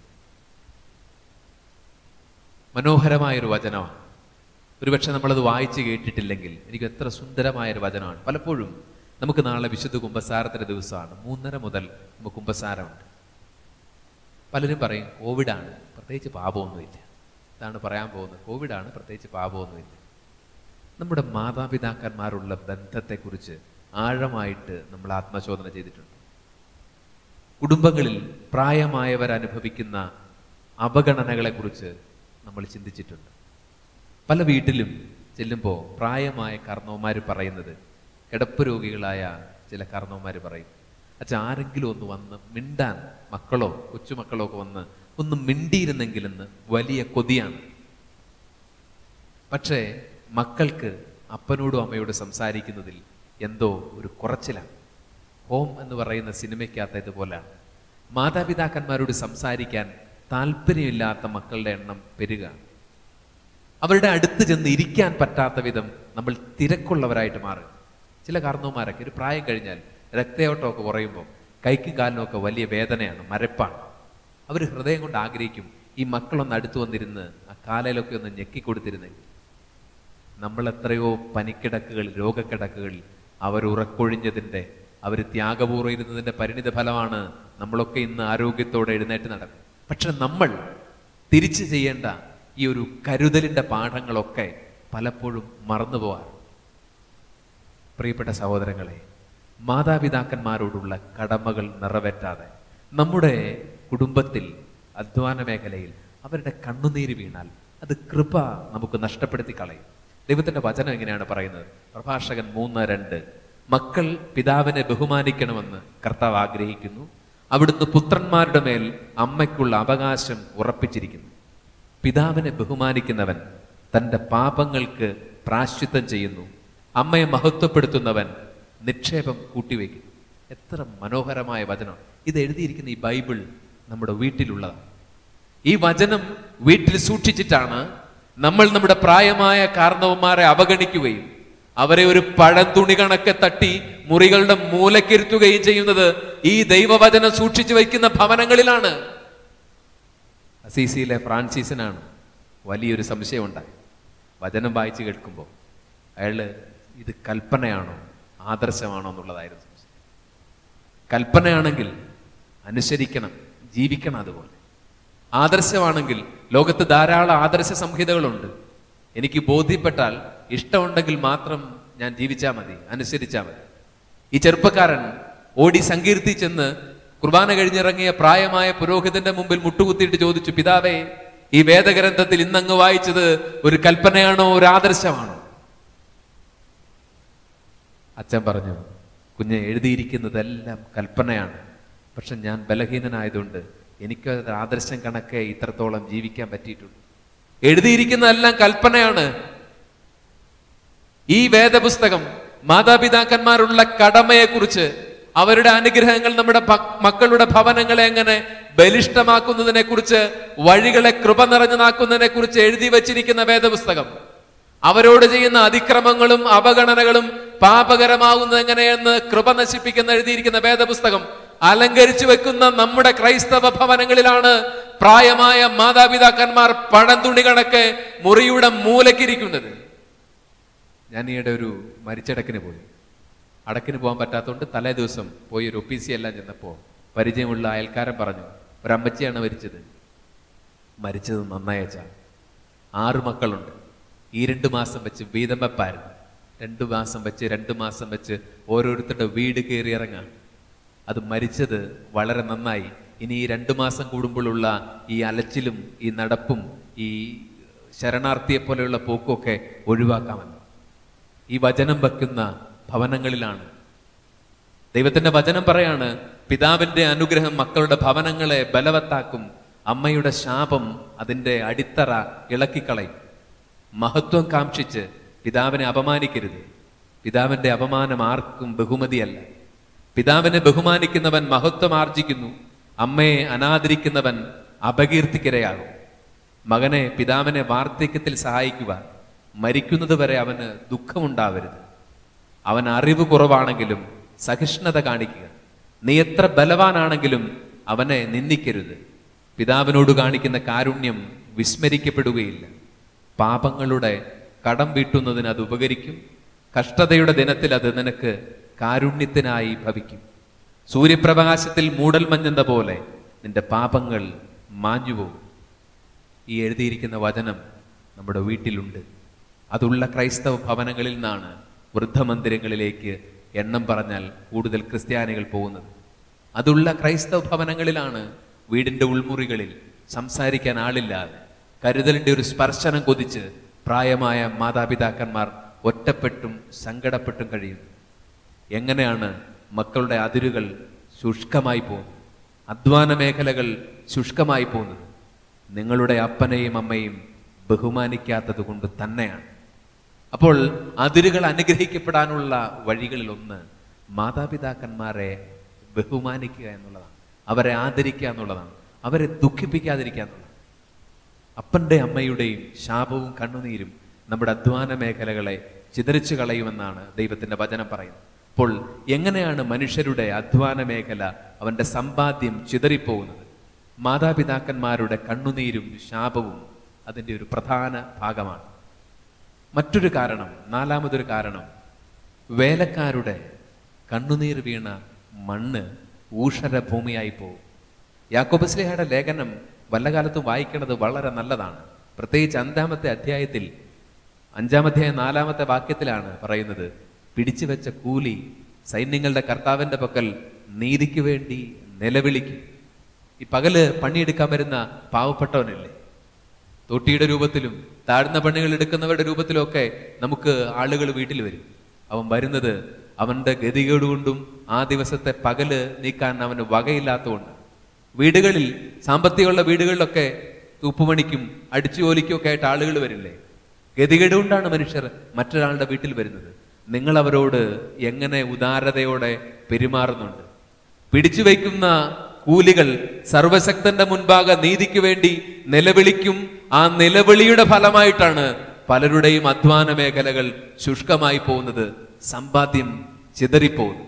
മനോഹരമായൊരു വചനമാണ് ഒരുപക്ഷെ നമ്മളത് വായിച്ചു കേട്ടിട്ടില്ലെങ്കിൽ എനിക്ക് എത്ര സുന്ദരമായൊരു വചനമാണ് പലപ്പോഴും നമുക്ക് നാളെ വിശുദ്ധ കുംഭസാരത്തിന്റെ ദിവസമാണ് മൂന്നര മുതൽ നമുക്ക് കുംഭസാരമുണ്ട് പലരും പറയും കോവിഡാണ് പ്രത്യേകിച്ച് പാപമൊന്നുമില്ല ഇതാണ് പറയാൻ പോകുന്നത് കോവിഡാണ് പ്രത്യേകിച്ച് പാപമൊന്നുമില്ല നമ്മുടെ മാതാപിതാക്കന്മാരുള്ള ബന്ധത്തെക്കുറിച്ച് ആഴമായിട്ട് നമ്മൾ ആത്മശോധന ചെയ്തിട്ടുണ്ട് കുടുംബങ്ങളിൽ പ്രായമായവർ അനുഭവിക്കുന്ന അവഗണനകളെക്കുറിച്ച് നമ്മൾ ചിന്തിച്ചിട്ടുണ്ട് പല വീട്ടിലും ചെല്ലുമ്പോൾ പ്രായമായ കർണവന്മാർ പറയുന്നത് കിടപ്പ് രോഗികളായ ചില കർണവന്മാർ പറയും അച്ഛാ ആരെങ്കിലും ഒന്ന് വന്ന് മിണ്ടാൻ മക്കളോ കൊച്ചുമക്കളോ ഒക്കെ വന്ന് ഒന്ന് മിണ്ടിയിരുന്നെങ്കിലെന്ന് വലിയ കൊതിയാണ് പക്ഷേ മക്കൾക്ക് അപ്പനോടും അമ്മയോടും സംസാരിക്കുന്നതിൽ എന്തോ ഒരു കുറച്ചിലാണ് ഹോം എന്ന് പറയുന്ന സിനിമയ്ക്കകത്ത് ഇതുപോലെയാണ് മാതാപിതാക്കന്മാരോട് സംസാരിക്കാൻ താല്പര്യമില്ലാത്ത മക്കളുടെ എണ്ണം പെരുകയാണ് അവരുടെ അടുത്ത് ചെന്ന് ഇരിക്കാൻ പറ്റാത്ത വിധം നമ്മൾ തിരക്കുള്ളവരായിട്ട് മാറും ചില കാരണവന്മാരൊക്കെ ഒരു പ്രായം കഴിഞ്ഞാൽ രക്തയോട്ടമൊക്കെ കുറയുമ്പോൾ കൈക്കും കാലിനും ഒക്കെ വലിയ വേദനയാണ് മരപ്പാണ് അവർ ഹൃദയം കൊണ്ട് ആഗ്രഹിക്കും ഈ മക്കളൊന്ന് അടുത്ത് വന്നിരുന്ന് ആ കാലയിലൊക്കെ ഒന്ന് ഞെക്കിക്കൊടുത്തിരുന്നെങ്കിൽ നമ്മൾ എത്രയോ പനിക്കിടക്കുകൾ രോഗക്കിടക്കുകളിൽ അവർ ഉറക്കൊഴിഞ്ഞതിൻ്റെ അവർ ത്യാഗപൂർവ്വം ഇരുന്നതിൻ്റെ പരിണിത ഫലമാണ് നമ്മളൊക്കെ ഇന്ന് ആരോഗ്യത്തോടെ എഴുന്നേറ്റ് നടക്കും പക്ഷെ നമ്മൾ തിരിച്ചു ചെയ്യേണ്ട ഈ ഒരു കരുതലിൻ്റെ പാഠങ്ങളൊക്കെ പലപ്പോഴും മറന്നു പോകാറ് പ്രിയപ്പെട്ട സഹോദരങ്ങളെ മാതാപിതാക്കന്മാരോടുള്ള കടമകൾ നിറവേറ്റാതെ നമ്മുടെ കുടുംബത്തിൽ അധ്വാന മേഖലയിൽ അവരുടെ കണ്ണുനീര് വീണാൽ അത് കൃപ നമുക്ക് നഷ്ടപ്പെടുത്തി കളയും ദൈവത്തിന്റെ വചനം എങ്ങനെയാണ് പറയുന്നത് പ്രഭാഷകൻ മൂന്ന് രണ്ട് മക്കൾ പിതാവിനെ ബഹുമാനിക്കണമെന്ന് കർത്താവ് ആഗ്രഹിക്കുന്നു അവിടുന്ന് പുത്രന്മാരുടെ മേൽ അമ്മയ്ക്കുള്ള അവകാശം ഉറപ്പിച്ചിരിക്കുന്നു പിതാവിനെ ബഹുമാനിക്കുന്നവൻ തൻ്റെ പാപങ്ങൾക്ക് പ്രാശ്ചിത്തം ചെയ്യുന്നു അമ്മയെ മഹത്വപ്പെടുത്തുന്നവൻ നിക്ഷേപം കൂട്ടിവെക്കും എത്ര മനോഹരമായ വചനം ഇത് എഴുതിയിരിക്കുന്ന ഈ ബൈബിൾ നമ്മുടെ വീട്ടിലുള്ളതാണ് ഈ വചനം വീട്ടിൽ സൂക്ഷിച്ചിട്ടാണ് നമ്മൾ നമ്മുടെ പ്രായമായ കാരണവന്മാരെ അവഗണിക്കുകയും അവരെ ഒരു പഴംതുണി കണക്കെ തട്ടി മുറികളുടെ മൂലക്കിരുത്തുകയും ചെയ്യുന്നത് ഈ ദൈവവചനം സൂക്ഷിച്ചു വയ്ക്കുന്ന ഭവനങ്ങളിലാണ് അസീസിയിലെ ഫ്രാൻസിസിനാണ് വലിയൊരു സംശയമുണ്ടായി വചനം വായിച്ചു കേൾക്കുമ്പോൾ അയാള് ഇത് കൽപ്പനയാണോ ആദർശമാണോ എന്നുള്ളതായിരുന്നു സംശയം കൽപ്പനയാണെങ്കിൽ അനുസരിക്കണം ജീവിക്കണം അതുപോലെ ആദർശമാണെങ്കിൽ ലോകത്ത് ധാരാളം ആദർശ സംഹിതകളുണ്ട് എനിക്ക് ബോധ്യപ്പെട്ടാൽ ഇഷ്ടമുണ്ടെങ്കിൽ മാത്രം ഞാൻ ജീവിച്ചാൽ മതി അനുസരിച്ചാൽ മതി ഈ ചെറുപ്പക്കാരൻ ഓടി സങ്കീർത്തി ചെന്ന് കുർബാന കഴിഞ്ഞിറങ്ങിയ പ്രായമായ പുരോഹിതന്റെ മുമ്പിൽ മുട്ടുകുത്തിയിട്ട് ചോദിച്ചു പിതാവേ ഈ വേദഗ്രന്ഥത്തിൽ ഇന്നങ്ങ് വായിച്ചത് ഒരു കൽപ്പനയാണോ ഒരു ആദർശമാണോ അച്ഛൻ പറഞ്ഞു കുഞ്ഞ് എഴുതിയിരിക്കുന്നതെല്ലാം കൽപ്പനയാണ് പക്ഷെ ഞാൻ ബലഹീനനായതുകൊണ്ട് എനിക്ക് അത് ആദർശം കണക്കെ ഇത്രത്തോളം ജീവിക്കാൻ പറ്റിയിട്ടുണ്ട് എഴുതിയിരിക്കുന്നതെല്ലാം കൽപ്പനയാണ് ഈ വേദപുസ്തകം മാതാപിതാക്കന്മാരുള്ള കടമയെക്കുറിച്ച് അവരുടെ അനുഗ്രഹങ്ങൾ നമ്മുടെ ഭ- മക്കളുടെ ഭവനങ്ങളെ എങ്ങനെ ബലിഷ്ടമാക്കുന്നതിനെ കുറിച്ച് വഴികളെ കൃപ നിറഞ്ഞതാക്കുന്നതിനെ കുറിച്ച് എഴുതി വച്ചിരിക്കുന്ന വേദപുസ്തകം അവരോട് ചെയ്യുന്ന അതിക്രമങ്ങളും അവഗണനകളും പാപകരമാകുന്നത് എങ്ങനെയെന്ന് കൃപ നശിപ്പിക്കുന്ന എഴുതിയിരിക്കുന്ന വേദപുസ്തകം അലങ്കരിച്ചു വെക്കുന്ന നമ്മുടെ ക്രൈസ്തവ ഭവനങ്ങളിലാണ് പ്രായമായ മാതാപിതാക്കന്മാർ പഴന്തുണി കണക്കെ മുറിയുടെ മൂലക്കിരിക്കുന്നത് ഞാൻ ഈയിടെ ഒരു മരിച്ചടക്കിന് പോയി അടക്കിന് പോകാൻ പറ്റാത്തതുകൊണ്ട് തലേ ദിവസം പോയി ഒരു ഒപ്പീസി എല്ലാം ചെന്നപ്പോൾ പരിചയമുള്ള അയൽക്കാരൻ പറഞ്ഞു ഒരു അമ്മച്ചിയാണ് മരിച്ചത് മരിച്ചത് നന്നായച്ച ആറ് മക്കളുണ്ട് ഈ രണ്ട് മാസം വെച്ച് വീതം വെപ്പായിരുന്നു രണ്ടു മാസം വെച്ച് രണ്ട് മാസം വെച്ച് ഓരോരുത്തരുടെ വീട് കയറി ഇറങ്ങാം അത് മരിച്ചത് വളരെ നന്നായി ഇനി ഈ രണ്ടു മാസം കൂടുമ്പോഴുള്ള ഈ അലച്ചിലും ഈ നടപ്പും ഈ ശരണാർത്ഥിയെ പോലെയുള്ള പോക്കുമൊക്കെ ഒഴിവാക്കാമല്ലോ ഈ വചനം വെക്കുന്ന ഭവനങ്ങളിലാണ് ദൈവത്തിന്റെ വചനം പറയാണ് പിതാവിന്റെ അനുഗ്രഹം മക്കളുടെ ഭവനങ്ങളെ ബലവത്താക്കും അമ്മയുടെ ശാപം അതിന്റെ അടിത്തറ ഇളക്കിക്കളയും മഹത്വം കാക്ഷിച്ച് പിതാവിനെ അപമാനിക്കരുത് പിതാവിന്റെ അപമാനം ആർക്കും ബഹുമതിയല്ല പിതാവിനെ ബഹുമാനിക്കുന്നവൻ മഹത്വം ആർജിക്കുന്നു അമ്മയെ അനാദരിക്കുന്നവൻ അപകീർത്തിക്കിരയാകും മകനെ പിതാവിനെ വാർദ്ധക്യത്തിൽ സഹായിക്കുക മരിക്കുന്നത് വരെ അവന് ദുഃഖമുണ്ടാവരുത് അവൻ അറിവ് കുറവാണെങ്കിലും സഹിഷ്ണുത കാണിക്കുക നീ എത്ര ബലവാനാണെങ്കിലും അവനെ നിന്ദിക്കരുത് പിതാവിനോട് കാണിക്കുന്ന കാരുണ്യം വിസ്മരിക്കപ്പെടുകയില്ല പാപങ്ങളുടെ കടം വീട്ടുന്നതിന് അത് ഉപകരിക്കും കഷ്ടതയുടെ ദിനത്തിൽ അത് നിനക്ക് കാരുണ്യത്തിനായി ഭവിക്കും സൂര്യപ്രകാശത്തിൽ മൂടൽമഞ്ഞെന്ന പോലെ നിന്റെ പാപങ്ങൾ മാഞ്ഞുപോകും ഈ എഴുതിയിരിക്കുന്ന വചനം നമ്മുടെ വീട്ടിലുണ്ട് അതുള്ള ക്രൈസ്തവ ഭവനങ്ങളിൽ നിന്നാണ് വൃദ്ധമന്ദിരങ്ങളിലേക്ക് എണ്ണം പറഞ്ഞാൽ കൂടുതൽ ക്രിസ്ത്യാനികൾ പോകുന്നത് അതുള്ള ക്രൈസ്തവ ഭവനങ്ങളിലാണ് വീടിന്റെ ഉൾമുറികളിൽ സംസാരിക്കാൻ ആളില്ലാതെ കരുതലിന്റെ ഒരു സ്പർശനം കൊതിച്ച് പ്രായമായ മാതാപിതാക്കന്മാർ ഒറ്റപ്പെട്ടും സങ്കടപ്പെട്ടും കഴിയുന്നു എങ്ങനെയാണ് മക്കളുടെ അതിരുകൾ ശുഷ്കമായി പോകുന്നത് അധ്വാന മേഖലകൾ ശുഷ്കമായി പോകുന്നത് നിങ്ങളുടെ അപ്പനെയും അമ്മയും ബഹുമാനിക്കാത്തത് കൊണ്ട് തന്നെയാണ് അപ്പോൾ അതിരുകൾ അനുഗ്രഹിക്കപ്പെടാനുള്ള വഴികളിൽ ഒന്ന് മാതാപിതാക്കന്മാരെ ബഹുമാനിക്കുക എന്നുള്ളതാണ് അവരെ ആദരിക്കുക എന്നുള്ളതാണ് അവരെ ദുഃഖിപ്പിക്കാതിരിക്കുക എന്നുള്ളതാണ് അപ്പന്റെ അമ്മയുടെയും ശാപവും കണ്ണുനീരും നമ്മുടെ അധ്വാന മേഖലകളെ ചിതറിച്ചു കളയുമെന്നാണ് ദൈവത്തിന്റെ വചനം പറയുന്നത് അപ്പോൾ എങ്ങനെയാണ് മനുഷ്യരുടെ അധ്വാന മേഖല അവന്റെ സമ്പാദ്യം ചിതറിപ്പോകുന്നത് മാതാപിതാക്കന്മാരുടെ കണ്ണുനീരും ശാപവും അതിൻ്റെ ഒരു പ്രധാന ഭാഗമാണ് മറ്റൊരു കാരണം നാലാമതൊരു കാരണം വേലക്കാരുടെ കണ്ണുനീർ വീണ മണ്ണ് ഊഷര ഭൂമിയായി പോകും യാക്കോബസ്ലിഹയുടെ ലേഖനം വല്ല കാലത്തും വായിക്കുന്നത് വളരെ നല്ലതാണ് പ്രത്യേകിച്ച് അഞ്ചാമത്തെ അധ്യായത്തിൽ അഞ്ചാമധ്യായം നാലാമത്തെ വാക്യത്തിലാണ് പറയുന്നത് പിടിച്ചു വെച്ച കൂലി സൈന്യങ്ങളുടെ കർത്താവിന്റെ പക്കൽ നീതിക്ക് വേണ്ടി നിലവിളിക്കും ഈ പകല് പണിയെടുക്കാൻ വരുന്ന പാവപ്പെട്ടവനല്ലേ തൊട്ടിയുടെ രൂപത്തിലും താഴ്ന്ന പണികൾ എടുക്കുന്നവരുടെ രൂപത്തിലും ഒക്കെ നമുക്ക് ആളുകൾ വീട്ടിൽ വരും അവൻ വരുന്നത് അവന്റെ ഗതികേട് കൊണ്ടും ആ ദിവസത്തെ പകല് നീക്കാൻ അവന് വകയില്ലാത്തതുകൊണ്ട് വീടുകളിൽ സാമ്പത്തികമുള്ള വീടുകളിലൊക്കെ തൂപ്പുപണിക്കും അടിച്ചുജോലിക്കും ഒക്കെ ആയിട്ട് ആളുകൾ വരില്ലേ ഗതികേട് കൊണ്ടാണ് മനുഷ്യർ മറ്റൊരാളുടെ വീട്ടിൽ വരുന്നത് നിങ്ങൾ അവരോട് എങ്ങനെ ഉദാരതയോടെ പെരുമാറുന്നുണ്ട് പിടിച്ചു വയ്ക്കുന്ന കൂലികൾ സർവശക്തന്റെ മുൻപാകെ നീതിക്ക് വേണ്ടി നിലവിളിക്കും ആ നിലവിളിയുടെ ഫലമായിട്ടാണ് പലരുടെയും അധ്വാന മേഖലകൾ ശുഷ്കമായി പോകുന്നത് സമ്പാദ്യം ചിതറിപ്പോകുന്നു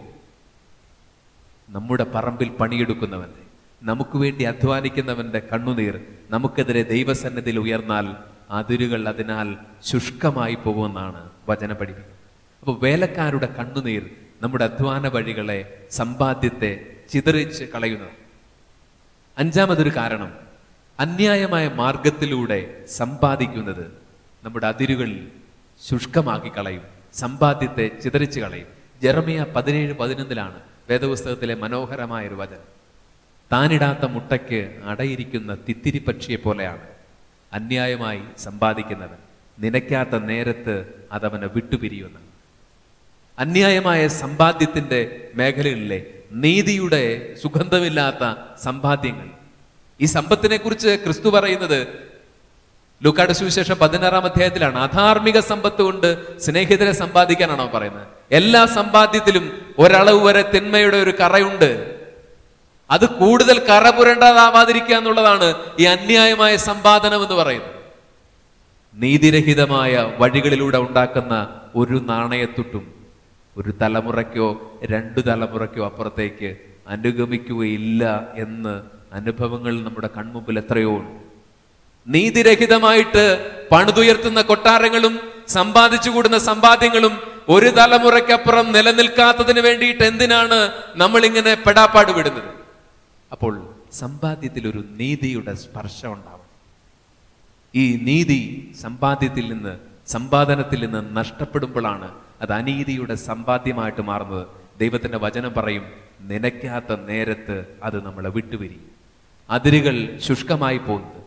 നമ്മുടെ പറമ്പിൽ പണിയെടുക്കുന്നവന്റെ നമുക്ക് വേണ്ടി അധ്വാനിക്കുന്നവന്റെ കണ്ണുനീർ നമുക്കെതിരെ ദൈവസന്നിധിയിൽ ഉയർന്നാൽ അതിരുകൾ അതിനാൽ ശുഷ്കമായി പോകുമെന്നാണ് വചനം പഠിക്കുന്നത് അപ്പോൾ വേലക്കാരുടെ കണ്ണുനീർ നമ്മുടെ അധ്വാന വഴികളെ സമ്പാദ്യത്തെ ചിതറിച്ച് കളയുന്നത് അഞ്ചാമതൊരു കാരണം അന്യായമായ മാർഗത്തിലൂടെ സമ്പാദിക്കുന്നത് നമ്മുടെ അതിരുകൾ ശുഷ്കമാക്കി കളയും സമ്പാദ്യത്തെ ചിതറിച്ച് കളയും ജെറമിയ പതിനേഴ് പതിനൊന്നിലാണ് വേദപുസ്തകത്തിലെ മനോഹരമായ ഒരു വചനം താനിടാത്ത മുട്ടയ്ക്ക് അടയിരിക്കുന്ന തിത്തിരി പക്ഷിയെ പോലെയാണ് അന്യായമായി സമ്പാദിക്കുന്നവൻ നനയ്ക്കാത്ത നേരത്ത് അതവനെ വിട്ടുപിരിയുന്ന അന്യായമായ സമ്പാദ്യത്തിന്റെ മേഖലകളിലെ നീതിയുടെ സുഗന്ധമില്ലാത്ത സമ്പാദ്യങ്ങൾ ഈ സമ്പത്തിനെ കുറിച്ച് ക്രിസ്തു പറയുന്നത് ലൂക്കാട് സുവിശേഷം പതിനാറാം അധ്യായത്തിലാണ് അധാർമിക സമ്പത്ത് കൊണ്ട് സ്നേഹിതരെ സമ്പാദിക്കാനാണോ പറയുന്നത് എല്ലാ സമ്പാദ്യത്തിലും ഒരളവ് വരെ തിന്മയുടെ ഒരു കറയുണ്ട് അത് കൂടുതൽ കറ പുരണ്ടതാവാതിരിക്കുക എന്നുള്ളതാണ് ഈ അന്യായമായ സമ്പാദനം എന്ന് പറയുന്നത് നീതിരഹിതമായ വഴികളിലൂടെ ഉണ്ടാക്കുന്ന ഒരു നാണയത്തുട്ടും ഒരു തലമുറയ്ക്കോ രണ്ടു തലമുറയ്ക്കോ അപ്പുറത്തേക്ക് അനുഗമിക്കുകയില്ല എന്ന് അനുഭവങ്ങൾ നമ്മുടെ കൺമുമ്പിൽ എത്രയോ ഉണ്ട് നീതിരഹിതമായിട്ട് പണിതുയർത്തുന്ന കൊട്ടാരങ്ങളും സമ്പാദിച്ചു കൂടുന്ന സമ്പാദ്യങ്ങളും ഒരു തലമുറയ്ക്കപ്പുറം നിലനിൽക്കാത്തതിന് വേണ്ടിയിട്ട് എന്തിനാണ് നമ്മൾ ഇങ്ങനെ പെടാപ്പാട് വിടുന്നത് അപ്പോൾ സമ്പാദ്യത്തിൽ ഒരു നീതിയുടെ സ്പർശം ഉണ്ടാവണം ഈ നീതി സമ്പാദ്യത്തിൽ നിന്ന് സമ്പാദനത്തിൽ നിന്ന് നഷ്ടപ്പെടുമ്പോഴാണ് അത് അനീതിയുടെ സമ്പാദ്യമായിട്ട് മാറുന്നത് ദൈവത്തിന്റെ വചനം പറയും നനയ്ക്കാത്ത നേരത്ത് അത് നമ്മളെ വിട്ടുപിരിയും അതിരുകൾ ശുഷ്കമായി പോകുന്നത്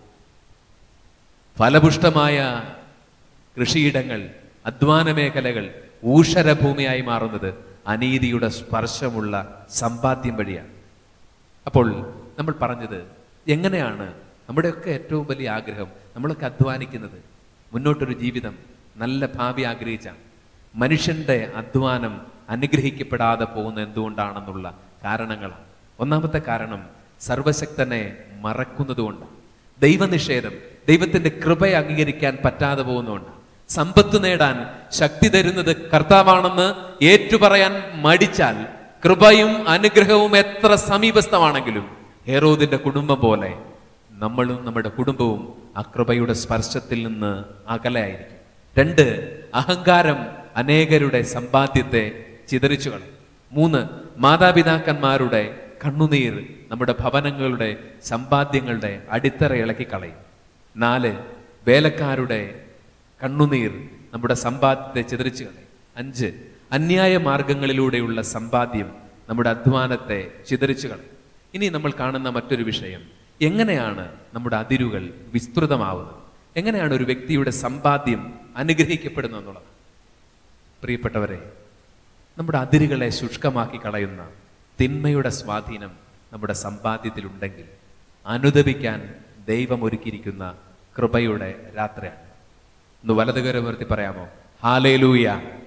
ഫലപുഷ്ടമായ കൃഷിയിടങ്ങൾ അധ്വാന മേഖലകൾ ഊഷരഭൂമിയായി മാറുന്നത് അനീതിയുടെ സ്പർശമുള്ള സമ്പാദ്യം വഴിയാണ് അപ്പോൾ നമ്മൾ പറഞ്ഞത് എങ്ങനെയാണ് നമ്മുടെയൊക്കെ ഏറ്റവും വലിയ ആഗ്രഹം നമ്മളൊക്കെ അധ്വാനിക്കുന്നത് മുന്നോട്ടൊരു ജീവിതം നല്ല ഭാവി ആഗ്രഹിച്ചാണ് മനുഷ്യന്റെ അധ്വാനം അനുഗ്രഹിക്കപ്പെടാതെ പോകുന്ന എന്തുകൊണ്ടാണെന്നുള്ള കാരണങ്ങളാണ് ഒന്നാമത്തെ കാരണം സർവശക്തനെ മറക്കുന്നത് കൊണ്ടാണ് ദൈവനിഷേധം ദൈവത്തിന്റെ കൃപയെ അംഗീകരിക്കാൻ പറ്റാതെ പോകുന്നതുകൊണ്ട് സമ്പത്ത് നേടാൻ ശക്തി തരുന്നത് കർത്താവാണെന്ന് ഏറ്റുപറയാൻ മടിച്ചാൽ കൃപയും അനുഗ്രഹവും എത്ര സമീപസ്ഥമാണെങ്കിലും ഹേറോദിന്റെ കുടുംബം പോലെ നമ്മളും നമ്മുടെ കുടുംബവും ആ കൃപയുടെ സ്പർശത്തിൽ നിന്ന് അകലെയായിരിക്കും രണ്ട് അഹങ്കാരം അനേകരുടെ സമ്പാദ്യത്തെ ചിതറിച്ചു കളയും മൂന്ന് മാതാപിതാക്കന്മാരുടെ കണ്ണുനീർ നമ്മുടെ ഭവനങ്ങളുടെ സമ്പാദ്യങ്ങളുടെ അടിത്തറ ഇളക്കി കളയും നാല് വേലക്കാരുടെ കണ്ണുനീർ നമ്മുടെ സമ്പാദ്യത്തെ ചിതറിച്ചു കളയും അഞ്ച് അന്യായ മാർഗങ്ങളിലൂടെയുള്ള സമ്പാദ്യം നമ്മുടെ അധ്വാനത്തെ ചിതറിച്ചു കളയും ഇനി നമ്മൾ കാണുന്ന മറ്റൊരു വിഷയം എങ്ങനെയാണ് നമ്മുടെ അതിരുകൾ വിസ്തൃതമാവുന്നത് എങ്ങനെയാണ് ഒരു വ്യക്തിയുടെ സമ്പാദ്യം അനുഗ്രഹിക്കപ്പെടുന്നത് എന്നുള്ളത് പ്രിയപ്പെട്ടവരെ നമ്മുടെ അതിരുകളെ ശുഷ്കമാക്കി കളയുന്ന തിന്മയുടെ സ്വാധീനം നമ്മുടെ സമ്പാദ്യത്തിലുണ്ടെങ്കിൽ അനുദപിക്കാൻ ദൈവം ഒരുക്കിയിരിക്കുന്ന കൃപയുടെ രാത്രിയാണ് ഒന്ന് വലതുകരം ഉയർത്തി പറയാമോ ഹാലേലൂയ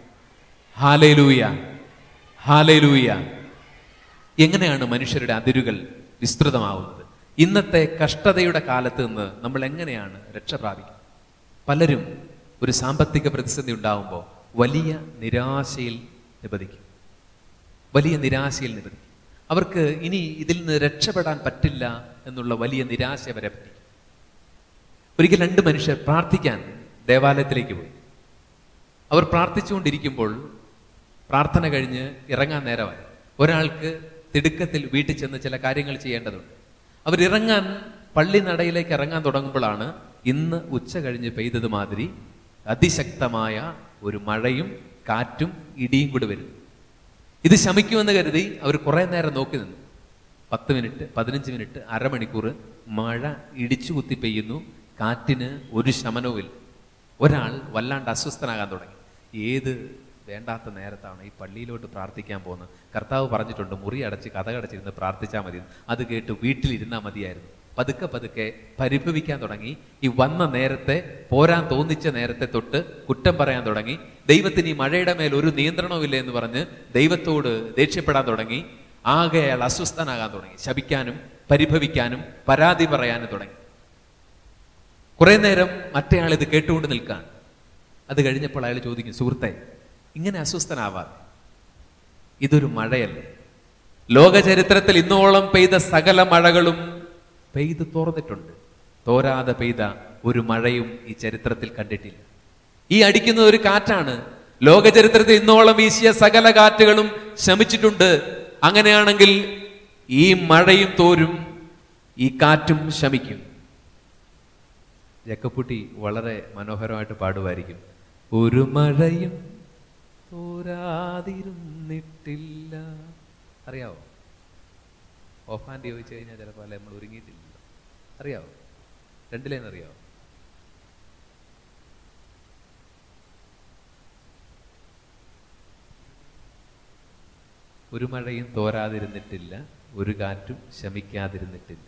ഹാലേലൂയ ഹാലേലൂയ എങ്ങനെയാണ് മനുഷ്യരുടെ അതിരുകൾ വിസ്തൃതമാവുന്നത് ഇന്നത്തെ കഷ്ടതയുടെ കാലത്ത് നിന്ന് നമ്മൾ എങ്ങനെയാണ് രക്ഷ പ്രാപിക്കുന്നത് പലരും ഒരു സാമ്പത്തിക പ്രതിസന്ധി ഉണ്ടാവുമ്പോൾ വലിയ നിരാശയിൽ നിപതിക്കും വലിയ നിരാശയിൽ നിപതിക്കും അവർക്ക് ഇനി ഇതിൽ നിന്ന് രക്ഷപ്പെടാൻ പറ്റില്ല എന്നുള്ള വലിയ നിരാശ വരെ പറ്റി ഒരിക്കൽ രണ്ട് മനുഷ്യർ പ്രാർത്ഥിക്കാൻ ദേവാലയത്തിലേക്ക് പോയി അവർ പ്രാർത്ഥിച്ചുകൊണ്ടിരിക്കുമ്പോൾ പ്രാർത്ഥന കഴിഞ്ഞ് ഇറങ്ങാൻ നേരമായി ഒരാൾക്ക് തിടുക്കത്തിൽ വീട്ടിൽ ചെന്ന് ചില കാര്യങ്ങൾ ചെയ്യേണ്ടതുണ്ട് അവരിറങ്ങാൻ പള്ളി നടയിലേക്ക് ഇറങ്ങാൻ തുടങ്ങുമ്പോഴാണ് ഇന്ന് ഉച്ച കഴിഞ്ഞ് പെയ്തത് മാതിരി അതിശക്തമായ ഒരു മഴയും കാറ്റും ഇടിയും കൂടി വരുന്നു ഇത് ശമിക്കുമെന്ന് കരുതി അവർ കുറെ നേരം നോക്കി നിന്നു പത്ത് മിനിറ്റ് പതിനഞ്ച് മിനിറ്റ് അരമണിക്കൂർ മഴ ഇടിച്ചു കുത്തി പെയ്യുന്നു കാറ്റിന് ഒരു ശമനവുമില്ല ഒരാൾ വല്ലാണ്ട് അസ്വസ്ഥനാകാൻ തുടങ്ങി ഏത് വേണ്ടാത്ത നേരത്താണ് ഈ പള്ളിയിലോട്ട് പ്രാർത്ഥിക്കാൻ പോകുന്നത് കർത്താവ് പറഞ്ഞിട്ടുണ്ട് മുറി അടച്ച് കഥകടച്ചിരുന്ന് പ്രാർത്ഥിച്ചാൽ മതി അത് കേട്ട് വീട്ടിലിരുന്നാൽ മതിയായിരുന്നു പതുക്കെ പതുക്കെ പരിഭവിക്കാൻ തുടങ്ങി ഈ വന്ന നേരത്തെ പോരാൻ തോന്നിച്ച നേരത്തെ തൊട്ട് കുറ്റം പറയാൻ തുടങ്ങി ദൈവത്തിന് ഈ മഴയുടെ മേൽ ഒരു നിയന്ത്രണവും ഇല്ല എന്ന് പറഞ്ഞ് ദൈവത്തോട് ദേഷ്യപ്പെടാൻ തുടങ്ങി ആകെ അയാൾ അസ്വസ്ഥനാകാൻ തുടങ്ങി ശപിക്കാനും പരിഭവിക്കാനും പരാതി പറയാനും തുടങ്ങി കുറെ നേരം മറ്റേയാൾ ഇത് കേട്ടുകൊണ്ട് നിൽക്കാൻ അത് കഴിഞ്ഞപ്പോൾ അയാൾ ചോദിക്കും സുഹൃത്തെ ഇങ്ങനെ അസ്വസ്ഥനാവാതെ ഇതൊരു മഴയല്ലേ ലോക ചരിത്രത്തിൽ ഇന്നോളം പെയ്ത സകല മഴകളും പെയ്ത് തോർന്നിട്ടുണ്ട് തോരാതെ പെയ്ത ഒരു മഴയും ഈ ചരിത്രത്തിൽ കണ്ടിട്ടില്ല ഈ അടിക്കുന്ന ഒരു കാറ്റാണ് ലോക ചരിത്രത്തിൽ ഇന്നോളം വീശിയ സകല കാറ്റുകളും ശമിച്ചിട്ടുണ്ട് അങ്ങനെയാണെങ്കിൽ ഈ മഴയും തോരും ഈ കാറ്റും ശമിക്കും ജക്കപ്പുട്ടി വളരെ മനോഹരമായിട്ട് പാടുമായിരിക്കും ഒരു മഴയും തോരാതിരുന്നിട്ടില്ല അറിയാവോ ഓഫാൻ്റെ ചോദിച്ചു കഴിഞ്ഞാൽ ചിലപ്പോൾ അല്ലെ നമ്മൾ ഒരുങ്ങിയിട്ടില്ല അറിയാവോ രണ്ടിലേന്ന് അറിയാവോ ഒരു മഴയും തോരാതിരുന്നിട്ടില്ല ഒരു കാറ്റും ശമിക്കാതിരുന്നിട്ടില്ല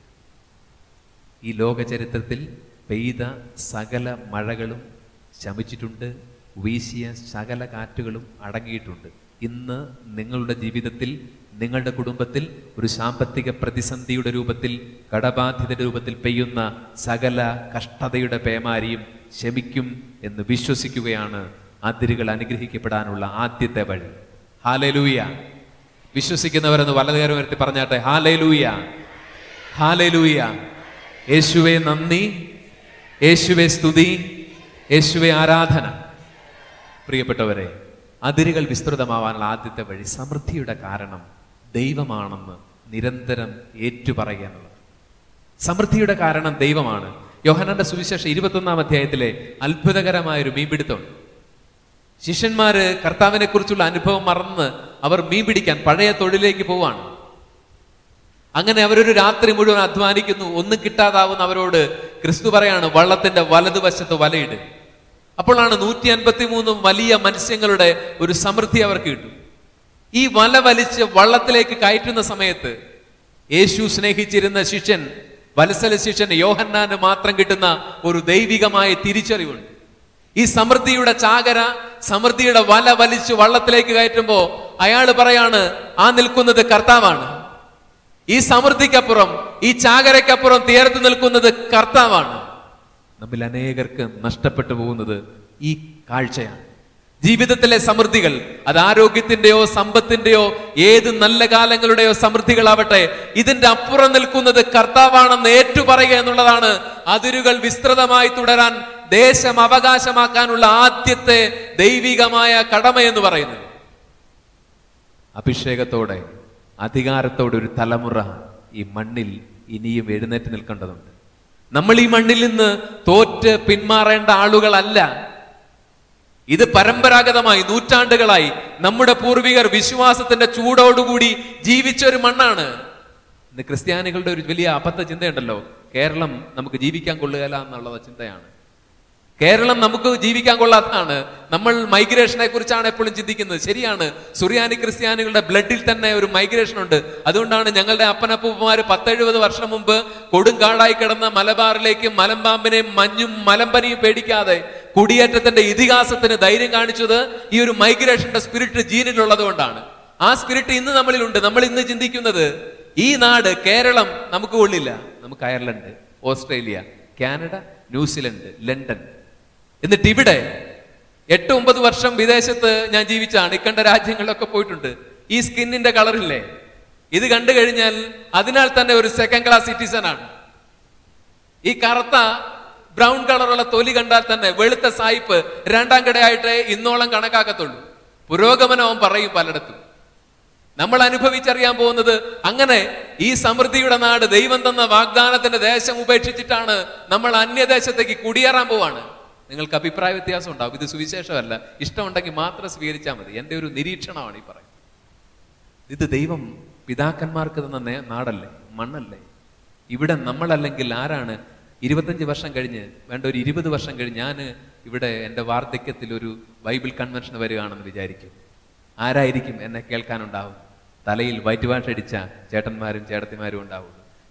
ഈ ലോക ചരിത്രത്തിൽ പെയ്ത സകല മഴകളും ശമിച്ചിട്ടുണ്ട് വീശിയ സകല കാറ്റുകളും അടങ്ങിയിട്ടുണ്ട് ഇന്ന് നിങ്ങളുടെ ജീവിതത്തിൽ നിങ്ങളുടെ കുടുംബത്തിൽ ഒരു സാമ്പത്തിക പ്രതിസന്ധിയുടെ രൂപത്തിൽ കടബാധ്യതയുടെ രൂപത്തിൽ പെയ്യുന്ന സകല കഷ്ടതയുടെ പേമാരിയും ശമിക്കും എന്ന് വിശ്വസിക്കുകയാണ് അതിരുകൾ അനുഗ്രഹിക്കപ്പെടാനുള്ള ആദ്യത്തെ വഴി ഹാലലൂയ വിശ്വസിക്കുന്നവരെന്ന് വലതുകാരം വരുത്തി പറഞ്ഞാട്ടെ ഹാലലൂയ ഹാലലൂയ യേശുവെ നന്ദി യേശുവെ സ്തുതി യേശുവെ ആരാധന പ്രിയപ്പെട്ടവരെ അതിരുകൾ വിസ്തൃതമാവാനുള്ള ആദ്യത്തെ വഴി സമൃദ്ധിയുടെ കാരണം ദൈവമാണെന്ന് നിരന്തരം ഏറ്റുപറയുക എന്നുള്ളത് സമൃദ്ധിയുടെ കാരണം ദൈവമാണ് യോഹനന്റെ സുവിശേഷം ഇരുപത്തൊന്നാം അധ്യായത്തിലെ അത്ഭുതകരമായ ഒരു മീൻപിടുത്തമുണ്ട് ശിഷ്യന്മാര് കർത്താവിനെ കുറിച്ചുള്ള അനുഭവം മറന്ന് അവർ മീൻ പിടിക്കാൻ പഴയ തൊഴിലേക്ക് പോവാണ് അങ്ങനെ അവരൊരു രാത്രി മുഴുവൻ അധ്വാനിക്കുന്നു ഒന്നും കിട്ടാതാവുന്ന അവരോട് ക്രിസ്തു പറയാണ് വള്ളത്തിന്റെ വലതുവശത്ത് വലയിട് അപ്പോഴാണ് നൂറ്റി അൻപത്തി മൂന്ന് വലിയ മത്സ്യങ്ങളുടെ ഒരു സമൃദ്ധി അവർക്ക് കിട്ടും ഈ വല വലിച്ച് വള്ളത്തിലേക്ക് കയറ്റുന്ന സമയത്ത് യേശു സ്നേഹിച്ചിരുന്ന ശിഷ്യൻ വത്സല ശിഷ്യൻ യോഹന്നാന് മാത്രം കിട്ടുന്ന ഒരു ദൈവികമായ തിരിച്ചറിവുണ്ട് ഈ സമൃദ്ധിയുടെ ചാകര സമൃദ്ധിയുടെ വല വലിച്ച് വള്ളത്തിലേക്ക് കയറ്റുമ്പോ അയാൾ പറയാണ് ആ നിൽക്കുന്നത് കർത്താവാണ് ഈ സമൃദ്ധിക്കപ്പുറം ഈ ചാകരയ്ക്കപ്പുറം തീർത്ത് നിൽക്കുന്നത് കർത്താവാണ് നമ്മിൽ അനേകർക്ക് നഷ്ടപ്പെട്ടു പോകുന്നത് ഈ കാഴ്ചയാണ് ജീവിതത്തിലെ സമൃദ്ധികൾ അത് ആരോഗ്യത്തിന്റെയോ സമ്പത്തിന്റെയോ ഏത് നല്ല കാലങ്ങളുടെയോ സമൃദ്ധികളാവട്ടെ ഇതിന്റെ അപ്പുറം നിൽക്കുന്നത് കർത്താവാണെന്ന് ഏറ്റുപറയുക എന്നുള്ളതാണ് അതിരുകൾ വിസ്തൃതമായി തുടരാൻ ദേശം അവകാശമാക്കാനുള്ള ആദ്യത്തെ ദൈവികമായ കടമ എന്ന് പറയുന്നത് അഭിഷേകത്തോടെ അധികാരത്തോടെ ഒരു തലമുറ ഈ മണ്ണിൽ ഇനിയും എഴുന്നേറ്റ് നിൽക്കേണ്ടതുണ്ട് നമ്മൾ ഈ മണ്ണിൽ നിന്ന് തോറ്റ് പിന്മാറേണ്ട ആളുകളല്ല ഇത് പരമ്പരാഗതമായി നൂറ്റാണ്ടുകളായി നമ്മുടെ പൂർവികർ വിശ്വാസത്തിന്റെ ചൂടോടുകൂടി ജീവിച്ച ഒരു മണ്ണാണ് ഇന്ന് ക്രിസ്ത്യാനികളുടെ ഒരു വലിയ അബദ്ധ ചിന്തയുണ്ടല്ലോ കേരളം നമുക്ക് ജീവിക്കാൻ കൊള്ളുകയില്ല എന്നുള്ള ചിന്തയാണ് കേരളം നമുക്ക് ജീവിക്കാൻ കൊള്ളാത്തതാണ് നമ്മൾ മൈഗ്രേഷനെ കുറിച്ചാണ് എപ്പോഴും ചിന്തിക്കുന്നത് ശരിയാണ് സുറിയാനി ക്രിസ്ത്യാനികളുടെ ബ്ലഡിൽ തന്നെ ഒരു മൈഗ്രേഷൻ ഉണ്ട് അതുകൊണ്ടാണ് ഞങ്ങളുടെ അപ്പനപ്പൂപ്പന്മാര് പത്തെഴുപത് വർഷം മുമ്പ് കൊടുങ്കാടായി കിടന്ന മലബാറിലേക്ക് മലമ്പാമ്പിനെയും മഞ്ഞും മലമ്പനിയും പേടിക്കാതെ കുടിയേറ്റത്തിന്റെ ഇതിഹാസത്തിന് ധൈര്യം കാണിച്ചത് ഈ ഒരു മൈഗ്രേഷന്റെ സ്പിരിറ്റ് ജീനിലുള്ളത് കൊണ്ടാണ് ആ സ്പിരിറ്റ് ഇന്ന് നമ്മളിലുണ്ട് നമ്മൾ ഇന്ന് ചിന്തിക്കുന്നത് ഈ നാട് കേരളം നമുക്ക് കൊള്ളില്ല നമുക്ക് Ireland Australia Canada New Zealand London എന്നിട്ട് ഇവിടെ എട്ട് ഒമ്പത് വർഷം വിദേശത്ത് ഞാൻ ജീവിച്ചാണ് ഇക്കണ്ട രാജ്യങ്ങളിലൊക്കെ പോയിട്ടുണ്ട് ഈ സ്കിന്നിന്റെ കളറില്ലേ ഇത് കണ്ടു കഴിഞ്ഞാൽ അതിനാൽ തന്നെ ഒരു സെക്കൻഡ് ക്ലാസ് സിറ്റിസൺ ആണ് ഈ കറുത്ത ബ്രൗൺ കളറുള്ള തൊലി കണ്ടാൽ തന്നെ വെളുത്ത സായിപ്പ് രണ്ടാം കടയായിട്ടേ ഇന്നോളം കണക്കാക്കത്തുള്ളൂ പുരോഗമനം അവൻ പറയും പലയിടത്തും നമ്മൾ അനുഭവിച്ചറിയാൻ പോകുന്നത് അങ്ങനെ ഈ സമൃദ്ധിയുടെ നാട് ദൈവം തന്ന വാഗ്ദാനത്തിന്റെ ദേശം ഉപേക്ഷിച്ചിട്ടാണ് നമ്മൾ അന്യദേശത്തേക്ക് കുടിയേറാൻ പോവാണ് നിങ്ങൾക്ക് അഭിപ്രായ വ്യത്യാസം ഉണ്ടാവും ഇത് സുവിശേഷമല്ല ഇഷ്ടമുണ്ടെങ്കിൽ മാത്രം സ്വീകരിച്ചാൽ മതി എൻ്റെ ഒരു നിരീക്ഷണമാണ് ഈ പറയുന്നത് ഇത് ദൈവം പിതാക്കന്മാർക്ക് തന്ന നേ- നാടല്ലേ മണ്ണല്ലേ ഇവിടെ നമ്മളല്ലെങ്കിൽ ആരാണ് ഇരുപത്തഞ്ച് വർഷം കഴിഞ്ഞ് വേണ്ട ഒരു ഇരുപത് വർഷം കഴിഞ്ഞ് ഞാൻ ഇവിടെ എൻ്റെ വാർദ്ധക്യത്തിൽ ഒരു ബൈബിൾ കൺവെൻഷൻ വരികയാണെന്ന് വിചാരിക്കും ആരായിരിക്കും എന്നെ കേൾക്കാനുണ്ടാവും തലയിൽ വൈറ്റ് വാഷ് അടിച്ച ചേട്ടന്മാരും ചേട്ടത്തിമാരും ഉണ്ടാവും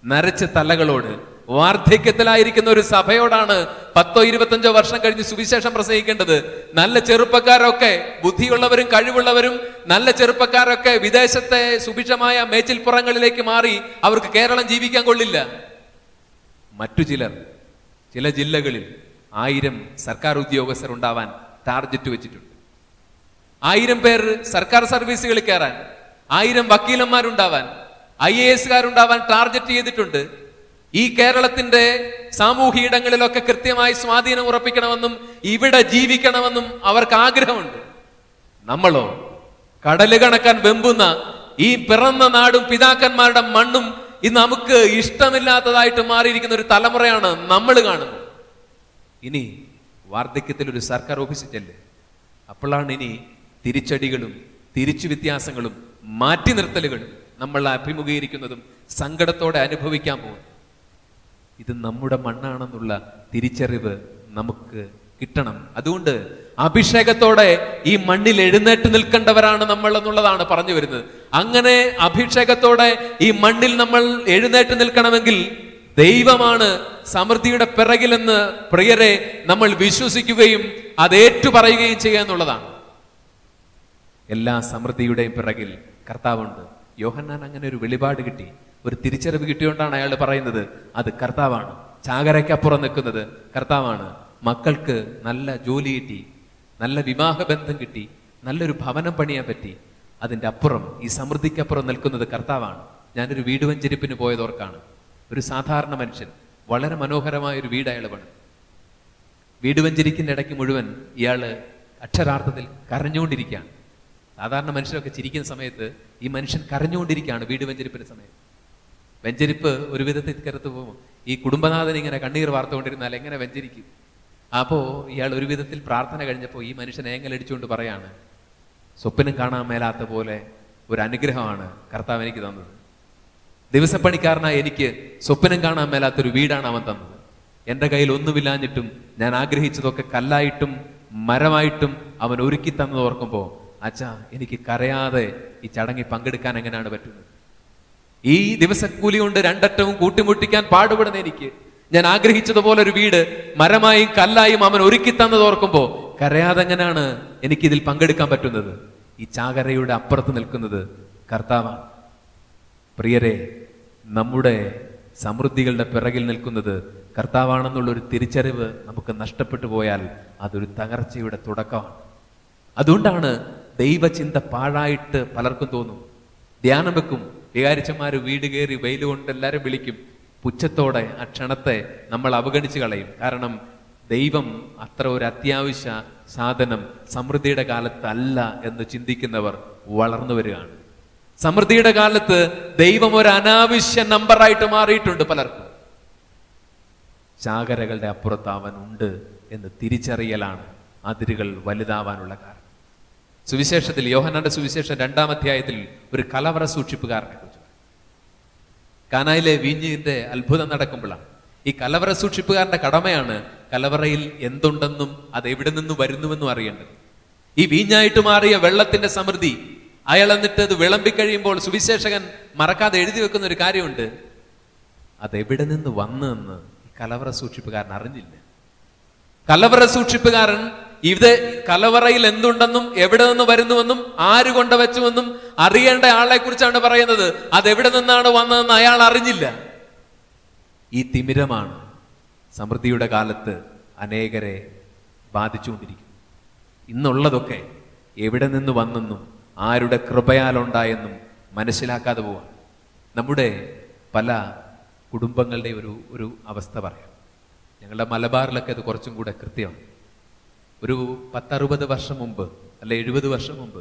നരച്ച തലകളോട് വാർദ്ധക്യത്തിലായിരിക്കുന്ന ഒരു സഭയോടാണ് പത്തോ ഇരുപത്തഞ്ചോ വർഷം കഴിഞ്ഞ് സുവിശേഷം പ്രസംഗിക്കേണ്ടത് നല്ല ചെറുപ്പക്കാരൊക്കെ ബുദ്ധിയുള്ളവരും കഴിവുള്ളവരും നല്ല ചെറുപ്പക്കാരൊക്കെ വിദേശത്തെ സുഭിക്ഷമായ മേച്ചിൽപ്പുറങ്ങളിലേക്ക് മാറി അവർക്ക് കേരളം ജീവിക്കാൻ കൊള്ളില്ല മറ്റു ചിലർ ചില ജില്ലകളിൽ ആയിരം സർക്കാർ ഉദ്യോഗസ്ഥർ ഉണ്ടാവാൻ ടാർഗറ്റ് വെച്ചിട്ടുണ്ട് ആയിരം പേർ സർക്കാർ സർവീസുകളിൽ കയറാൻ ആയിരം വക്കീലന്മാരുണ്ടാവാൻ ഐ എ എസുകാരുണ്ടാവാൻ ടാർഗറ്റ് ചെയ്തിട്ടുണ്ട് ഈ കേരളത്തിന്റെ സാമൂഹിക ഇടങ്ങളിലൊക്കെ കൃത്യമായി സ്വാധീനം ഉറപ്പിക്കണമെന്നും ഇവിടെ ജീവിക്കണമെന്നും അവർക്ക് ആഗ്രഹമുണ്ട് നമ്മളോ കടല് കണക്കാൻ വെമ്പുന്ന ഈ പിറന്ന നാടും പിതാക്കന്മാരുടെ മണ്ണും ഇന്ന് നമുക്ക് ഇഷ്ടമില്ലാത്തതായിട്ട് മാറിയിരിക്കുന്ന ഒരു തലമുറയാണ് നമ്മൾ കാണുന്നത് ഇനി വാർദ്ധക്യത്തിൽ ഒരു സർക്കാർ ഓഫീസിൽ ചെല്ല് അപ്പോഴാണ് ഇനി തിരിച്ചടികളും തിരിച്ചു വ്യത്യാസങ്ങളും മാറ്റി നിർത്തലുകളും നമ്മൾ അഭിമുഖീകരിക്കുന്നതും സങ്കടത്തോടെ അനുഭവിക്കാൻ പോകും ഇത് നമ്മുടെ മണ്ണാണെന്നുള്ള തിരിച്ചറിവ് നമുക്ക് കിട്ടണം അതുകൊണ്ട് അഭിഷേകത്തോടെ ഈ മണ്ണിൽ എഴുന്നേറ്റ് നിൽക്കേണ്ടവരാണ് നമ്മൾ എന്നുള്ളതാണ് പറഞ്ഞു വരുന്നത് അങ്ങനെ അഭിഷേകത്തോടെ ഈ മണ്ണിൽ നമ്മൾ എഴുന്നേറ്റ് നിൽക്കണമെങ്കിൽ ദൈവമാണ് സമൃദ്ധിയുടെ പിറകിലെന്ന് പ്രിയരെ നമ്മൾ വിശ്വസിക്കുകയും അത് ഏറ്റുപറയുകയും ചെയ്യുക എന്നുള്ളതാണ് എല്ലാ സമൃദ്ധിയുടെയും പിറകിൽ കർത്താവുണ്ട് യോഹന്നാൻ അങ്ങനെ ഒരു വെളിപാട് കിട്ടി ഒരു തിരിച്ചറിവ് കിട്ടിയോണ്ടാണ് അയാൾ പറയുന്നത് അത് കർത്താവാണ് ചാകരയ്ക്കപ്പുറം നിൽക്കുന്നത് കർത്താവാണ് മക്കൾക്ക് നല്ല ജോലി കിട്ടി നല്ല വിവാഹ ബന്ധം കിട്ടി നല്ലൊരു ഭവനം പണിയാൻ പറ്റി അതിന്റെ അപ്പുറം ഈ സമൃദ്ധിക്കപ്പുറം നിൽക്കുന്നത് കർത്താവാണ് ഞാനൊരു വീട് വഞ്ചരിപ്പിന് പോയതോർക്കാണ് ഒരു സാധാരണ മനുഷ്യൻ വളരെ മനോഹരമായ ഒരു വീട് അയാൾ പണിതു വീട് വഞ്ചരിക്കുന്ന ഇടയ്ക്ക് മുഴുവൻ ഇയാള് അക്ഷരാർത്ഥത്തിൽ കരഞ്ഞുകൊണ്ടിരിക്കുകയാണ് സാധാരണ മനുഷ്യരൊക്കെ ചിരിക്കുന്ന സമയത്ത് ഈ മനുഷ്യൻ കരഞ്ഞുകൊണ്ടിരിക്കുകയാണ് വീട് വെഞ്ചരിപ്പിന്റെ സമയത്ത് വെഞ്ചരിപ്പ് ഒരു വിധത്തിൽ കരുത്ത് പോകും ഈ കുടുംബനാഥൻ ഇങ്ങനെ കണ്ണീർ വാർത്തുകൊണ്ടിരുന്നാൽ എങ്ങനെ വെഞ്ചരിക്കും അപ്പോ ഇയാൾ ഒരു വിധത്തിൽ പ്രാർത്ഥന കഴിഞ്ഞപ്പോൾ ഈ മനുഷ്യൻ ഏങ്ങലടിച്ചുകൊണ്ട് പറയാണ് സ്വപ്നം കാണാൻ മേലാത്ത പോലെ ഒരു അനുഗ്രഹമാണ് കർത്താവ് എനിക്ക് തന്നത് ദിവസപ്പണിക്കാരനായ എനിക്ക് സ്വപ്നം കാണാൻ മേലാത്തൊരു വീടാണ് അവൻ തന്നത് എന്റെ കയ്യിൽ ഒന്നുമില്ലാഞ്ഞിട്ടും ഞാൻ ആഗ്രഹിച്ചതൊക്കെ കല്ലായിട്ടും മരമായിട്ടും അവൻ ഒരുക്കി തന്നത് ഓർക്കുമ്പോ അച്ഛാ എനിക്ക് കരയാതെ ഈ ചടങ്ങിൽ പങ്കെടുക്കാൻ എങ്ങനെയാണ് പറ്റുന്നത് ഈ ദിവസക്കൂലി കൊണ്ട് രണ്ടറ്റവും കൂട്ടിമുട്ടിക്കാൻ പാടുപെടുന്ന എനിക്ക് ഞാൻ ആഗ്രഹിച്ചതുപോലെ ഒരു വീട് മരമായും കല്ലായും അവൻ ഒരുക്കി തന്നത് ഓർക്കുമ്പോ കരയാതെ എങ്ങനെയാണ് എനിക്ക് ഇതിൽ പങ്കെടുക്കാൻ പറ്റുന്നത് ഈ ചാകരയുടെ അപ്പുറത്ത് നിൽക്കുന്നത് കർത്താവാണ് പ്രിയരെ നമ്മുടെ സമൃദ്ധികളുടെ പിറകിൽ നിൽക്കുന്നത് കർത്താവാണെന്നുള്ള ഒരു തിരിച്ചറിവ് നമുക്ക് നഷ്ടപ്പെട്ടു പോയാൽ അതൊരു തകർച്ചയുടെ തുടക്കമാണ് അതുകൊണ്ടാണ് ദൈവചിന്ത പാഴായിട്ട് പലർക്കും തോന്നും ധ്യാനം വെക്കും വികാരിച്ചന്മാര് വീട് കയറി വെയിൽ കൊണ്ട് എല്ലാവരും വിളിക്കും പുച്ഛത്തോടെ ആ ക്ഷണത്തെ നമ്മൾ അവഗണിച്ച് കളയും കാരണം ദൈവം അത്ര ഒരു അത്യാവശ്യ സാധനം സമൃദ്ധിയുടെ കാലത്ത് അല്ല എന്ന് ചിന്തിക്കുന്നവർ വളർന്നു വരികയാണ് സമൃദ്ധിയുടെ കാലത്ത് ദൈവം ഒരു അനാവശ്യ നമ്പറായിട്ട് മാറിയിട്ടുണ്ട് പലർക്കും ചാകരകളുടെ അപ്പുറത്ത് അവൻ ഉണ്ട് എന്ന് തിരിച്ചറിയലാണ് അതിരുകൾ വലുതാവാനുള്ള കാരണം സുവിശേഷത്തിൽ യോഹന്നാന്റെ സുവിശേഷം രണ്ടാം അധ്യായത്തിൽ ഒരു കലവറ സൂക്ഷിപ്പുകാരനെ കുറിച്ച് കാനായിലെ വീഞ്ഞിന്റെ അത്ഭുതം നടക്കുമ്പോഴാണ് ഈ കലവറ സൂക്ഷിപ്പുകാരന്റെ കടമയാണ് കലവറയിൽ എന്തുണ്ടെന്നും അത് എവിടെ നിന്ന് വരുന്നുവെന്നും അറിയേണ്ടത് ഈ വീഞ്ഞായിട്ട് മാറിയ വെള്ളത്തിന്റെ സമൃദ്ധി അയാൾ എന്നിട്ട് അത് വിളമ്പിക്കഴിയുമ്പോൾ സുവിശേഷകൻ മറക്കാതെ എഴുതി വെക്കുന്ന ഒരു കാര്യമുണ്ട് അത് എവിടെ നിന്ന് വന്നെന്ന് ഈ കലവറ സൂക്ഷിപ്പുകാരൻ അറിഞ്ഞില്ല കലവറ സൂക്ഷിപ്പുകാരൻ ഇത് കലവറയിൽ എന്തുണ്ടെന്നും എവിടെ നിന്ന് വരുന്നുവെന്നും ആര് കൊണ്ടുവച്ചുവെന്നും അറിയേണ്ട ആളെ കുറിച്ചാണ് പറയുന്നത് അത് എവിടെ നിന്നാണ് വന്നതെന്ന് അയാൾ അറിഞ്ഞില്ല ഈ തിമിരമാണ് സമൃദ്ധിയുടെ കാലത്ത് അനേകരെ ബാധിച്ചുകൊണ്ടിരിക്കുന്നു ഇന്നുള്ളതൊക്കെ എവിടെ നിന്ന് വന്നെന്നും ആരുടെ കൃപയാലുണ്ടായെന്നും മനസ്സിലാക്കാതെ പോവാണ് നമ്മുടെ പല കുടുംബങ്ങളുടെ ഒരു ഒരു അവസ്ഥ പറയാം ഞങ്ങളുടെ മലബാറിലൊക്കെ അത് കുറച്ചും കൂടെ കൃത്യമാണ് ഒരു പത്തറുപത് വർഷം മുമ്പ് അല്ല എഴുപത് വർഷം മുമ്പ്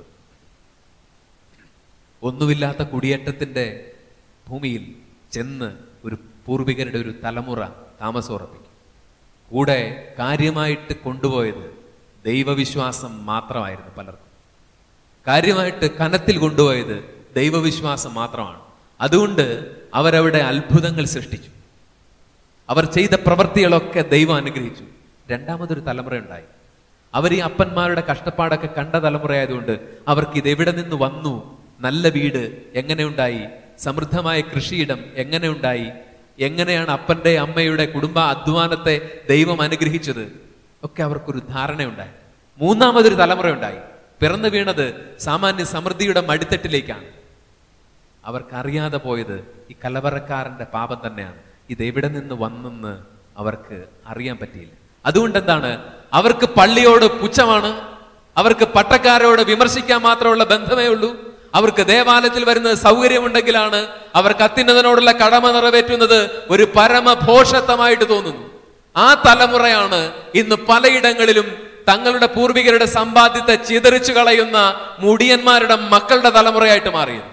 ഒന്നുമില്ലാത്ത കുടിയേറ്റത്തിന്റെ ഭൂമിയിൽ ചെന്ന് ഒരു പൂർവികരുടെ ഒരു തലമുറ താമസം ഉറപ്പിക്കും കൂടെ കാര്യമായിട്ട് കൊണ്ടുപോയത് ദൈവവിശ്വാസം മാത്രമായിരുന്നു പലർക്കും കാര്യമായിട്ട് കനത്തിൽ കൊണ്ടുപോയത് ദൈവവിശ്വാസം മാത്രമാണ് അതുകൊണ്ട് അവരവിടെ അത്ഭുതങ്ങൾ സൃഷ്ടിച്ചു അവർ ചെയ്ത പ്രവൃത്തികളൊക്കെ ദൈവം അനുഗ്രഹിച്ചു രണ്ടാമതൊരു തലമുറ ഉണ്ടായി അവർ ഈ അപ്പന്മാരുടെ കഷ്ടപ്പാടൊക്കെ കണ്ട തലമുറയായതുകൊണ്ട് അവർക്ക് ഇത് എവിടെ നിന്ന് വന്നു നല്ല വീട് എങ്ങനെ ഉണ്ടായി സമൃദ്ധമായ കൃഷിയിടം എങ്ങനെ ഉണ്ടായി എങ്ങനെയാണ് അപ്പന്റെ അമ്മയുടെ കുടുംബ അധ്വാനത്തെ ദൈവം അനുഗ്രഹിച്ചത് ഒക്കെ അവർക്കൊരു ധാരണയുണ്ടായി മൂന്നാമതൊരു തലമുറയുണ്ടായി പിറന്നു വീണത് സാമാന്യ സമൃദ്ധിയുടെ മടിത്തട്ടിലേക്കാണ് അവർക്കറിയാതെ പോയത് ഈ കലവറക്കാരന്റെ പാപം തന്നെയാണ് ഇത് എവിടെ നിന്ന് വന്നെന്ന് അവർക്ക് അറിയാൻ പറ്റിയില്ല അതുകൊണ്ട് എന്താണ് അവർക്ക് പള്ളിയോട് പുച്ഛമാണ് അവർക്ക് പട്ടക്കാരോട് വിമർശിക്കാൻ മാത്രമുള്ള ബന്ധമേ ഉള്ളൂ അവർക്ക് ദേവാലയത്തിൽ വരുന്നത് സൗകര്യമുണ്ടെങ്കിലാണ് അവർക്ക് അത്യുന്നതനോടുള്ള കടമ നിറവേറ്റുന്നത് ഒരു പരമഭോഷത്വമായിട്ട് തോന്നുന്നു ആ തലമുറയാണ് ഇന്ന് പലയിടങ്ങളിലും തങ്ങളുടെ പൂർവികരുടെ സമ്പാദ്യത്തെ ചിതറിച്ചു കളയുന്ന മുടിയന്മാരുടെ മക്കളുടെ തലമുറയായിട്ട് മാറിയത്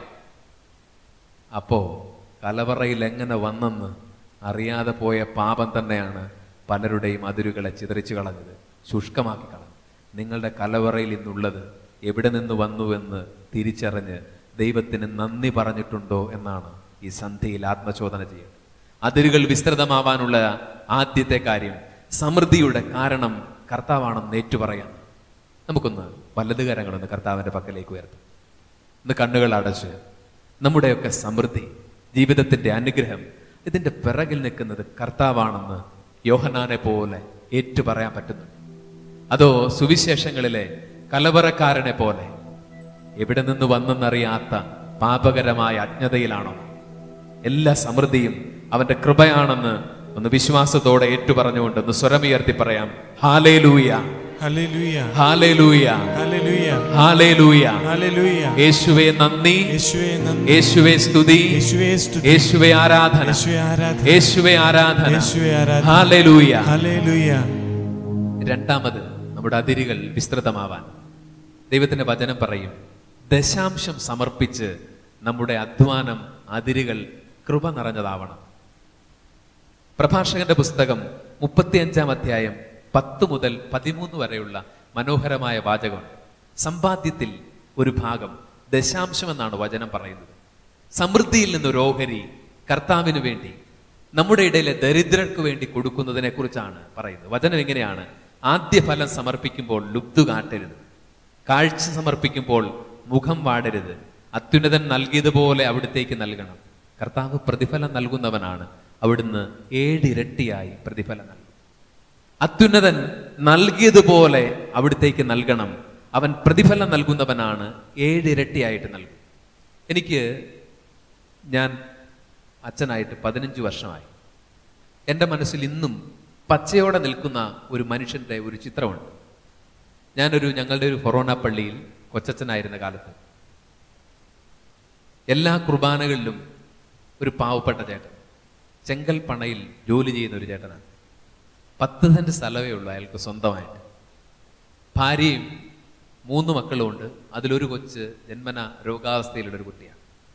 അപ്പോ കലവറയിൽ എങ്ങനെ വന്നെന്ന് അറിയാതെ പോയ പാപം തന്നെയാണ് പലരുടെയും അതിരുകളെ ചിതറിച്ചു കളഞ്ഞത് ശുഷ്കമാക്കി കളഞ്ഞത് നിങ്ങളുടെ കലവറയിൽ ഇന്നുള്ളത് എവിടെ നിന്ന് വന്നുവെന്ന് തിരിച്ചറിഞ്ഞ് ദൈവത്തിന് നന്ദി പറഞ്ഞിട്ടുണ്ടോ എന്നാണ് ഈ സന്ധ്യയിൽ ആത്മചോദന ചെയ്യുന്നത് അതിരുകൾ വിസ്തൃതമാവാനുള്ള ആദ്യത്തെ കാര്യം സമൃദ്ധിയുടെ കാരണം കർത്താവാണെന്ന് ഏറ്റുപറയാം നമുക്കൊന്ന് വലത് കരങ്ങളൊന്ന് കർത്താവിന്റെ പക്കലേക്ക് ഉയർത്തും ഇന്ന് കണ്ണുകൾ അടച്ച് നമ്മുടെയൊക്കെ സമൃദ്ധി ജീവിതത്തിന്റെ അനുഗ്രഹം ഇതിന്റെ പിറകിൽ നിൽക്കുന്നത് കർത്താവാണെന്ന് യോഹനാനെ പോലെ ഏറ്റു പറയാൻ പറ്റുന്നുണ്ട് അതോ സുവിശേഷങ്ങളിലെ കലവറക്കാരനെ പോലെ എവിടെ നിന്ന് വന്നെന്നറിയാത്ത പാപകരമായ അജ്ഞതയിലാണോ എല്ലാ സമൃദ്ധിയും അവന്റെ കൃപയാണെന്ന് ഒന്ന് വിശ്വാസത്തോടെ ഏറ്റു പറഞ്ഞുകൊണ്ട് ഒന്ന് സ്വരമുയർത്തി പറയാം ഹാലേലൂയ ഹല്ലേലൂയ ഹാലേലൂയ ഹല്ലേലൂയ ഹാലേലൂയ ഹല്ലേലൂയ യേശുവെ നന്ദി യേശുവേ നന്ദി യേശുവെ സ്തുതി യേശുവേ സ്തുതി യേശുവെ ആരാധന യേശുവേ ആരാധന യേശുവെ ആരാധന യേശുവേ ആരാധന ഹാലേലൂയ ഹല്ലേലൂയ രണ്ടാമത് നമ്മുടെ അതിരുകൾ വിസ്തൃതമാവാൻ ദൈവത്തിന്റെ വചനം പറയും ദശാംശം സമർപ്പിച്ച് നമ്മുടെ അധ്വാനം അതിരുകൾ കൃപ നിറഞ്ഞതാവണം പ്രഭാഷകന്റെ പുസ്തകം മുപ്പത്തിയഞ്ചാം അധ്യായം പത്ത് മുതൽ പതിമൂന്ന് വരെയുള്ള മനോഹരമായ വാചകം സമ്പാദ്യത്തിൽ ഒരു ഭാഗം ദശാംശം എന്നാണ് വചനം പറയുന്നത് സമൃദ്ധിയിൽ നിന്നൊരു ഓഹരി കർത്താവിന് വേണ്ടി നമ്മുടെ ഇടയിലെ ദരിദ്രർക്ക് വേണ്ടി കൊടുക്കുന്നതിനെ കുറിച്ചാണ് പറയുന്നത് വചനം എങ്ങനെയാണ് ആദ്യ ഫലം സമർപ്പിക്കുമ്പോൾ ലുബ്ധു കാട്ടരുത് കാഴ്ച സമർപ്പിക്കുമ്പോൾ മുഖം വാടരുത് അത്യുന്നതൻ നൽകിയതുപോലെ അവിടത്തേക്ക് നൽകണം കർത്താവ് പ്രതിഫലം നൽകുന്നവനാണ് അവിടുന്ന് ഏഴിരട്ടിയായി പ്രതിഫലം നൽകും അത്യുന്നതൻ നൽകിയതുപോലെ അവിടത്തേക്ക് നൽകണം അവൻ പ്രതിഫലം നൽകുന്നവനാണ് ഏഴിരട്ടിയായിട്ട് നൽകും എനിക്ക് ഞാൻ അച്ഛനായിട്ട് പതിനഞ്ച് വർഷമായി എൻ്റെ മനസ്സിൽ ഇന്നും പച്ചയോടെ നിൽക്കുന്ന ഒരു മനുഷ്യന്റെ ഒരു ചിത്രമുണ്ട് ഞാനൊരു ഞങ്ങളുടെ ഒരു ഫൊറോന പള്ളിയിൽ കൊച്ചച്ഛനായിരുന്ന കാലത്ത് എല്ലാ കുർബാനകളിലും ഒരു പാവപ്പെട്ട ചേട്ടൻ ചെങ്കൽ പണയിൽ ജോലി ചെയ്യുന്ന ഒരു ചേട്ടനാണ് പത്ത് സെന്റ് സ്ഥലമേ ഉള്ളൂ അയാൾക്ക് സ്വന്തമായിട്ട് ഭാര്യയും മൂന്ന് മക്കളും ഉണ്ട് അതിലൊരു കൊച്ച് ജന്മന രോഗാവസ്ഥയിലുള്ള ഒരു കുട്ടിയാണ്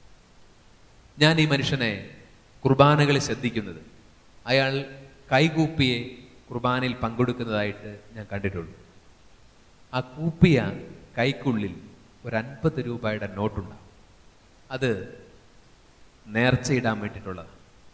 ഞാൻ ഈ മനുഷ്യനെ കുർബാനകളിൽ ശ്രദ്ധിക്കുന്നത് അയാൾ കൈകൂപ്പിയെ കുർബാനയിൽ പങ്കെടുക്കുന്നതായിട്ട് ഞാൻ കണ്ടിട്ടുള്ളൂ ആ കൂപ്പിയ കൈക്കുള്ളിൽ ഒരു അൻപത് രൂപയുടെ നോട്ടുണ്ടാവും അത് നേർച്ചയിടാൻ വേണ്ടിയിട്ടുള്ളതാണ്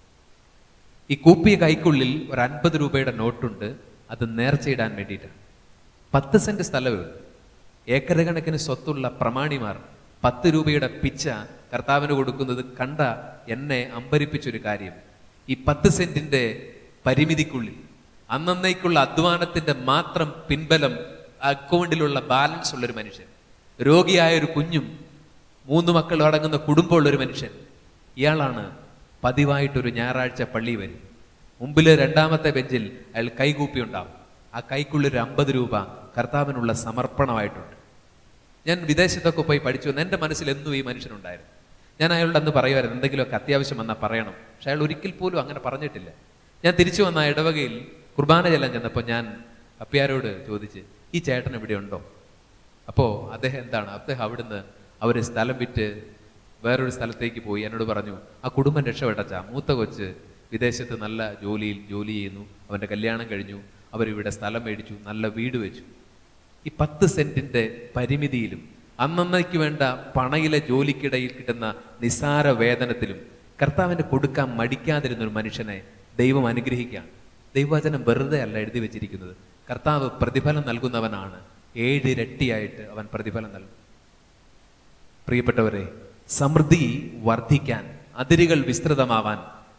ഈ കൂപ്പിയ കൈക്കുള്ളിൽ ഒരു അൻപത് രൂപയുടെ നോട്ടുണ്ട് അത് നേർച്ചയിടാൻ വേണ്ടിയിട്ടാണ് പത്ത് സെന്റ് സ്ഥലമേ ഉള്ളൂ ഏക്കർ കണക്കിന് സ്വത്തുള്ള പ്രമാണിമാർ പത്ത് രൂപയുടെ പിച്ച കർത്താവിന് കൊടുക്കുന്നത് കണ്ട എന്നെ അമ്പരിപ്പിച്ചൊരു കാര്യം ഈ പത്ത് സെന്റിന്റെ പരിമിതിക്കുള്ളിൽ അന്നേക്കുള്ള അധ്വാനത്തിന്റെ മാത്രം പിൻബലം അക്കൗണ്ടിലുള്ള ബാലൻസ് ഉള്ള ഒരു മനുഷ്യൻ രോഗിയായ ഒരു കുഞ്ഞും മൂന്ന് മക്കൾ അടങ്ങുന്ന കുടുംബമുള്ള ഒരു മനുഷ്യൻ ഇയാളാണ് പതിവായിട്ടൊരു ഞായറാഴ്ച പള്ളി വരും മുമ്പില് രണ്ടാമത്തെ ബെഞ്ചിൽ അയാൾ കൈകൂപ്പി ഉണ്ടാവും ആ കൈക്കുള്ളിൽ ഒരു അമ്പത് രൂപ കർത്താവിനുള്ള സമർപ്പണമായിട്ടുണ്ട് ഞാൻ വിദേശത്തൊക്കെ പോയി പഠിച്ചു വന്ന് എൻ്റെ മനസ്സിൽ എന്നും ഈ മനുഷ്യനുണ്ടായിരുന്നു ഞാൻ അയാളോട് അന്ന് പറയുമായിരുന്നു എന്തെങ്കിലുമൊക്കെ അത്യാവശ്യം വന്നാൽ പറയണം പക്ഷെ അയാൾ ഒരിക്കൽ പോലും അങ്ങനെ പറഞ്ഞിട്ടില്ല ഞാൻ തിരിച്ചു വന്ന ആ ഇടവകയിൽ കുർബാന ചെല്ലാൻ ചെന്നപ്പോൾ ഞാൻ അപ്പിയാരോട് ചോദിച്ച് ഈ ചേട്ടൻ ഇവിടെ ഉണ്ടോ അപ്പോൾ അദ്ദേഹം എന്താണ് അദ്ദേഹം അവിടുന്ന് അവർ സ്ഥലം വിറ്റ് വേറൊരു സ്ഥലത്തേക്ക് പോയി എന്നോട് പറഞ്ഞു ആ കുടുംബം രക്ഷപ്പെട്ടച്ച മൂത്ത കൊച്ച് വിദേശത്ത് നല്ല ജോലിയിൽ ജോലി ചെയ്യുന്നു അവൻ്റെ കല്യാണം കഴിഞ്ഞു അവരിവിടെ സ്ഥലം മേടിച്ചു നല്ല വീട് വെച്ചു ഈ പത്ത് സെന്റിന്റെ പരിമിതിയിലും അന്നന്നേക്ക് വേണ്ട പണയിലെ ജോലിക്കിടയിൽ കിട്ടുന്ന നിസാര വേതനത്തിലും കർത്താവിന് കൊടുക്കാൻ മടിക്കാതിരുന്ന ഒരു മനുഷ്യനെ ദൈവം അനുഗ്രഹിക്കുകയാണ് ദൈവവചനം വെറുതെ അല്ല എഴുതി വെച്ചിരിക്കുന്നത് കർത്താവ് പ്രതിഫലം നൽകുന്നവനാണ് ഏഴിരട്ടിയായിട്ട് അവൻ പ്രതിഫലം നൽകും പ്രിയപ്പെട്ടവരെ സമൃദ്ധി വർദ്ധിക്കാൻ അതിരുകൾ വിസ്തൃതമാവാൻ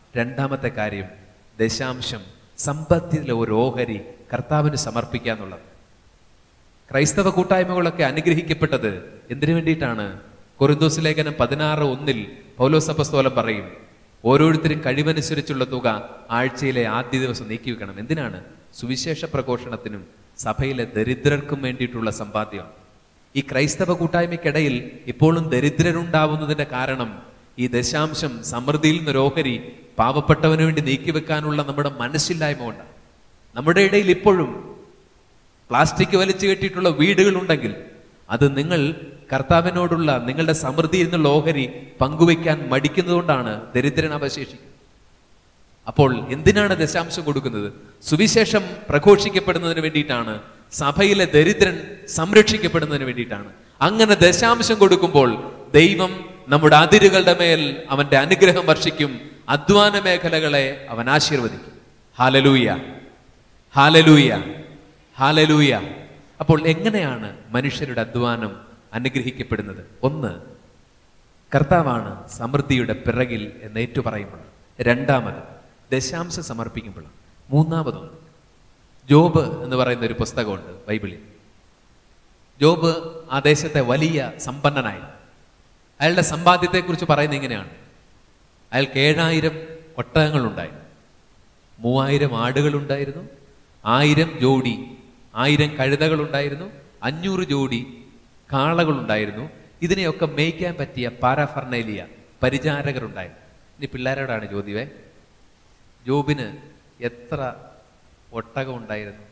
രണ്ടാമത്തെ കാര്യം ദശാംശം സമ്പത്തിലെ ഒരു ഓഹരി കർത്താവിന് സമർപ്പിക്കുക എന്നുള്ളത് ക്രൈസ്തവ കൂട്ടായ്മകളൊക്കെ അനുഗ്രഹിക്കപ്പെട്ടത് എന്തിനു വേണ്ടിയിട്ടാണ് കൊറിന്തോസ് ലേഖനം പതിനാറ് ഒന്നിൽ പൗലോസ് അപ്പസ്തോലൻ പറയും ഓരോരുത്തരും കഴിവനുസരിച്ചുള്ള തുക ആഴ്ചയിലെ ആദ്യ ദിവസം നീക്കി വെക്കണം എന്തിനാണ് സുവിശേഷ പ്രഘോഷണത്തിനും സഭയിലെ ദരിദ്രർക്കും വേണ്ടിയിട്ടുള്ള സമ്പാദ്യം ഈ ക്രൈസ്തവ കൂട്ടായ്മയ്ക്കിടയിൽ ഇപ്പോഴും ദരിദ്രരുണ്ടാവുന്നതിന്റെ കാരണം ഈ ദശാംശം സമൃദ്ധിയിൽ നിന്നൊരു ഓഹരി പാവപ്പെട്ടവന് വേണ്ടി നീക്കിവെക്കാനുള്ള നമ്മുടെ മനസ്സില്ലായ്മ കൊണ്ടാണ് നമ്മുടെ ഇടയിൽ ഇപ്പോഴും പ്ലാസ്റ്റിക് വലിച്ചു കെട്ടിയിട്ടുള്ള വീടുകളുണ്ടെങ്കിൽ അത് നിങ്ങൾ കർത്താവിനോടുള്ള നിങ്ങളുടെ സമൃദ്ധിയിൽ നിന്നുള്ള ഓഹരി പങ്കുവയ്ക്കാൻ മടിക്കുന്നതുകൊണ്ടാണ് ദരിദ്രൻ അവശേഷിക്കുന്നത് അപ്പോൾ എന്തിനാണ് ദശാംശം കൊടുക്കുന്നത് സുവിശേഷം പ്രഘോഷിക്കപ്പെടുന്നതിന് വേണ്ടിയിട്ടാണ് സഭയിലെ ദരിദ്രൻ സംരക്ഷിക്കപ്പെടുന്നതിന് വേണ്ടിയിട്ടാണ് അങ്ങനെ ദശാംശം കൊടുക്കുമ്പോൾ ദൈവം നമ്മുടെ അതിരുകളുടെ മേൽ അവന്റെ അനുഗ്രഹം വർഷിക്കും അധ്വാന മേഖലകളെ അവൻ ആശീർവദിക്കും ഹാലലൂയ ഹാലലൂയ ഹാലലൂയ അപ്പോൾ എങ്ങനെയാണ് മനുഷ്യരുടെ അധ്വാനം അനുഗ്രഹിക്കപ്പെടുന്നത് ഒന്ന് കർത്താവാണ് സമൃദ്ധിയുടെ പിറകിൽ എന്ന് ഏറ്റുപറയുമ്പോൾ രണ്ടാമത് ദശാംശം സമർപ്പിക്കുമ്പോൾ മൂന്നാമതൊന്ന് ജോബ് എന്ന് പറയുന്ന ഒരു പുസ്തകമുണ്ട് ബൈബിളിൽ ജോബ് ആ ദേശത്തെ വലിയ സമ്പന്നനായി അയാളുടെ സമ്പാദ്യത്തെക്കുറിച്ച് പറയുന്നത് ഇങ്ങനെയാണ് അയാൾക്ക് ഏഴായിരം ഒട്ടകങ്ങളുണ്ടായിരുന്നു മൂവായിരം ആടുകളുണ്ടായിരുന്നു ആയിരം ജോഡി ആയിരം കഴുതകളുണ്ടായിരുന്നു അഞ്ഞൂറ് ജോഡി കാളകളുണ്ടായിരുന്നു ഇതിനെയൊക്കെ മേയ്ക്കാൻ പറ്റിയ പാരാഫർണേലിയ പരിചാരകരുണ്ടായിരുന്നു ഇനി പിള്ളേരോടാണ് ജ്യോതിവേ ജോബിന് എത്ര ഒട്ടകം ഉണ്ടായിരുന്നു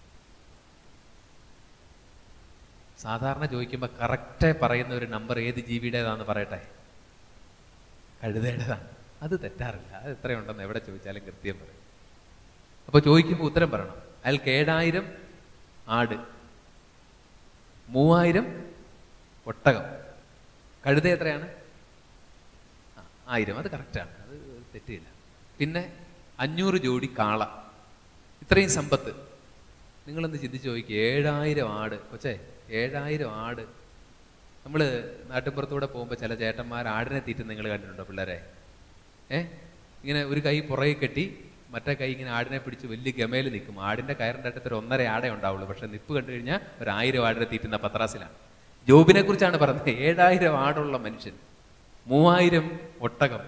സാധാരണ ചോദിക്കുമ്പോൾ കറക്റ്റ് പറയുന്ന ഒരു നമ്പർ ഏത് ജീവിയുടേതാന്ന് പറയട്ടെ കഴുതയുടേതാണ് അത് തെറ്റാറില്ല അത് എത്രയുണ്ടെന്ന് എവിടെ ചോദിച്ചാലും കൃത്യം പറയും അപ്പോൾ ചോദിക്കുമ്പോൾ ഉത്തരം പറയണം അയാൾക്ക് ഏഴായിരം ആട് മൂവായിരം ഒട്ടകം കഴുത എത്രയാണ് ആ, ആയിരം അത് കറക്റ്റാണ് അത് തെറ്റില്ല പിന്നെ അഞ്ഞൂറ് ജോഡി കാള ഇത്രയും സമ്പത്ത് നിങ്ങളൊന്ന് ചിന്തിച്ച് നോക്കി ഏഴായിരം ആട് കൊച്ചേ ഏഴായിരം ആട് നമ്മൾ നാട്ടിൻപുറത്തൂടെ പോകുമ്പോൾ ചില ചേട്ടന്മാർ ആടിനെ തീറ്റ നിങ്ങൾ കണ്ടിട്ടുണ്ടോ പിള്ളേരെ ഏ ഇങ്ങനെ ഒരു കൈ പുറകെ കെട്ടി മറ്റേ കൈ ഇങ്ങനെ ആടിനെ പിടിച്ച് വലിയ ഗമയിൽ നിൽക്കും ആടിന്റെ കയറിൻ്റെ അടുത്ത് ഒരു ഒന്നര ആടേ ഉണ്ടാവുള്ളൂ പക്ഷെ നിപ്പ് കണ്ടു കഴിഞ്ഞാൽ ഒരു ആയിരം ആടിനെ തീറ്റുന്ന പത്രാസിലാണ് ജോബിനെ കുറിച്ചാണ് പറഞ്ഞത് ഏഴായിരം ആടുള്ള മനുഷ്യൻ മൂവായിരം ഒട്ടകം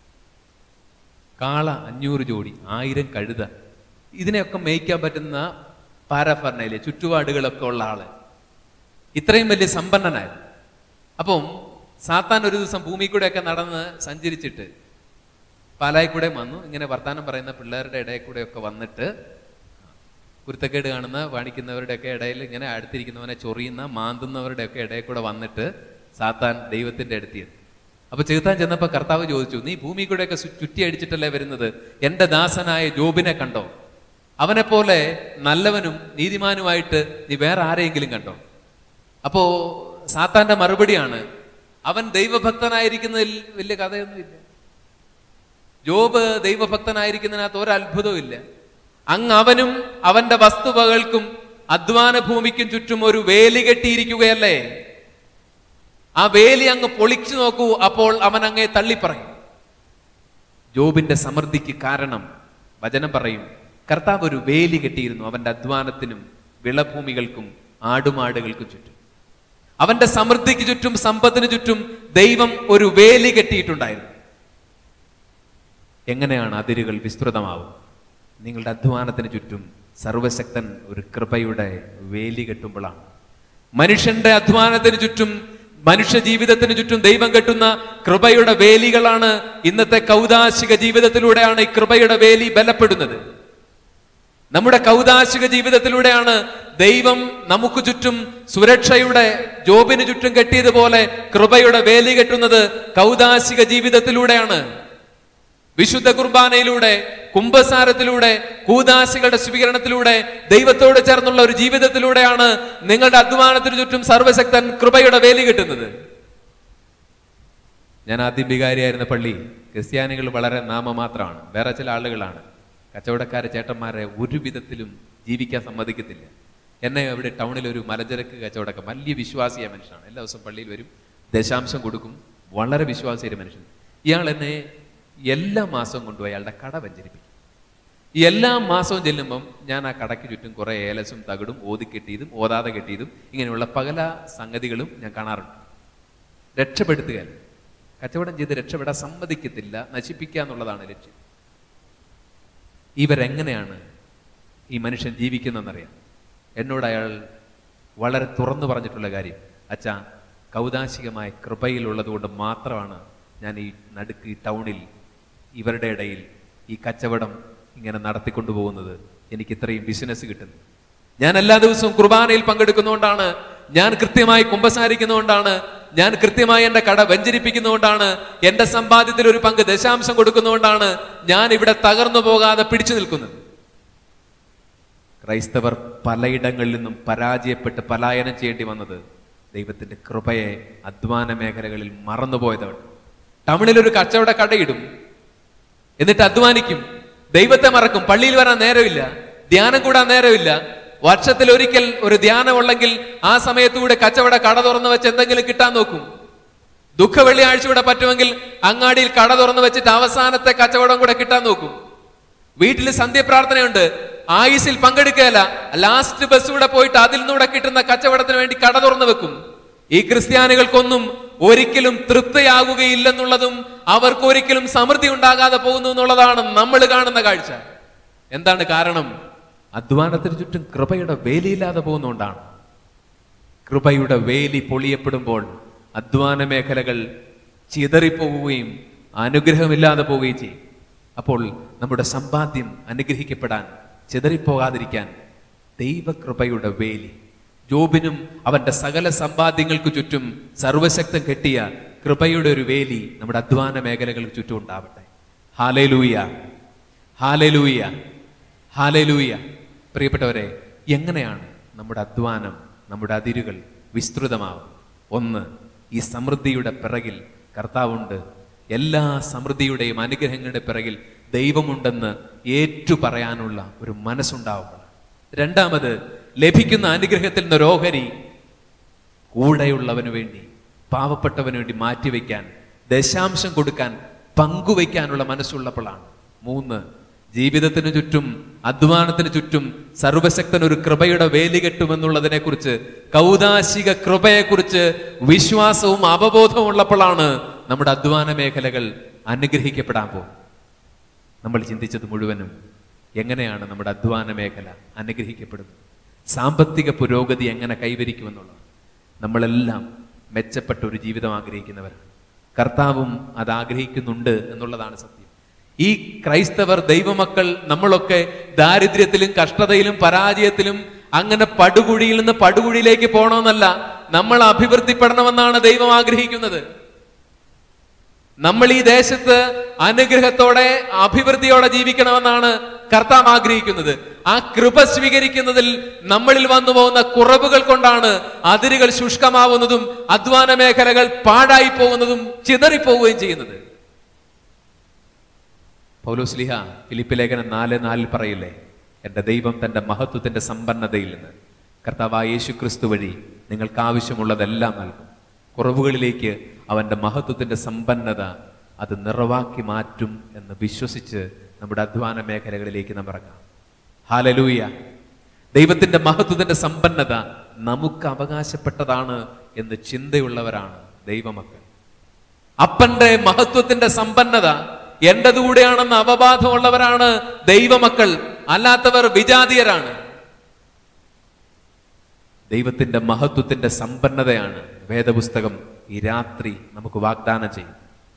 കാള അഞ്ഞൂറ് ജോഡി ആയിരം കഴുത ഇതിനെയൊക്കെ മേയ്ക്കാൻ പറ്റുന്ന പാരഫർണയിലെ ചുറ്റുപാടുകളൊക്കെ ഉള്ള ആള് ഇത്രയും വലിയ സമ്പന്നനായിരുന്നു അപ്പം സാത്താൻ ഒരു ദിവസം ഭൂമി കൂടെയൊക്കെ നടന്ന് സഞ്ചരിച്ചിട്ട് പാലായി കൂടെ വന്നു ഇങ്ങനെ വർത്താനം പറയുന്ന പിള്ളേരുടെ ഇടയിൽ കൂടെയൊക്കെ വന്നിട്ട് കുരുത്തക്കേട് കാണുന്ന കാണിക്കുന്നവരുടെയൊക്കെ ഇടയിൽ ഇങ്ങനെ അടുത്തിരിക്കുന്നവനെ ചൊറിയുന്ന മാന്തുന്നവരുടെയൊക്കെ ഇടയിൽ കൂടെ വന്നിട്ട് സാത്താൻ ദൈവത്തിന്റെ അടുത്തിയത് അപ്പൊ ചെറുത്താൻ ചെന്നപ്പോ കർത്താവ് ചോദിച്ചു നീ ഭൂമി കൂടെയൊക്കെ സു- ചുറ്റി അടിച്ചിട്ടല്ലേ വരുന്നത് എന്റെ ദാസനായ ജോബിനെ കണ്ടോ അവനെ പോലെ നല്ലവനും നീതിമാനുമായിട്ട് നീ വേറെ ആരെയെങ്കിലും കണ്ടോ അപ്പോ സാത്താന്റെ മറുപടിയാണ് അവൻ ദൈവഭക്തനായിരിക്കുന്നതിൽ വലിയ കഥയൊന്നുമില്ല ജോബ് ദൈവഭക്തനായിരിക്കുന്നതിനകത്ത് ഒരു അത്ഭുതവും ഇല്ല അങ്ങ് അവനും അവന്റെ വസ്തുവകൾക്കും അധ്വാന ഭൂമിക്കും ചുറ്റും ഒരു വേലി കെട്ടിയിരിക്കുകയല്ലേ ആ വേലി അങ്ങ് പൊളിച്ചു നോക്കൂ അപ്പോൾ അവൻ അങ്ങേ തള്ളിപ്പറയും ജോബിന്റെ സമൃദ്ധിക്ക് കാരണം വചനം പറയും കർത്താവ് ഒരു വേലി കെട്ടിയിരുന്നു അവന്റെ അധ്വാനത്തിനും വിളഭൂമികൾക്കും ആടുമാടുകൾക്കും ചുറ്റും അവന്റെ സമൃദ്ധിക്ക് ചുറ്റും സമ്പത്തിന് ചുറ്റും ദൈവം ഒരു വേലി കെട്ടിയിട്ടുണ്ടായിരുന്നു എങ്ങനെയാണ് അതിരുകൾ വിസ്തൃതമാവും നിങ്ങളുടെ അധ്വാനത്തിന് ചുറ്റും സർവശക്തൻ ഒരു കൃപയുടെ വേലി കെട്ടുമ്പോഴാണ് മനുഷ്യന്റെ അധ്വാനത്തിന് ചുറ്റും മനുഷ്യ ജീവിതത്തിന് ചുറ്റും ദൈവം കെട്ടുന്ന കൃപയുടെ വേലികളാണ് ഇന്നത്തെ കൗതാശിക ജീവിതത്തിലൂടെയാണ് ഈ കൃപയുടെ വേലി ബലപ്പെടുന്നത് നമ്മുടെ കൗതാശിക ജീവിതത്തിലൂടെയാണ് ദൈവം നമുക്ക് ചുറ്റും സുരക്ഷയുടെ ജോബിന് ചുറ്റും കെട്ടിയതുപോലെ കൃപയുടെ വേലി കെട്ടുന്നത് കൗതാശിക ജീവിതത്തിലൂടെയാണ് വിശുദ്ധ കുർബാനയിലൂടെ കുംഭസാരത്തിലൂടെ കൂതാശികളുടെ സ്വീകരണത്തിലൂടെ ദൈവത്തോട് ചേർന്നുള്ള ഒരു ജീവിതത്തിലൂടെയാണ് നിങ്ങളുടെ അധ്വാനത്തിന് ചുറ്റും സർവശക്തൻ കൃപയുടെ വേലി കിട്ടുന്നത് ഞാൻ ആദ്യം വികാരിയായിരുന്ന പള്ളി ക്രിസ്ത്യാനികൾ വളരെ നാമമാത്രമാണ് വേറെ ചില ആളുകളാണ് കച്ചവടക്കാരെ ചേട്ടന്മാരെ ഒരു വിധത്തിലും ജീവിക്കാൻ സമ്മതിക്കത്തില്ല എന്നെ അവിടെ ടൗണിൽ ഒരു മലചരക്ക് കച്ചവടക്കം വലിയ വിശ്വാസിയായ മനുഷ്യനാണ് എല്ലാ ദിവസവും പള്ളിയിൽ വരും ദശാംശം കൊടുക്കും വളരെ വിശ്വാസിയായ മനുഷ്യൻ ഇയാൾ എന്നെ എല്ലാ മാസവും കൊണ്ടുപോയി അയാളുടെ കട വഞ്ചരിപ്പിക്കും ഈ എല്ലാ മാസവും ചെല്ലുമ്പം ഞാൻ ആ കടയ്ക്ക് ചുറ്റും കുറെ ഏലസും തകിടും ഓതി കെട്ടിയതും ഓതാതെ കെട്ടിയതും ഇങ്ങനെയുള്ള പകല സംഗതികളും ഞാൻ കാണാറുണ്ട് രക്ഷപ്പെടുത്തുകയല്ല കച്ചവടം ചെയ്ത് രക്ഷപ്പെടാൻ സമ്മതിക്കത്തില്ല നശിപ്പിക്കുക എന്നുള്ളതാണ് ലക്ഷ്യം ഇവരെങ്ങനെയാണ് ഈ മനുഷ്യൻ ജീവിക്കുന്നതെന്നറിയാം എന്നോട് അയാൾ വളരെ തുറന്നു പറഞ്ഞിട്ടുള്ള കാര്യം അച്ഛാ കൗതാശികമായ കൃപയിലുള്ളത് കൊണ്ട് മാത്രമാണ് ഞാൻ ഈ നടുക്ക് ഈ ടൗണിൽ ഇവരുടെ ഇടയിൽ ഈ കച്ചവടം ഇങ്ങനെ നടത്തിക്കൊണ്ടു പോകുന്നത് എനിക്ക് ഇത്രയും ബിസിനസ് കിട്ടുന്നത് ഞാൻ എല്ലാ ദിവസവും കുർബാനയിൽ പങ്കെടുക്കുന്നതുകൊണ്ടാണ് ഞാൻ കൃത്യമായി കുമ്പസാരിക്കുന്നതുകൊണ്ടാണ് ഞാൻ കൃത്യമായി എന്റെ കട വഞ്ചരിപ്പിക്കുന്നതുകൊണ്ടാണ് എന്റെ സമ്പാദ്യത്തിൽ ഒരു പങ്ക് ദശാംശം കൊടുക്കുന്നതുകൊണ്ടാണ് ഞാൻ ഇവിടെ തകർന്നു പോകാതെ പിടിച്ചു നിൽക്കുന്നത് ക്രൈസ്തവർ പലയിടങ്ങളിൽ നിന്നും പരാജയപ്പെട്ട് പലായനം ചെയ്യേണ്ടി വന്നത് ദൈവത്തിന്റെ കൃപയെ അധ്വാന മേഖലകളിൽ മറന്നുപോയതാണ് ടൗണിൽ ഒരു കച്ചവട കടയിടും എന്നിട്ട് അധ്വാനിക്കും ദൈവത്തെ മറക്കും പള്ളിയിൽ വരാൻ നേരമില്ല ധ്യാനം കൂടാൻ നേരമില്ല വർഷത്തിൽ ഒരിക്കൽ ഒരു ധ്യാനം ഉള്ളെങ്കിൽ ആ സമയത്തൂടെ കച്ചവട കട തുറന്നു വെച്ച് എന്തെങ്കിലും കിട്ടാൻ നോക്കും ദുഃഖ വെള്ളിയാഴ്ച കൂടെ പറ്റുമെങ്കിൽ അങ്ങാടിയിൽ കട തുറന്നു വെച്ചിട്ട് അവസാനത്തെ കച്ചവടം കൂടെ കിട്ടാൻ നോക്കും വീട്ടിൽ സന്ധ്യപ്രാർത്ഥനയുണ്ട് ആയുസിൽ പങ്കെടുക്കുകയല്ല ലാസ്റ്റ് ബസ് കൂടെ പോയിട്ട് അതിൽ നിന്നൂടെ കിട്ടുന്ന കച്ചവടത്തിന് വേണ്ടി കട തുറന്നു വെക്കും ഈ ക്രിസ്ത്യാനികൾക്കൊന്നും ഒരിക്കലും തൃപ്തിയാകുകയില്ലെന്നുള്ളതും അവർക്ക് ഒരിക്കലും സമൃദ്ധി ഉണ്ടാകാതെ പോകുന്നു എന്നുള്ളതാണ് നമ്മൾ കാണുന്ന കാഴ്ച എന്താണ് കാരണം അധ്വാനത്തിന് ചുറ്റും കൃപയുടെ വേലിയില്ലാതെ പോകുന്നതുകൊണ്ടാണ് കൃപയുടെ വേലി പൊളിയപ്പെടുമ്പോൾ അധ്വാന മേഖലകൾ ചിതറിപ്പോവുകയും അനുഗ്രഹമില്ലാതെ പോവുകയും ചെയ്യും അപ്പോൾ നമ്മുടെ സമ്പാദ്യം അനുഗ്രഹിക്കപ്പെടാൻ ചിതറിപ്പോകാതിരിക്കാൻ ദൈവകൃപയുടെ വേലി ജോബിനും അവന്റെ സകല സമ്പാദ്യങ്ങൾക്ക് ചുറ്റും സർവശക്തം കെട്ടിയ കൃപയുടെ ഒരു വേലി നമ്മുടെ അധ്വാന മേഖലകൾക്ക് ചുറ്റും ഉണ്ടാവട്ടെ ഹാലേലൂയ ഹാലേലൂയ ഹാലേലൂയ പ്രിയപ്പെട്ടവരെ എങ്ങനെയാണ് നമ്മുടെ അധ്വാനം നമ്മുടെ അതിരുകൾ വിസ്തൃതമാവും ഒന്ന് ഈ സമൃദ്ധിയുടെ പിറകിൽ കർത്താവുണ്ട് എല്ലാ സമൃദ്ധിയുടെയും അനുഗ്രഹങ്ങളുടെ പിറകിൽ ദൈവമുണ്ടെന്ന് ഏറ്റു പറയാനുള്ള ഒരു മനസ്സുണ്ടാവുമ്പോൾ രണ്ടാമത് ലഭിക്കുന്ന അനുഗ്രഹത്തിൽ നിന്ന് ഓഹരി കൂടെയുള്ളവന് വേണ്ടി പാവപ്പെട്ടവന് വേണ്ടി മാറ്റിവെക്കാൻ ദശാംശം കൊടുക്കാൻ പങ്കുവയ്ക്കാനുള്ള മനസ്സുള്ളപ്പോഴാണ് മൂന്ന് ജീവിതത്തിന് ചുറ്റും അധ്വാനത്തിന് ചുറ്റും സർവശക്തൻ ഒരു കൃപയുടെ വേലി കെട്ടുമെന്നുള്ളതിനെ കുറിച്ച് കൗതാശിക കൃപയെക്കുറിച്ച് വിശ്വാസവും അവബോധവും ഉള്ളപ്പോഴാണ് നമ്മുടെ അധ്വാന മേഖലകൾ അനുഗ്രഹിക്കപ്പെടാൻ പോകും നമ്മൾ ചിന്തിച്ചത് മുഴുവനും എങ്ങനെയാണ് നമ്മുടെ അധ്വാന മേഖല അനുഗ്രഹിക്കപ്പെടുന്നത് സാമ്പത്തിക പുരോഗതി എങ്ങനെ കൈവരിക്കുമെന്നുള്ളത് നമ്മളെല്ലാം മെച്ചപ്പെട്ട ഒരു ജീവിതം ആഗ്രഹിക്കുന്നവരാണ് കർത്താവും അത് ആഗ്രഹിക്കുന്നുണ്ട് എന്നുള്ളതാണ് സത്യം ഈ ക്രൈസ്തവർ ദൈവമക്കൾ നമ്മളൊക്കെ ദാരിദ്ര്യത്തിലും കഷ്ടതയിലും പരാജയത്തിലും അങ്ങനെ പടുകുഴിയിൽ നിന്ന് പടുകുഴിയിലേക്ക് പോകണമെന്നല്ല നമ്മൾ അഭിവൃദ്ധിപ്പെടണമെന്നാണ് ദൈവം ആഗ്രഹിക്കുന്നത് നമ്മൾ ഈ ദേശത്ത് അനുഗ്രഹത്തോടെ അഭിവൃദ്ധിയോടെ ജീവിക്കണമെന്നാണ് കർത്താവ് ആഗ്രഹിക്കുന്നത് ആ കൃപ സ്വീകരിക്കുന്നതിൽ നമ്മളിൽ വന്നു പോകുന്ന കുറവുകൾ കൊണ്ടാണ് അതിരുകൾ ശുഷ്കമാവുന്നതും അധ്വാന മേഖലകൾ പാഴായി പോകുന്നതും ചിതറിപ്പോവുകയും ചെയ്യുന്നത് പൗലോസ്ലിഹ ഫിലിപ്പ് ലേഖനം നാല് നാലിൽ പറയില്ലേ എൻ്റെ ദൈവം തൻ്റെ മഹത്വത്തിന്റെ സമ്പന്നതയിൽ നിന്ന് കർത്താവായ യേശു ക്രിസ്തു വഴി നിങ്ങൾക്ക് ആവശ്യമുള്ളതെല്ലാം നൽകും കുറവുകളിലേക്ക് അവന്റെ മഹത്വത്തിന്റെ സമ്പന്നത അത് നിറവാക്കി മാറ്റും എന്ന് വിശ്വസിച്ച് നമ്മുടെ അധ്വാന മേഖലകളിലേക്ക് നാം ഇറങ്ങാം ഹാലലൂയ ദൈവത്തിന്റെ മഹത്വത്തിന്റെ സമ്പന്നത നമുക്ക് അവകാശപ്പെട്ടതാണ് എന്ന് ചിന്തയുള്ളവരാണ് ദൈവമക്കൾ അപ്പന്റെ മഹത്വത്തിന്റെ സമ്പന്നത എന്റേത് കൂടെയാണെന്ന് അവബാധമുള്ളവരാണ് ദൈവമക്കൾ അല്ലാത്തവർ വിജാതീയരാണ് ദൈവത്തിന്റെ മഹത്വത്തിന്റെ സമ്പന്നതയാണ് വേദപുസ്തകം ഈ രാത്രി നമുക്ക് വാഗ്ദാനം ചെയ്യും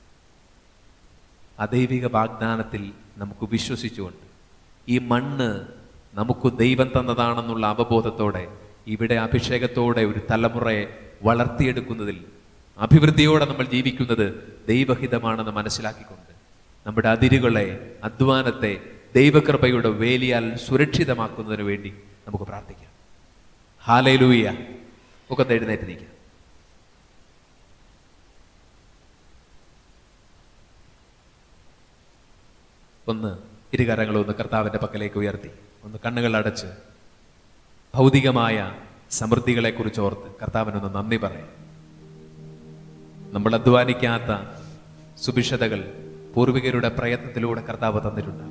അദൈവിക വാഗ്ദാനത്തിൽ നമുക്ക് വിശ്വസിച്ചുകൊണ്ട് ഈ മണ്ണ് നമുക്ക് ദൈവം തന്നതാണെന്നുള്ള അവബോധത്തോടെ ഇവിടെ അഭിഷേകത്തോടെ ഒരു തലമുറയെ വളർത്തിയെടുക്കുന്നതിൽ അഭിവൃദ്ധിയോടെ നമ്മൾ ജീവിക്കുന്നത് ദൈവഹിതമാണെന്ന് മനസ്സിലാക്കിക്കൊണ്ട് നമ്മുടെ അതിരുകളെ അധ്വാനത്തെ ദൈവകൃപയുടെ വേലിയാൽ സുരക്ഷിതമാക്കുന്നതിന് വേണ്ടി നമുക്ക് പ്രാർത്ഥിക്കാം ഹാലയിലൂയ ഒക്കെ എഴുന്നേറ്റ് നിൽക്കാം ഒന്ന് ഇരുകരങ്ങൾ ഒന്ന് കർത്താവിന്റെ പക്കലേക്ക് ഉയർത്തി ഒന്ന് കണ്ണുകൾ അടച്ച് ഭൗതികമായ സമൃദ്ധികളെ കുറിച്ച് ഓർത്ത് കർത്താവിനൊന്ന് നന്ദി പറയാം നമ്മൾ അധ്വാനിക്കാത്ത സുഭിക്ഷതകൾ പൂർവികരുടെ പ്രയത്നത്തിലൂടെ കർത്താവ് തന്നിട്ടുണ്ട്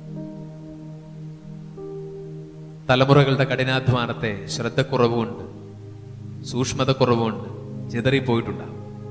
തലമുറകളുടെ കഠിനാധ്വാനത്തെ ശ്രദ്ധക്കുറവുകൊണ്ട് സൂക്ഷ്മതക്കുറവുകൊണ്ട് ചിതറിപ്പോയിട്ടുണ്ടാവും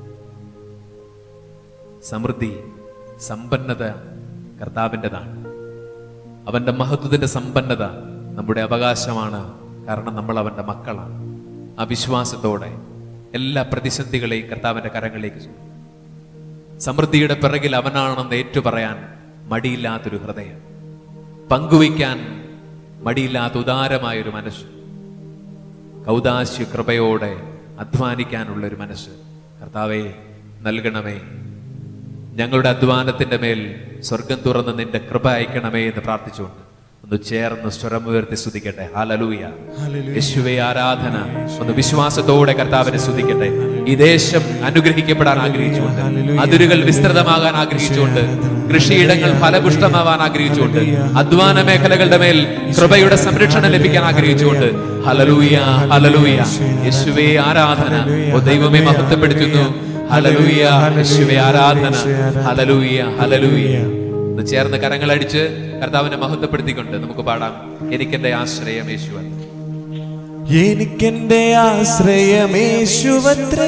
സമൃദ്ധി സമ്പന്നത കർത്താവിൻ്റെതാണ് അവന്റെ മഹത്വത്തിന്റെ സമ്പന്നത നമ്മുടെ അവകാശമാണ് കാരണം നമ്മൾ അവന്റെ മക്കളാണ് ആ വിശ്വാസത്തോടെ എല്ലാ പ്രതിസന്ധികളെയും കർത്താവിന്റെ കരങ്ങളിലേക്ക് ചുമത്തും. സമൃദ്ധിയുടെ പിറകിൽ അവനാണെന്ന് ഏറ്റുപറയാൻ മടിയില്ലാത്തൊരു ഹൃദയം പങ്കുവയ്ക്കാൻ മടിയില്ലാത്ത ഉദാരമായൊരു മനസ്സ് കൗതാശ്യ കൃപയോടെ അധ്വാനിക്കാനുള്ള ഒരു മനസ്സ് കർത്താവെ നൽകണമേ ഞങ്ങളുടെ അധ്വാനത്തിന്റെ മേൽ സ്വർഗം തുറന്ന് നിന്റെ കൃപ അയക്കണമേ എന്ന് പ്രാർത്ഥിച്ചുകൊണ്ട് ഒന്ന് ചേർന്ന് സ്വരമുയർത്തി സ്തുതിക്കട്ടെ ഹാലലൂയ ഹല്ലേലൂയ. യേശുവെ ആരാധന ഒന്ന് വിശ്വാസത്തോടെ കർത്താവിനെ സ്തുതിക്കട്ടെ ഈ ദേശം അനുഗ്രഹിക്കപ്പെടാൻ ആഗ്രഹിച്ചുകൊണ്ട് ഹല്ലേലൂയ. അതിരുകൾ വിസ്തൃതമാകാൻ ആഗ്രഹിച്ചുകൊണ്ട് കൃഷിയിടങ്ങൾ ഫലപുഷ്ടമാവാൻ ആഗ്രഹിച്ചുകൊണ്ട് അധ്വാന മേഖലകളുടെ മേൽ കൃപയുടെ സംരക്ഷണം ലഭിക്കാൻ ആഗ്രഹിച്ചുകൊണ്ട് ഹലലൂയ ഹലലൂയ യേശുവേ ആരാധന ഓ ദൈവമേ മഹത്വപ്പെടുത്തുന്നു ഹലലൂയ യേശുവേ ആരാധന ഹലലൂയ ഹലലൂയ ഒന്ന് ചേർന്ന് കരങ്ങളടിച്ച് കർത്താവിനെ മഹത്വപ്പെടുത്തിക്കൊണ്ട് നമുക്ക് പാടാം എനിക്കെന്റെ ആശ്രയം യേശുവൻ എനിക്കെന്റെ ആശ്രയമേശുവത്രേ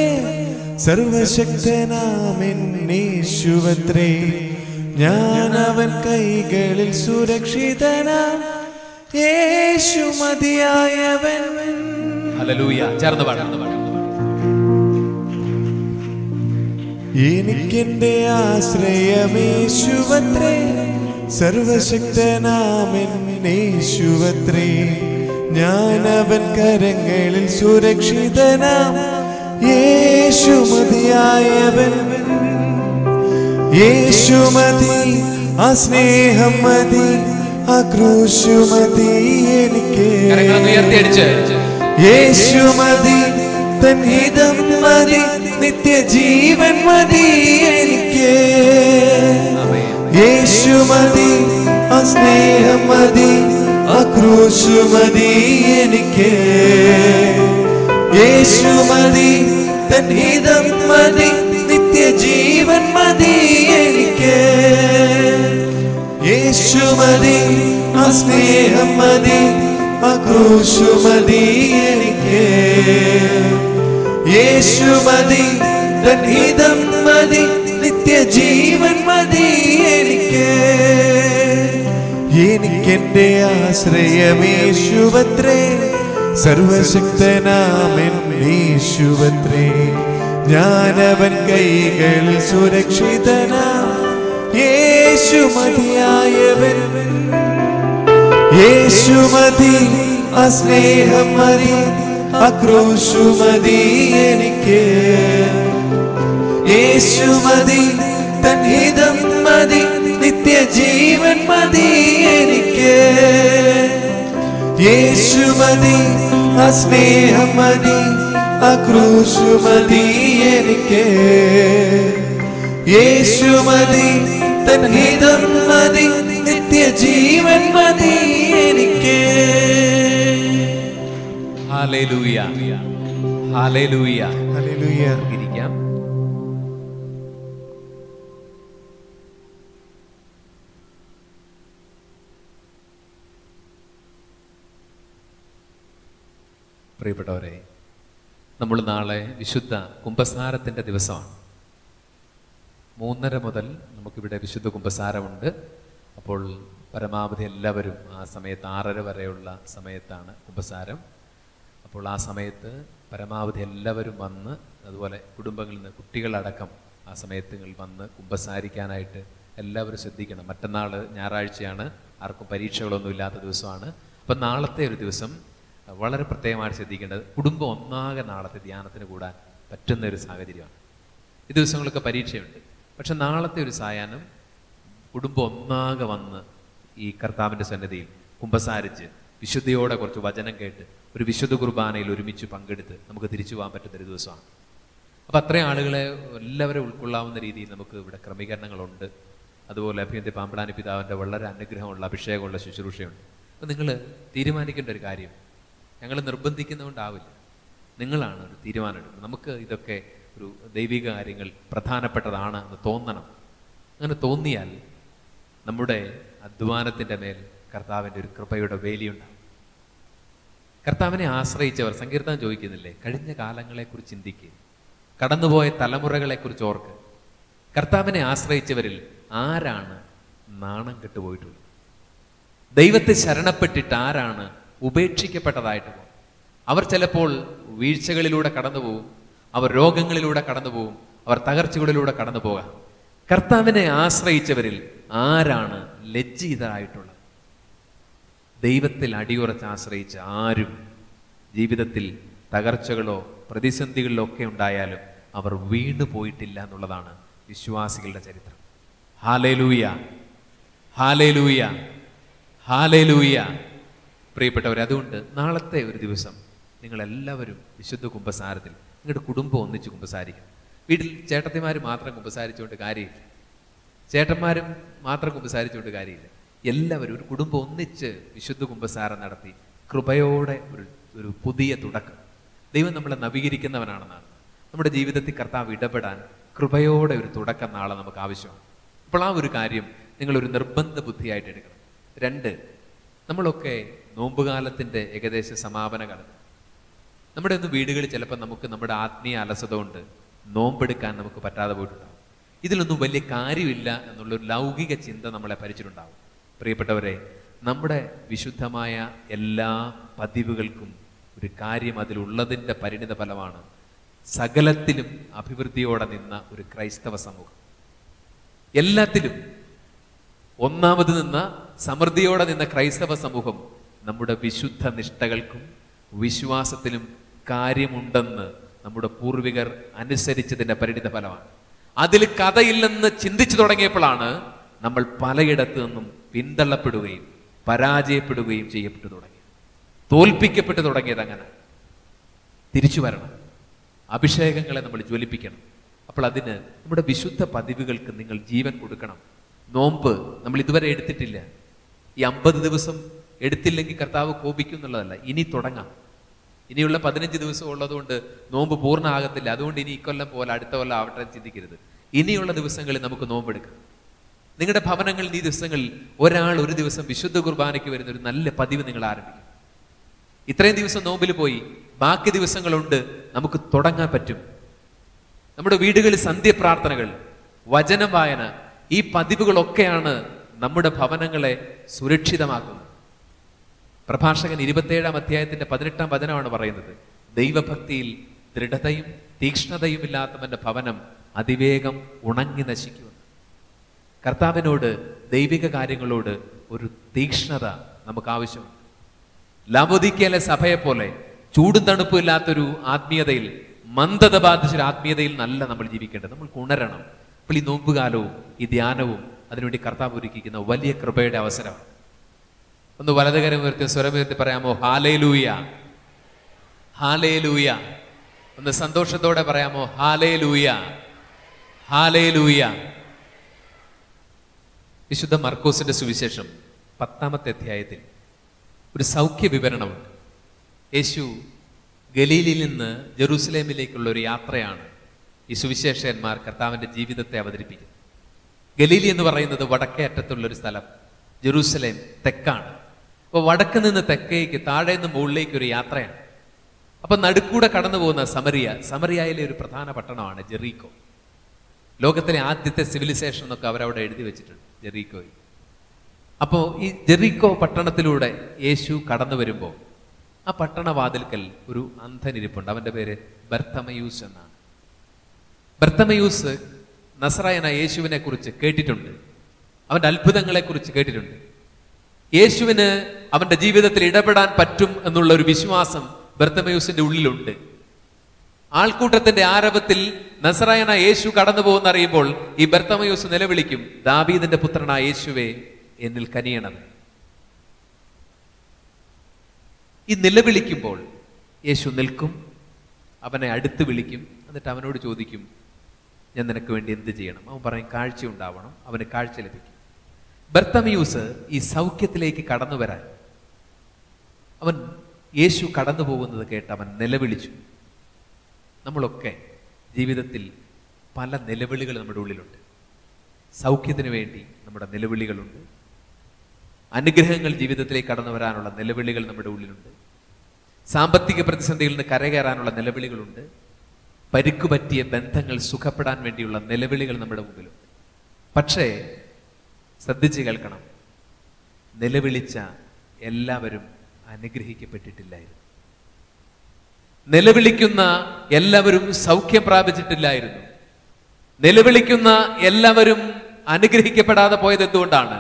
സർവശക്തനാമെന്നേശുവത്രേ ഞാൻ അവൻ കൈകളിൽ സുരക്ഷിതനാം യേശു മതിയായവൻ ഹലലൂയ ചേർന്ന് പാടാം എനിക്കെന്റെ ആശ്രയമേശുവത്രേ സർവശക്തനാമെന്നേശുവത്രേ ഞാൻ അവൻ കരങ്ങളിൽ സുരക്ഷിതനാം യേശു മതിയായവൻ യേശു മതി ആ സ്നേഹം മതി ആ ക്രൂശു മതി എനിക്ക് കരങ്ങളൊന്ന് ഉയർത്തിയടിച്ച് യേശു മതി തൻ ഹിതം മതി നിത്യജീവൻ മതി എനിക്ക് ആമേൻ. യേശു മതി ആ സ്നേഹം മതി ആ ക്രൂശു മതി എനിക്ക് യേശു മതി തൻ ഹിതം മതി നിത്യജീവൻ മതി എനിക്ക് യേശു മതി ആ സ്നേഹം മതി ആ ക്രൂശു മതി എനിക്ക് യേശു മതി തൻ ഹിതം മതി നിത്യജീവൻ മതി എനിക്ക് എനിക്കെന്റെ ആശ്രയമേശുവത്രേ സർവശക്തനാമെന്നേശുവത്രേ ഞാനവൻ കൈകളിൽ സുരക്ഷിതനാ യേശു മതിയായവൻ യേശു മതി ആ സ്നേഹം മതി ആ ക്രൂശു മതി എനിക്ക് യേശു മതി തൻ ഹിതം മതി നിത്യജീവൻ മതി എനിക്ക് യേശു മതി ആ സ്നേഹം മതി ആ ക്രൂശു മതി എനിക്ക് യേശു മതി തൻ ഹിതം മതി നിത്യജീവൻ മതി എനിക്ക് ഹാലേലൂയ ഹാലേലൂയ ഹല്ലേലൂയ ഇരിക്കാം പ്രിയപ്പെട്ടവരെ നമ്മൾ നാളെ വിശുദ്ധ കുംഭസാരത്തിന്റെ ദിവസമാണ് മൂന്നര മുതൽ നമുക്കിവിടെ വിശുദ്ധ കുംഭസാരമുണ്ട് അപ്പോൾ പരമാവധി എല്ലാവരും ആ സമയത്ത് ആറര വരെയുള്ള സമയത്താണ് കുംഭസാരം അപ്പോൾ ആ സമയത്ത് പരമാവധി എല്ലാവരും വന്ന് അതുപോലെ കുടുംബങ്ങളിൽ നിന്ന് കുട്ടികളടക്കം ആ സമയത്ത് നിങ്ങൾ വന്ന് കുംഭസാരിക്കാനായിട്ട് എല്ലാവരും ശ്രദ്ധിക്കണം മറ്റന്നാൾ ഞായറാഴ്ചയാണ് ആർക്കും പരീക്ഷകളൊന്നും ഇല്ലാത്ത ദിവസമാണ് അപ്പം നാളത്തെ ഒരു ദിവസം വളരെ പ്രത്യേകമായിട്ട് ശ്രദ്ധിക്കേണ്ടത് കുടുംബം ഒന്നാകെ നാളത്തെ ധ്യാനത്തിന് കൂടാൻ പറ്റുന്ന ഒരു സാഹചര്യമാണ് ഈ ദിവസങ്ങളൊക്കെ പരീക്ഷയുണ്ട് പക്ഷെ നാളത്തെ ഒരു സായാഹ്നം കുടുംബം ഒന്നാകെ വന്ന് ഈ കർത്താവിൻ്റെ സന്നിധിയിൽ കുമ്പസാരിച്ച് വിശുദ്ധിയോടെ കുറച്ച് വചനം കേട്ട് ഒരു വിശുദ്ധ കുർബാനയിൽ ഒരുമിച്ച് പങ്കെടുത്ത് നമുക്ക് തിരിച്ചു പോകാൻ പറ്റുന്ന ഒരു ദിവസമാണ് അപ്പം അത്രയും ആളുകളെ എല്ലാവരും ഉൾക്കൊള്ളാവുന്ന രീതിയിൽ നമുക്ക് ഇവിടെ ക്രമീകരണങ്ങളുണ്ട് അതുപോലെ അഭിയന്തി പാമ്പളാനി പിതാവിൻ്റെ വളരെ അനുഗ്രഹമുള്ള അഭിഷേകമുള്ള ശുശ്രൂഷയുണ്ട് അപ്പം നിങ്ങൾ തീരുമാനിക്കേണ്ട ഒരു കാര്യം ഞങ്ങൾ നിർബന്ധിക്കുന്നതുകൊണ്ടാവില്ല നിങ്ങളാണ് ഒരു തീരുമാനം എടുക്കുന്നത് നമുക്ക് ഇതൊക്കെ ഒരു ദൈവിക കാര്യങ്ങൾ പ്രധാനപ്പെട്ടതാണ് എന്ന് തോന്നണം അങ്ങനെ തോന്നിയാൽ നമ്മുടെ അധ്വാനത്തിന്റെ മേൽ കർത്താവിന്റെ ഒരു കൃപയുടെ വേലിയുണ്ടാവും കർത്താവിനെ ആശ്രയിച്ചവർ സങ്കീർത്തനം ചോദിക്കുന്നില്ലേ കഴിഞ്ഞ കാലങ്ങളെക്കുറിച്ച് ചിന്തിക്കുക കടന്നുപോയ തലമുറകളെക്കുറിച്ച് ഓർക്ക് കർത്താവിനെ ആശ്രയിച്ചവരിൽ ആരാണ് നാണം കെട്ടുപോയിട്ടുള്ളത് ദൈവത്തെ ശരണപ്പെട്ടിട്ട് ആരാണ് ഉപേക്ഷിക്കപ്പെട്ടതായിട്ട് പോകും അവർ ചിലപ്പോൾ വീഴ്ചകളിലൂടെ കടന്നു പോകും അവർ രോഗങ്ങളിലൂടെ കടന്നു പോകും അവർ തകർച്ചകളിലൂടെ കടന്നു പോകാം കർത്താവിനെ ആശ്രയിച്ചവരിൽ ആരാണ് ലജ്ജിതരായിട്ടുള്ളത് ദൈവത്തിൽ അടിയുറച്ച് ആശ്രയിച്ച ആരും ജീവിതത്തിൽ തകർച്ചകളോ പ്രതിസന്ധികളിലോ ഒക്കെ ഉണ്ടായാലും അവർ വീണു പോയിട്ടില്ല എന്നുള്ളതാണ് വിശ്വാസികളുടെ ചരിത്രം ഹാലേലൂയ ഹാലേലൂയ ഹാലേലൂയ പ്രിയപ്പെട്ടവരെ അതുകൊണ്ട് നാളത്തെ ഒരു ദിവസം നിങ്ങൾ എല്ലാവരും വിശുദ്ധ കുംഭസാരത്തിൽ നിങ്ങളുടെ കുടുംബം ഒന്നിച്ച് കുംഭസാരിക്കും വീട്ടിൽ ചേട്ടത്തിമാർ മാത്രം കുംഭസാരിച്ചുകൊണ്ട് കാര്യമില്ല ചേട്ടന്മാരും മാത്രം കുമ്പസാരിച്ചുകൊണ്ട് കാര്യമില്ല എല്ലാവരും ഒരു കുടുംബം ഒന്നിച്ച് വിശുദ്ധ കുമ്പസാരം നടത്തി കൃപയോടെ ഒരു ഒരു പുതിയ തുടക്കം ദൈവം നമ്മളെ നവീകരിക്കുന്നവനാണെന്നാണ് നമ്മുടെ ജീവിതത്തിൽ കർത്താവ് ഇടപെടാൻ കൃപയോടെ ഒരു തുടക്കം നാളെ നമുക്ക് ആവശ്യമാണ് അപ്പോൾ ആ ഒരു കാര്യം നിങ്ങൾ ഒരു നിർബന്ധ ബുദ്ധിയായിട്ട് എടുക്കണം രണ്ട് നമ്മളൊക്കെ നോമ്പുകാലത്തിന്റെ ഏകദേശ സമാപന കാലത്ത് നമ്മുടെ ഒന്ന് വീടുകളിൽ ചിലപ്പോൾ നമുക്ക് നമ്മുടെ ആത്മീയ അലസത കൊണ്ട് നോമ്പെടുക്കാൻ നമുക്ക് പറ്റാതെ പോയിട്ടുണ്ടാവും ഇതിലൊന്നും വലിയ കാര്യമില്ല എന്നുള്ളൊരു ലൗകിക ചിന്ത നമ്മളെ ഭരിച്ചിട്ടുണ്ടാവും പ്രിയപ്പെട്ടവരെ നമ്മുടെ വിശുദ്ധമായ എല്ലാ പതിവുകൾക്കും ഒരു കാര്യം അതിലുള്ളതിൻ്റെ പരിണിത ഫലമാണ് സകലത്തിലും അഭിവൃദ്ധിയോടെ നിന്ന ഒരു ക്രൈസ്തവ സമൂഹം എല്ലാത്തിലും ഒന്നാമത് നിന്ന സമൃദ്ധിയോടെ നിന്ന ക്രൈസ്തവ സമൂഹം നമ്മുടെ വിശുദ്ധ നിഷ്ഠകൾക്കും വിശ്വാസത്തിലും കാര്യമുണ്ടെന്ന് നമ്മുടെ പൂർവികർ അനുസരിച്ചതിന്റെ പരിണിത ഫലമാണ് അതിൽ കഥയില്ലെന്ന് ചിന്തിച്ചു തുടങ്ങിയപ്പോഴാണ് നമ്മൾ പലയിടത്തു നിന്നും പിന്തള്ളപ്പെടുകയും പരാജയപ്പെടുകയും ചെയ്യപ്പെട്ടു തുടങ്ങി തോൽപ്പിക്കപ്പെട്ടു തുടങ്ങിയത് അങ്ങനെ തിരിച്ചു വരണം അഭിഷേകങ്ങളെ നമ്മൾ ജ്വലിപ്പിക്കണം അപ്പോൾ അതിന് നമ്മുടെ വിശുദ്ധ പതിവുകൾക്ക് നിങ്ങൾ ജീവൻ കൊടുക്കണം നോമ്പ് നമ്മൾ ഇതുവരെ എടുത്തിട്ടില്ല ഈ അമ്പത് ദിവസം എടുത്തില്ലെങ്കിൽ കർത്താവ് കോപിക്കും എന്നുള്ളതല്ല ഇനി തുടങ്ങാം ഇനിയുള്ള പതിനഞ്ച് ദിവസം ഉള്ളതുകൊണ്ട് നോമ്പ് പൂർണ്ണമാകത്തില്ല അതുകൊണ്ട് ഇനി ഇക്കൊല്ലം പോലെ അടുത്ത കൊല്ലം ആവട്ടെ എന്ന് ചിന്തിക്കരുത് ഇനിയുള്ള ദിവസങ്ങളിൽ നമുക്ക് നോമ്പെടുക്കാം നിങ്ങളുടെ ഭവനങ്ങളിൽ ഈ ദിവസങ്ങളിൽ ഒരാൾ ഒരു ദിവസം വിശുദ്ധ കുർബാനയ്ക്ക് വരുന്ന ഒരു നല്ല പതിവ് നിങ്ങൾ ആരംഭിക്കും ഇത്രയും ദിവസം നോമ്പിൽ പോയി ബാക്കി ദിവസങ്ങളുണ്ട് നമുക്ക് തുടങ്ങാൻ പറ്റും നമ്മുടെ വീടുകളിൽ സന്ധ്യപ്രാർത്ഥനകൾ വചന വായന ഈ പതിവുകളൊക്കെയാണ് നമ്മുടെ ഭവനങ്ങളെ സുരക്ഷിതമാക്കുന്നത് പ്രഭാഷകൻ ഇരുപത്തേഴാം അധ്യായത്തിന്റെ പതിനെട്ടാം വചനമാണ് പറയുന്നത് ദൈവഭക്തിയിൽ ദൃഢതയും തീക്ഷ്ണതയും ഇല്ലാത്തവന്റെ ഭവനം അതിവേഗം ഉണങ്ങി നശിക്കുമെന്ന് കർത്താവിനോട് ദൈവിക കാര്യങ്ങളോട് ഒരു തീക്ഷ്ണത നമുക്ക് ആവശ്യമുണ്ട് ലാബോദിക്കയിലെ സഭയെ പോലെ ചൂടും തണുപ്പും ഇല്ലാത്തൊരു ആത്മീയതയിൽ മന്ദത ബാധിച്ചൊരു ആത്മീയതയിൽ നല്ല നമ്മൾ ജീവിക്കേണ്ടത് നമ്മൾ ഉണരണം അപ്പോൾ ഈ നോമ്പുകാലവും ഈ ധ്യാനവും അതിനുവേണ്ടി കർത്താവ് ഒരുക്കിക്കുന്ന വലിയ കൃപയുടെ അവസരമാണ് ഒന്ന് വലതുകരം ഉയർത്തി സ്വരമുയർത്തി പറയാമോ ഹാലേലൂയ ഹാലേലൂയ ഒന്ന് സന്തോഷത്തോടെ പറയാമോ ഹാലേലൂയ ഹാലേലൂയ വിശുദ്ധ മർക്കോസിന്റെ സുവിശേഷം പത്താമത്തെ അധ്യായത്തിൽ ഒരു സൗഖ്യ വിവരണമുണ്ട് യേശു ഗലീലിൽ നിന്ന് ജെറൂസലേമിലേക്കുള്ള ഒരു യാത്രയാണ് ഈ സുവിശേഷന്മാർ കർത്താവിന്റെ ജീവിതത്തെ അവതരിപ്പിക്കുന്നത് ഗലീലി എന്ന് പറയുന്നത് വടക്കേ അറ്റത്തുള്ള ഒരു സ്ഥലം ജെറൂസലേം തെക്കാണ് അപ്പോൾ വടക്ക് നിന്ന് തെക്കേക്ക് താഴെ നിന്ന് മുകളിലേക്ക് ഒരു യാത്രയാണ് അപ്പൊ നടുക്കൂടെ കടന്നു പോകുന്ന സമറിയ സമറിയയിലെ ഒരു പ്രധാന പട്ടണമാണ് ജെറീക്കോ ലോകത്തിലെ ആദ്യത്തെ സിവിലൈസേഷൻ എന്നൊക്കെ അവരവിടെ എഴുതി വെച്ചിട്ടുണ്ട് ജെറീക്കോയിൽ അപ്പോൾ ഈ ജെറീക്കോ പട്ടണത്തിലൂടെ യേശു കടന്നു വരുമ്പോൾ ആ പട്ടണവാതിൽക്കൽ ഒരു അന്ധനിരിപ്പുണ്ട് അവന്റെ പേര് ബർത്തമയൂസ് എന്നാണ് ബർത്തമയൂസ് നസറായന യേശുവിനെ കുറിച്ച് കേട്ടിട്ടുണ്ട് അവന്റെ അത്ഭുതങ്ങളെ കുറിച്ച് കേട്ടിട്ടുണ്ട് യേശുവിന് അവന്റെ ജീവിതത്തിൽ ഇടപെടാൻ പറ്റും എന്നുള്ള ഒരു വിശ്വാസം ബർത്തമയൂസിന്റെ ഉള്ളിലുണ്ട് ആൾക്കൂട്ടത്തിന്റെ ആരവത്തിൽ നസറായന യേശു കടന്നു പോകുന്ന അറിയുമ്പോൾ ഈ ബർത്തമയൂസ് നിലവിളിക്കും ദാവീദിന്റെ പുത്രനായ യേശുവെ എന്നിൽ കനിയണമേ ഈ നിലവിളിക്കുമ്പോൾ യേശു നിൽക്കും അവനെ അടുത്ത് വിളിക്കും എന്നിട്ട് അവനോട് ചോദിക്കും ഞാൻ നിനക്ക് വേണ്ടി എന്ത് ചെയ്യണം അവൻ പറയും കാഴ്ച ഉണ്ടാവണം അവന് കാഴ്ച ലഭിക്കും ബർത്തമിയൂസ് ഈ സൗഖ്യത്തിലേക്ക് കടന്നു വരാൻ അവൻ യേശു കടന്നു പോകുന്നത് കേട്ട് അവൻ നിലവിളിച്ചു നമ്മളൊക്കെ ജീവിതത്തിൽ പല നിലവിളികൾ നമ്മുടെ ഉള്ളിലുണ്ട് സൗഖ്യത്തിന് വേണ്ടി നമ്മുടെ നിലവിളികളുണ്ട് അനുഗ്രഹങ്ങൾ ജീവിതത്തിലേക്ക് കടന്നു വരാനുള്ള നിലവിളികൾ നമ്മുടെ ഉള്ളിലുണ്ട് സാമ്പത്തിക പ്രതിസന്ധിയിൽ നിന്ന് കരകയറാനുള്ള നിലവിളികളുണ്ട് പരിക്കു പറ്റിയ ബന്ധങ്ങൾ സുഖപ്പെടാൻ വേണ്ടിയുള്ള നിലവിളികൾ നമ്മുടെ മുമ്പിലുണ്ട് പക്ഷേ ശ്രദ്ധിച്ച് കേൾക്കണം നിലവിളിച്ച എല്ലാവരും അനുഗ്രഹിക്കപ്പെട്ടിട്ടില്ലായിരുന്നു നിലവിളിക്കുന്ന എല്ലാവരും സൗഖ്യം പ്രാപിച്ചിട്ടില്ലായിരുന്നു നിലവിളിക്കുന്ന എല്ലാവരും അനുഗ്രഹിക്കപ്പെടാതെ പോയത് എന്തുകൊണ്ടാണ്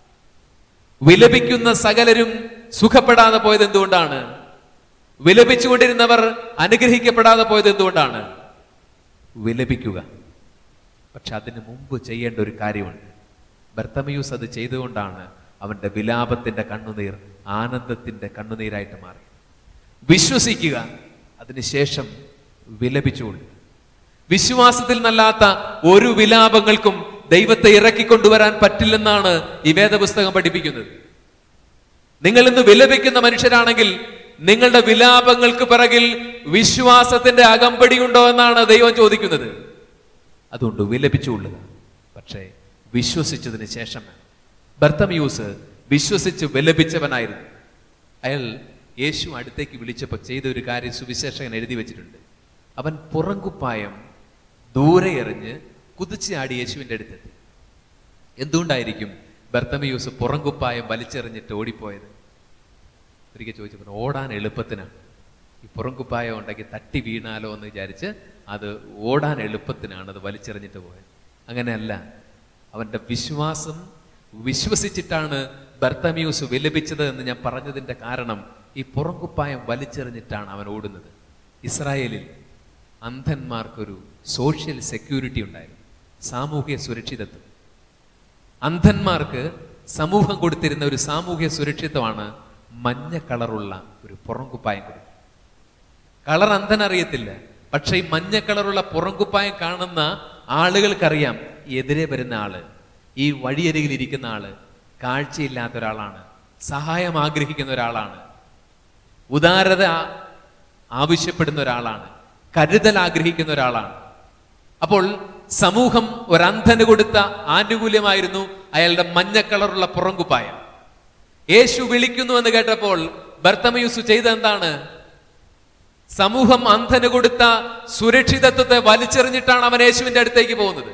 വിലപിക്കുന്ന സകലരും സുഖപ്പെടാതെ പോയത് എന്തുകൊണ്ടാണ് വിലപിച്ചുകൊണ്ടിരുന്നവർ അനുഗ്രഹിക്കപ്പെടാതെ പോയത് എന്തുകൊണ്ടാണ് വിലപിക്കുക പക്ഷെ അതിന് മുമ്പ് ചെയ്യേണ്ട ഒരു കാര്യമുണ്ട് ബർത്തമയൂസ് അത് ചെയ്തുകൊണ്ടാണ് അവന്റെ വിലാപത്തിന്റെ കണ്ണുനീർ ആനന്ദത്തിന്റെ കണ്ണുനീരായിട്ട് മാറി വിശ്വസിക്കുക അതിനുശേഷം വിലപിച്ചുകൊണ്ട് വിശ്വാസത്തിൽ നല്ലാത്ത ഒരു വിലാപങ്ങൾക്കും ദൈവത്തെ ഇറക്കിക്കൊണ്ടുവരാൻ പറ്റില്ലെന്നാണ് ഈ വേദപുസ്തകം പഠിപ്പിക്കുന്നത് നിങ്ങൾ ഇന്ന് വിലപിക്കുന്ന മനുഷ്യരാണെങ്കിൽ നിങ്ങളുടെ വിലാപങ്ങൾക്ക് പിറകിൽ വിശ്വാസത്തിന്റെ അകമ്പടി ഉണ്ടോ എന്നാണ് ദൈവം ചോദിക്കുന്നത് അതുകൊണ്ട് വിലപിച്ചുകൊള്ളുക പക്ഷേ വിശ്വസിച്ചതിന് ശേഷം വേണം. ബർത്തമിയൂസ് വിശ്വസിച്ച് വിലപിച്ചവനായിരുന്നു അയാൾ യേശു അടുത്തേക്ക് വിളിച്ചപ്പോൾ ചെയ്ത ഒരു കാര്യം സുവിശേഷകൻ എഴുതി വെച്ചിട്ടുണ്ട് അവൻ പുറങ്കുപ്പായം ദൂരെ എറിഞ്ഞ് കുതിച്ചാടി യേശുവിൻ്റെ അടുത്തെത്തി എന്തുകൊണ്ടായിരിക്കും ബർത്തമിയൂസ് പുറങ്കുപ്പായം വലിച്ചെറിഞ്ഞിട്ട് ഓടിപ്പോയത് ഒരിക്കൽ ചോദിച്ചപ്പോൾ ഓടാൻ എളുപ്പത്തിനാണ് ഈ പുറങ്കുപ്പായം ഉണ്ടെങ്കിൽ തട്ടി വീണാലോ എന്ന് വിചാരിച്ച് അത് ഓടാൻ എളുപ്പത്തിനാണ് അത് വലിച്ചെറിഞ്ഞിട്ട് പോയത് അങ്ങനെയല്ല അവന്റെ വിശ്വാസം വിശ്വസിച്ചിട്ടാണ് ബർത്തമ്യൂസ് വിലപിച്ചത് എന്ന് ഞാൻ പറഞ്ഞതിന്റെ കാരണം ഈ പുറങ്കുപ്പായം വലിച്ചെറിഞ്ഞിട്ടാണ് അവൻ ഓടുന്നത് ഇസ്രായേലിൽ അന്ധന്മാർക്കൊരു സോഷ്യൽ സെക്യൂരിറ്റി ഉണ്ടായിരുന്നു സാമൂഹ്യ സുരക്ഷിതത്വം അന്ധന്മാർക്ക് സമൂഹം കൊടുത്തിരുന്ന ഒരു സാമൂഹ്യ സുരക്ഷിതമാണ് മഞ്ഞ കളറുള്ള ഒരു പുറങ്കുപ്പായം കൊടുക്കുക കളർ അന്ധൻ അറിയത്തില്ല പക്ഷെ ഈ മഞ്ഞ കളറുള്ള പുറങ്കുപ്പായം കാണുന്ന ആളുകൾക്കറിയാം എതിരെ വരുന്ന ആള് ഈ വഴിയരികിൽ ഇരിക്കുന്ന ആള് കാഴ്ചയില്ലാത്ത ഒരാളാണ് സഹായം ആഗ്രഹിക്കുന്ന ഒരാളാണ് ഉദാരത ആ- ആവശ്യപ്പെടുന്ന ഒരാളാണ് കരുതൽ ആഗ്രഹിക്കുന്ന ഒരാളാണ് അപ്പോൾ സമൂഹം ഒരന്ധന് കൊടുത്ത ആനുകൂല്യമായിരുന്നു അയാളുടെ മഞ്ഞ കളറുള്ള പുറങ്കുപ്പായം യേശു വിളിക്കുന്നു എന്ന് കേട്ടപ്പോൾ ബർത്തമയൂസ് ചെയ്ത എന്താണ് സമൂഹം അന്ധന് കൊടുത്ത സുരക്ഷിതത്വത്തെ വലിച്ചെറിഞ്ഞിട്ടാണ് അവൻ യേശുവിന്റെ അടുത്തേക്ക് പോകുന്നത്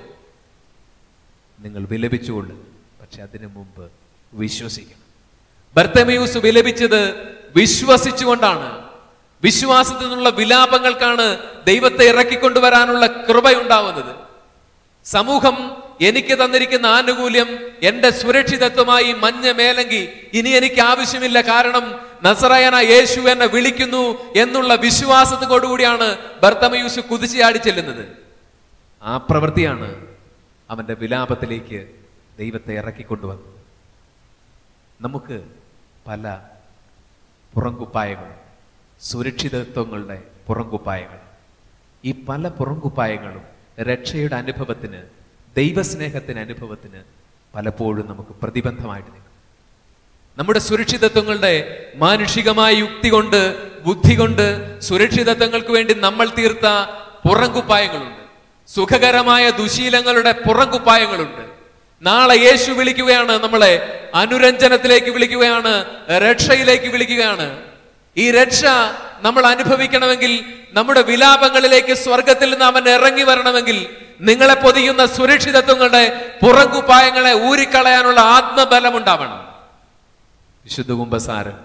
നിങ്ങൾ വിലപിച്ചുകൊണ്ട് പക്ഷെ അതിനു മുമ്പ് വിശ്വസിക്കണം ബർത്തമയൂസ് വിലപിച്ചത് വിശ്വസിച്ചുകൊണ്ടാണ് വിശ്വാസത്തിൽ നിന്നുള്ള വിലാപങ്ങൾക്കാണ് ദൈവത്തെ ഇറക്കിക്കൊണ്ടുവരാനുള്ള കൃപയുണ്ടാവുന്നത് സമൂഹം എനിക്ക് തന്നിരിക്കുന്ന ആനുകൂല്യം എന്റെ സുരക്ഷിതത്വമായി മഞ്ഞ മേലങ്കി ഇനി എനിക്ക് ആവശ്യമില്ല കാരണം നസറയന യേശു എന്നെ വിളിക്കുന്നു എന്നുള്ള വിശ്വാസത്തോടുകൂടിയാണ് ബർത്തമയൂസ് കുതിച്ചയാടി ചെല്ലുന്നത് ആ പ്രവൃത്തിയാണ് അവന്റെ വിലാപത്തിലേക്ക് ദൈവത്തെ ഇറക്കിക്കൊണ്ടുവന്നത് നമുക്ക് പല പുറങ്കുപ്പായങ്ങളും സുരക്ഷിതത്വങ്ങളുടെ പുറങ്കുപ്പായങ്ങൾ ഈ പല പുറങ്കുപ്പായങ്ങളും രക്ഷയുടെ അനുഭവത്തിന് ദൈവസ്നേഹത്തിന് അനുഭവത്തിന് പലപ്പോഴും നമുക്ക് പ്രതിബന്ധമായിട്ട് നിൽക്കും നമ്മുടെ സുരക്ഷിതത്വങ്ങളുടെ മാനുഷികമായ യുക്തി കൊണ്ട് ബുദ്ധി കൊണ്ട് സുരക്ഷിതത്വങ്ങൾക്ക് വേണ്ടി നമ്മൾ തീർത്ത പുറങ്കുപ്പായങ്ങളുണ്ട് സുഖകരമായ ദുശീലങ്ങളുടെ പുറങ്കുപ്പായങ്ങളുണ്ട് നാളെ യേശു വിളിക്കുകയാണ് നമ്മളെ അനുരഞ്ജനത്തിലേക്ക് വിളിക്കുകയാണ് രക്ഷയിലേക്ക് വിളിക്കുകയാണ് ഈ രക്ഷ നമ്മൾ അനുഭവിക്കണമെങ്കിൽ നമ്മുടെ വിലാപങ്ങളിലേക്ക് സ്വർഗത്തിൽ നിന്ന് അവൻ ഇറങ്ങി വരണമെങ്കിൽ നിങ്ങളെ പൊതിയുന്ന സുരക്ഷിതത്വങ്ങളുടെ പുറങ്കുപ്പായങ്ങളെ ഊരിക്കളയാനുള്ള ആത്മബലം ഉണ്ടാവണം വിശുദ്ധ കുംഭസാരം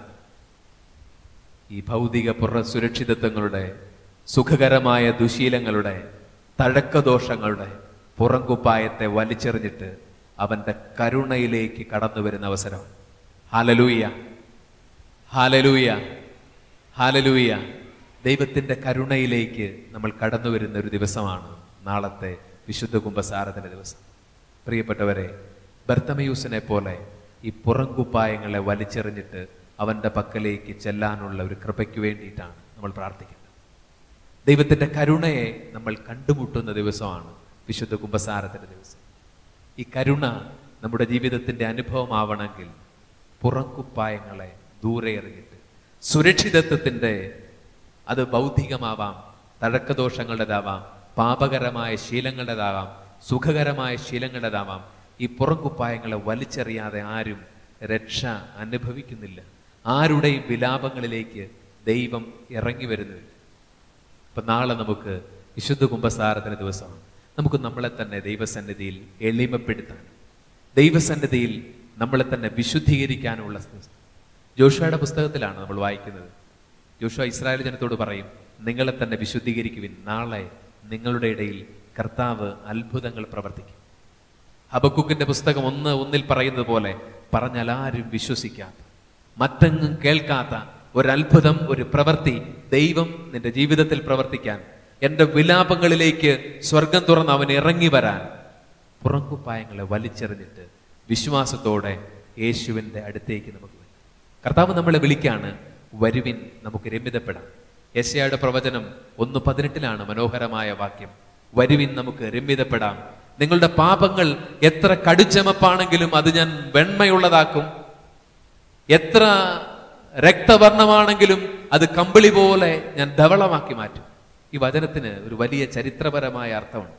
ഈ ഭൗതിക പുറ സുരക്ഷിതത്വങ്ങളുടെ സുഖകരമായ ദുശീലങ്ങളുടെ തഴക്കദോഷങ്ങളുടെ പുറങ്കുപ്പായത്തെ വലിച്ചെറിഞ്ഞിട്ട് അവന്റെ കരുണയിലേക്ക് കടന്നു വരുന്ന അവസരം ഹാലലൂയ ഹാലലൂയ ഹാലലൂയ ദൈവത്തിന്റെ കരുണയിലേക്ക് നമ്മൾ കടന്നു വരുന്ന ഒരു ദിവസമാണ് നാളത്തെ വിശുദ്ധ കുംഭസാരത്തിന്റെ ദിവസം പ്രിയപ്പെട്ടവരെ ബർത്തമയൂസിനെ പോലെ ഈ പുറങ്കുപ്പായങ്ങളെ വലിച്ചെറിഞ്ഞിട്ട് അവന്റെ പക്കലേക്ക് ചെല്ലാനുള്ള ഒരു കൃപയ്ക്ക് വേണ്ടിയിട്ടാണ് നമ്മൾ പ്രാർത്ഥിക്കുന്നത് ദൈവത്തിന്റെ കരുണയെ നമ്മൾ കണ്ടുമുട്ടുന്ന ദിവസമാണ് വിശുദ്ധ കുംഭസാരത്തിന്റെ ദിവസം ഈ കരുണ നമ്മുടെ ജീവിതത്തിന്റെ അനുഭവമാവണമെങ്കിൽ പുറംകുപ്പായങ്ങളെ ദൂരെ എറിഞ്ഞിട്ട് സുരക്ഷിതത്വത്തിന്റെ അത് ബൗദ്ധികമാവാം തഴക്കദോഷങ്ങളുടേതാവാം പാപകരമായ ശീലങ്ങളുടേതാവാം സുഖകരമായ ശീലങ്ങളുടേതാവാം ഈ പുറംകുപ്പായങ്ങളെ വലിച്ചെറിയാതെ ആരും രക്ഷ അനുഭവിക്കുന്നില്ല ആരുടെയും വിലാപങ്ങളിലേക്ക് ദൈവം ഇറങ്ങി വരുന്നില്ല അപ്പൊ നാളെ നമുക്ക് വിശുദ്ധ കുംഭസാരത്തിന് ദിവസമാണ് നമുക്ക് നമ്മളെ തന്നെ ദൈവസന്നിധിയിൽ എളിമപ്പെടുത്താൻ ദൈവസന്നിധിയിൽ നമ്മളെ തന്നെ വിശുദ്ധീകരിക്കാനുള്ള ദിവസം ജോഷുവയുടെ പുസ്തകത്തിലാണ് നമ്മൾ വായിക്കുന്നത് ജോഷുവ ഇസ്രായേൽ ജനത്തോട് പറയും നിങ്ങളെ തന്നെ വിശുദ്ധീകരിക്കുവിൻ നാളെ നിങ്ങളുടെ ഇടയിൽ കർത്താവ് അത്ഭുതങ്ങൾ പ്രവർത്തിക്കും ഹബക്കുക്കിന്റെ പുസ്തകം ഒന്ന് ഒന്നിൽ പറയുന്നത് പോലെ പറഞ്ഞാൽ ആരും വിശ്വസിക്കാത്ത മറ്റെങ്ങും കേൾക്കാത്ത ഒരു അത്ഭുതം ഒരു പ്രവൃത്തി ദൈവം നിന്റെ ജീവിതത്തിൽ പ്രവർത്തിക്കാൻ എന്റെ വിലാപങ്ങളിലേക്ക് സ്വർഗം തുറന്ന് അവൻ ഇറങ്ങി വരാൻ പുറങ്കുപ്പായങ്ങളെ വലിച്ചെറിഞ്ഞിട്ട് വിശ്വാസത്തോടെ യേശുവിന്റെ അടുത്തേക്ക് നമുക്ക് വരാം കർത്താവ് നമ്മളെ വിളിക്കാണ് വരുവിൻ നമുക്ക് രമ്യതപ്പെടാം യശയുടെ പ്രവചനം ഒന്ന് പതിനെട്ടിലാണ് മനോഹരമായ വാക്യം വരുവിൻ നമുക്ക് രമ്യതപ്പെടാം നിങ്ങളുടെ പാപങ്ങൾ എത്ര കടുച്ചമപ്പാണെങ്കിലും അത് ഞാൻ വെണ്മയുള്ളതാക്കും എത്ര രക്തവർണമാണെങ്കിലും അത് കമ്പിളി പോലെ ഞാൻ ധവളമാക്കി മാറ്റും ഈ വചനത്തിന് ഒരു വലിയ ചരിത്രപരമായ അർത്ഥമുണ്ട്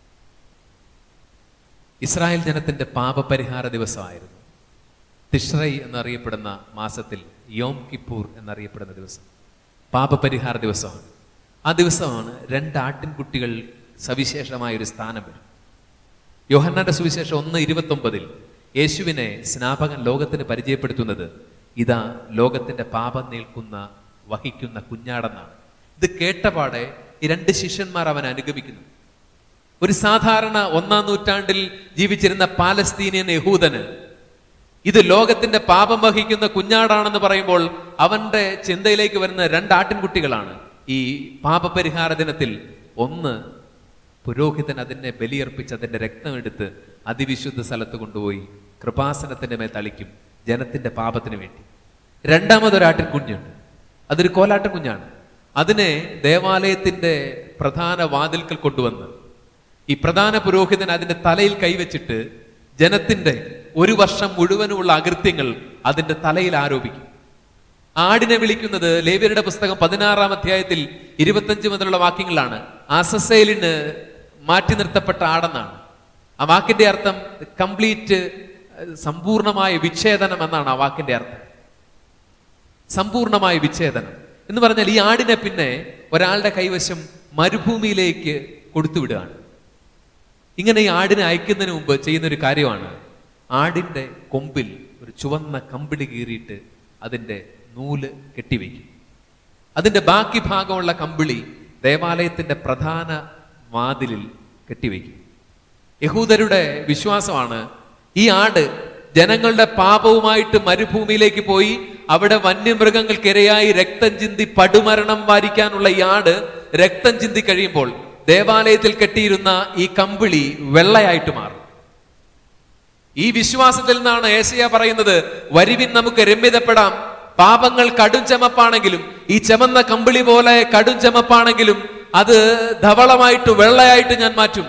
ഇസ്രായേൽ ജനത്തിന്റെ പാപപരിഹാര ദിവസമായിരുന്നു തിഷ്റൈ എന്നറിയപ്പെടുന്ന മാസത്തിൽ യോം കിപ്പൂർ എന്നറിയപ്പെടുന്ന ദിവസം പാപപരിഹാര ദിവസമാണ് ആ ദിവസമാണ് രണ്ട് ആട്ടിൻകുട്ടികൾ സവിശേഷമായ ഒരു സ്ഥാനം വരും യോഹന്നാന്റെ സുവിശേഷം ഒന്ന് ഇരുപത്തൊമ്പതിൽ യേശുവിനെ സ്നാപകൻ ലോകത്തിന് പരിചയപ്പെടുത്തുന്നത് ഇതാ ലോകത്തിന്റെ പാപം നിൽക്കുന്ന വഹിക്കുന്ന കുഞ്ഞാടെന്നാണ് ഇത് കേട്ടപാടെ ഈ രണ്ട് ശിഷ്യന്മാർ അവൻ അനുഗമിക്കുന്നു ഒരു സാധാരണ ഒന്നാം നൂറ്റാണ്ടിൽ ജീവിച്ചിരുന്ന പാലസ്തീനിയൻ യഹൂദന് ഇത് ലോകത്തിന്റെ പാപം വഹിക്കുന്ന കുഞ്ഞാടാണെന്ന് പറയുമ്പോൾ അവന്റെ ചിന്തയിലേക്ക് വരുന്ന രണ്ട് ആട്ടിൻകുട്ടികളാണ് ഈ പാപപരിഹാര ദിനത്തിൽ ഒന്ന് പുരോഹിതൻ അതിനെ ബലിയർപ്പിച്ച് അതിന്റെ രക്തമെടുത്ത് അതിവിശുദ്ധ സ്ഥലത്ത് കൊണ്ടുപോയി കൃപാസനത്തിന്റെ മേൽ തളിക്കും ജനത്തിന്റെ പാപത്തിന് വേണ്ടി രണ്ടാമതൊരാട്ടിൻ കുഞ്ഞുണ്ട് അതൊരു കോലാട്ടൻ കുഞ്ഞാണ് അതിനെ ദേവാലയത്തിന്റെ പ്രധാന വാതിൽക്കൽ കൊണ്ടുവന്ന് ഈ പ്രധാന പുരോഹിതൻ അതിന്റെ തലയിൽ കൈവച്ചിട്ട് ജനത്തിന്റെ ഒരു വർഷം മുഴുവനുമുള്ള അകൃത്യങ്ങൾ അതിന്റെ തലയിൽ ആരോപിക്കും ആടിനെ വിളിക്കുന്നത് ലേവ്യരുടെ പുസ്തകം പതിനാറാം അധ്യായത്തിൽ ഇരുപത്തഞ്ച് മുതലുള്ള വാക്യങ്ങളാണ് അസസേലിന് മാറ്റി നിർത്തപ്പെട്ട ആടെന്നാണ് ആ വാക്കിന്റെ അർത്ഥം കംപ്ലീറ്റ് സമ്പൂർണമായ വിച്ഛേദനം എന്നാണ് ആ വാക്കിന്റെ അർത്ഥം സമ്പൂർണമായ വിച്ഛേദനം എന്ന് പറഞ്ഞാൽ ഈ ആടിനെ പിന്നെ ഒരാളുടെ കൈവശം മരുഭൂമിയിലേക്ക് കൊടുത്തുവിടുകയാണ് ഇങ്ങനെ ഈ ആടിനെ അയക്കുന്നതിന് മുമ്പ് ചെയ്യുന്ന ഒരു കാര്യമാണ് ആടിന്റെ കൊമ്പിൽ ഒരു ചുവന്ന കമ്പിളി കീറിയിട്ട് അതിന്റെ നൂല് കെട്ടിവെക്കും അതിന്റെ ബാക്കി ഭാഗമുള്ള കമ്പിളി ദേവാലയത്തിന്റെ പ്രധാന വാതിലിൽ കെട്ടിവെക്കും യഹൂദരുടെ വിശ്വാസമാണ് ഈ ആട് ജനങ്ങളുടെ പാപവുമായിട്ട് മരുഭൂമിയിലേക്ക് പോയി അവിടെ വന്യമൃഗങ്ങൾക്കിരയായി രക്തം ചിന്തി പടുമരണം വാരിക്കാനുള്ള ഈ ആട് രക്തം ചിന്തി കഴിയുമ്പോൾ ദേവാലയത്തിൽ കെട്ടിയിരുന്ന ഈ കമ്പിളി വെള്ളയായിട്ട് മാറും ഈ വിശ്വാസത്തിൽ നിന്നാണ് ഏശയ പറയുന്നത് വരുവിൻ നമുക്ക് രമ്യതപ്പെടാം പാപങ്ങൾ കടും ചമപ്പാണെങ്കിലും ഈ ചമന്ന കമ്പിളി പോലെ കടും ചമപ്പാണെങ്കിലും അത് ധവളമായിട്ട് വെള്ളയായിട്ട് ഞാൻ മാറ്റും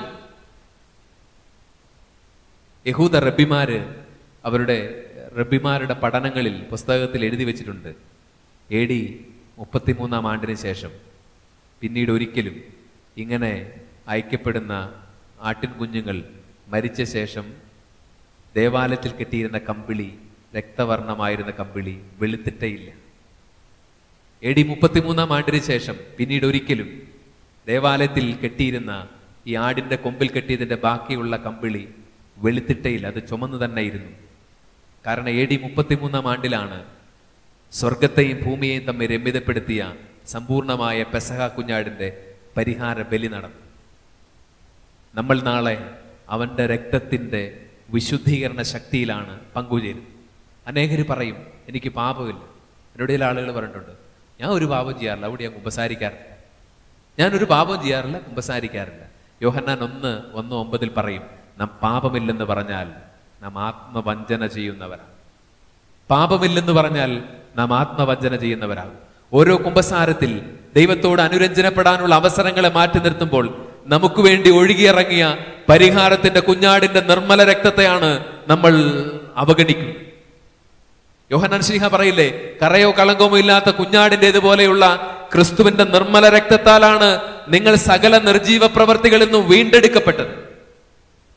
യഹൂദ റബ്ബിമാര് അവരുടെ റബ്ബിമാരുടെ പഠനങ്ങളിൽ പുസ്തകത്തിൽ എഴുതി വെച്ചിട്ടുണ്ട് എ ഡി മുപ്പത്തിമൂന്നാം ആണ്ടിന് ശേഷം പിന്നീട് ഒരിക്കലും ഇങ്ങനെ അയക്കപ്പെടുന്ന ആട്ടിൻ കുഞ്ഞുങ്ങൾ മരിച്ച ശേഷം ദേവാലയത്തിൽ കെട്ടിയിരുന്ന കമ്പിളി രക്തവർണമായിരുന്ന കമ്പിളി വെളുത്തിട്ടയില്ല എ ഡി മുപ്പത്തിമൂന്നാം ആണ്ടിന് ശേഷം പിന്നീട് ഒരിക്കലും ദേവാലയത്തിൽ കെട്ടിയിരുന്ന ഈ ആടിന്റെ കൊമ്പിൽ കെട്ടിയതിന്റെ ബാക്കിയുള്ള കമ്പിളി വെളുത്തിട്ടയില്ല അത് ചുമന്നു തന്നെ ഇരുന്നു കാരണം എ ഡി മുപ്പത്തിമൂന്നാം ആണ്ടിലാണ് സ്വർഗത്തെയും ഭൂമിയെയും തമ്മിൽ രമ്യതപ്പെടുത്തിയ സമ്പൂർണമായ പെസഹ കുഞ്ഞാടിന്റെ പരിഹാര ബലി നടന്നു നമ്മൾ നാളെ അവന്റെ രക്തത്തിന്റെ വിശുദ്ധീകരണ ശക്തിയിലാണ് പങ്കുചേരുന്നത് അനേകര് പറയും എനിക്ക് പാപമില്ല എന്നോട് ചില ആളുകൾ പറഞ്ഞിട്ടുണ്ട് ഞാൻ ഒരു പാപം ചെയ്യാറില്ല അവിടെ ഞാൻ കുമ്പസാരിക്കാറില്ല ഞാനൊരു പാപം ചെയ്യാറില്ല കുമ്പസാരിക്കാറില്ല യോഹന്നാൻ ഒന്ന് ഒന്ന് ഒമ്പതിൽ പറയും നാം പാപമില്ലെന്ന് പറഞ്ഞാൽ നാം ആത്മവഞ്ചന ചെയ്യുന്നവരാണ് പാപമില്ലെന്ന് പറഞ്ഞാൽ നാം ആത്മവഞ്ചന ചെയ്യുന്നവരാകും ഓരോ കുംഭസാരത്തിൽ ദൈവത്തോട് അനുരഞ്ജനപ്പെടാനുള്ള അവസരങ്ങളെ മാറ്റി നിർത്തുമ്പോൾ നമുക്ക് വേണ്ടി ഒഴുകിയിറങ്ങിയ പരിഹാരത്തിന്റെ കുഞ്ഞാടിന്റെ നിർമ്മല രക്തത്തെയാണ് നമ്മൾ അവഗണിക്കുന്നത് യോഹനാൻ ശ്രീഹ പറയില്ലേ കറയോ കളങ്കമോ ഇല്ലാത്ത കുഞ്ഞാടിൻ്റെതുപോലെയുള്ള ക്രിസ്തുവിന്റെ നിർമ്മല രക്തത്താലാണ് നിങ്ങൾ സകല നിർജീവ പ്രവർത്തികളിൽ നിന്നും വീണ്ടെടുക്കപ്പെട്ടത്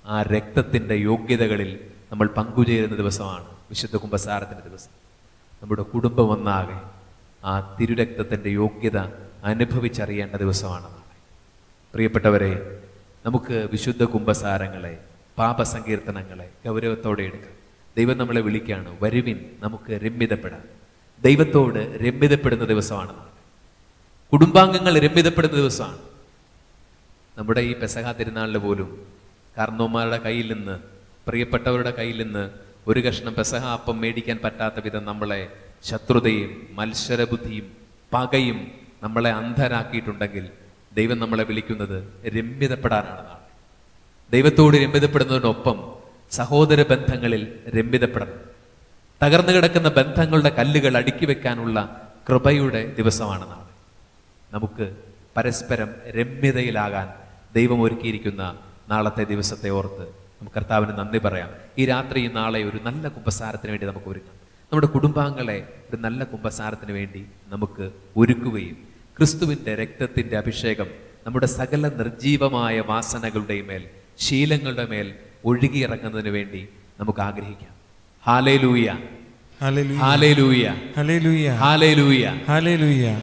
ആ രക്തത്തിന്റെ യോഗ്യതകളിൽ നമ്മൾ പങ്കുചേരുന്ന ദിവസമാണ് വിശുദ്ധ കുംഭസാരത്തിന്റെ ദിവസം നമ്മുടെ കുടുംബം ഒന്നാകെ ആ തിരുരക്തത്തിന്റെ യോഗ്യത അനുഭവിച്ചറിയേണ്ട ദിവസമാണ് നാളെ പ്രിയപ്പെട്ടവരെ നമുക്ക് വിശുദ്ധ കുംഭസാരങ്ങളെ പാപസങ്കീർത്തനങ്ങളെ ഗൗരവത്തോടെ എടുക്കാം ദൈവം നമ്മളെ വിളിക്കുകയാണ് വരുവിൻ നമുക്ക് രമ്യതപ്പെടാം ദൈവത്തോട് രമ്യതപ്പെടുന്ന ദിവസമാണ് നാളെ കുടുംബാംഗങ്ങൾ രമ്യതപ്പെടുന്ന ദിവസമാണ് നമ്മുടെ ഈ പെസഹ തിരുനാളിൽ പോലും കാർന്നോമാരുടെ കയ്യിൽ നിന്ന് പ്രിയപ്പെട്ടവരുടെ കയ്യിൽ നിന്ന് ഒരു കഷ്ണം പെസഹ അപ്പം മേടിക്കാൻ പറ്റാത്ത വിധം നമ്മളെ ശത്രുതയും മത്സരബുദ്ധിയും പകയും നമ്മളെ അന്ധരാക്കിയിട്ടുണ്ടെങ്കിൽ ദൈവം നമ്മളെ വിളിക്കുന്നത് രമ്യതപ്പെടാനാണ് നാളെ ദൈവത്തോട് രമ്യതപ്പെടുന്നതിനൊപ്പം സഹോദര ബന്ധങ്ങളിൽ രമ്യതപ്പെടണം തകർന്നു കിടക്കുന്ന ബന്ധങ്ങളുടെ കല്ലുകൾ അടുക്കി വെക്കാനുള്ള കൃപയുടെ ദിവസമാണ് നാളെ നമുക്ക് പരസ്പരം രമ്യതയിലാകാൻ ദൈവം ഒരുക്കിയിരിക്കുന്ന നാളത്തെ ദിവസത്തെ ഓർത്ത് നമുക്ക് കർത്താവിന് നന്ദി പറയാം ഈ രാത്രി ഈ നാളെ ഒരു നല്ല കുമ്പസാരത്തിന് വേണ്ടി നമുക്ക് ഒരുക്കാം നമ്മുടെ കുടുംബാംഗങ്ങളെ ഒരു നല്ല കുമ്പസാരത്തിന് വേണ്ടി നമുക്ക് ഒരുക്കുകയും ക്രിസ്തുവിന്റെ രക്തത്തിന്റെ അഭിഷേകം നമ്മുടെ സകല നിർജീവമായ വാസനകളുടെയും മേൽ ശീലങ്ങളുടെ മേൽ ഒഴുകിയിറങ്ങുന്നതിന് വേണ്ടി നമുക്ക് ആഗ്രഹിക്കാം ഹാലേ ലൂയ ഹല്ലേലൂയ ഹാലേ ലൂയ ഹല്ലേലൂയ ഹാലേ ലൂയ ഹല്ലേലൂയ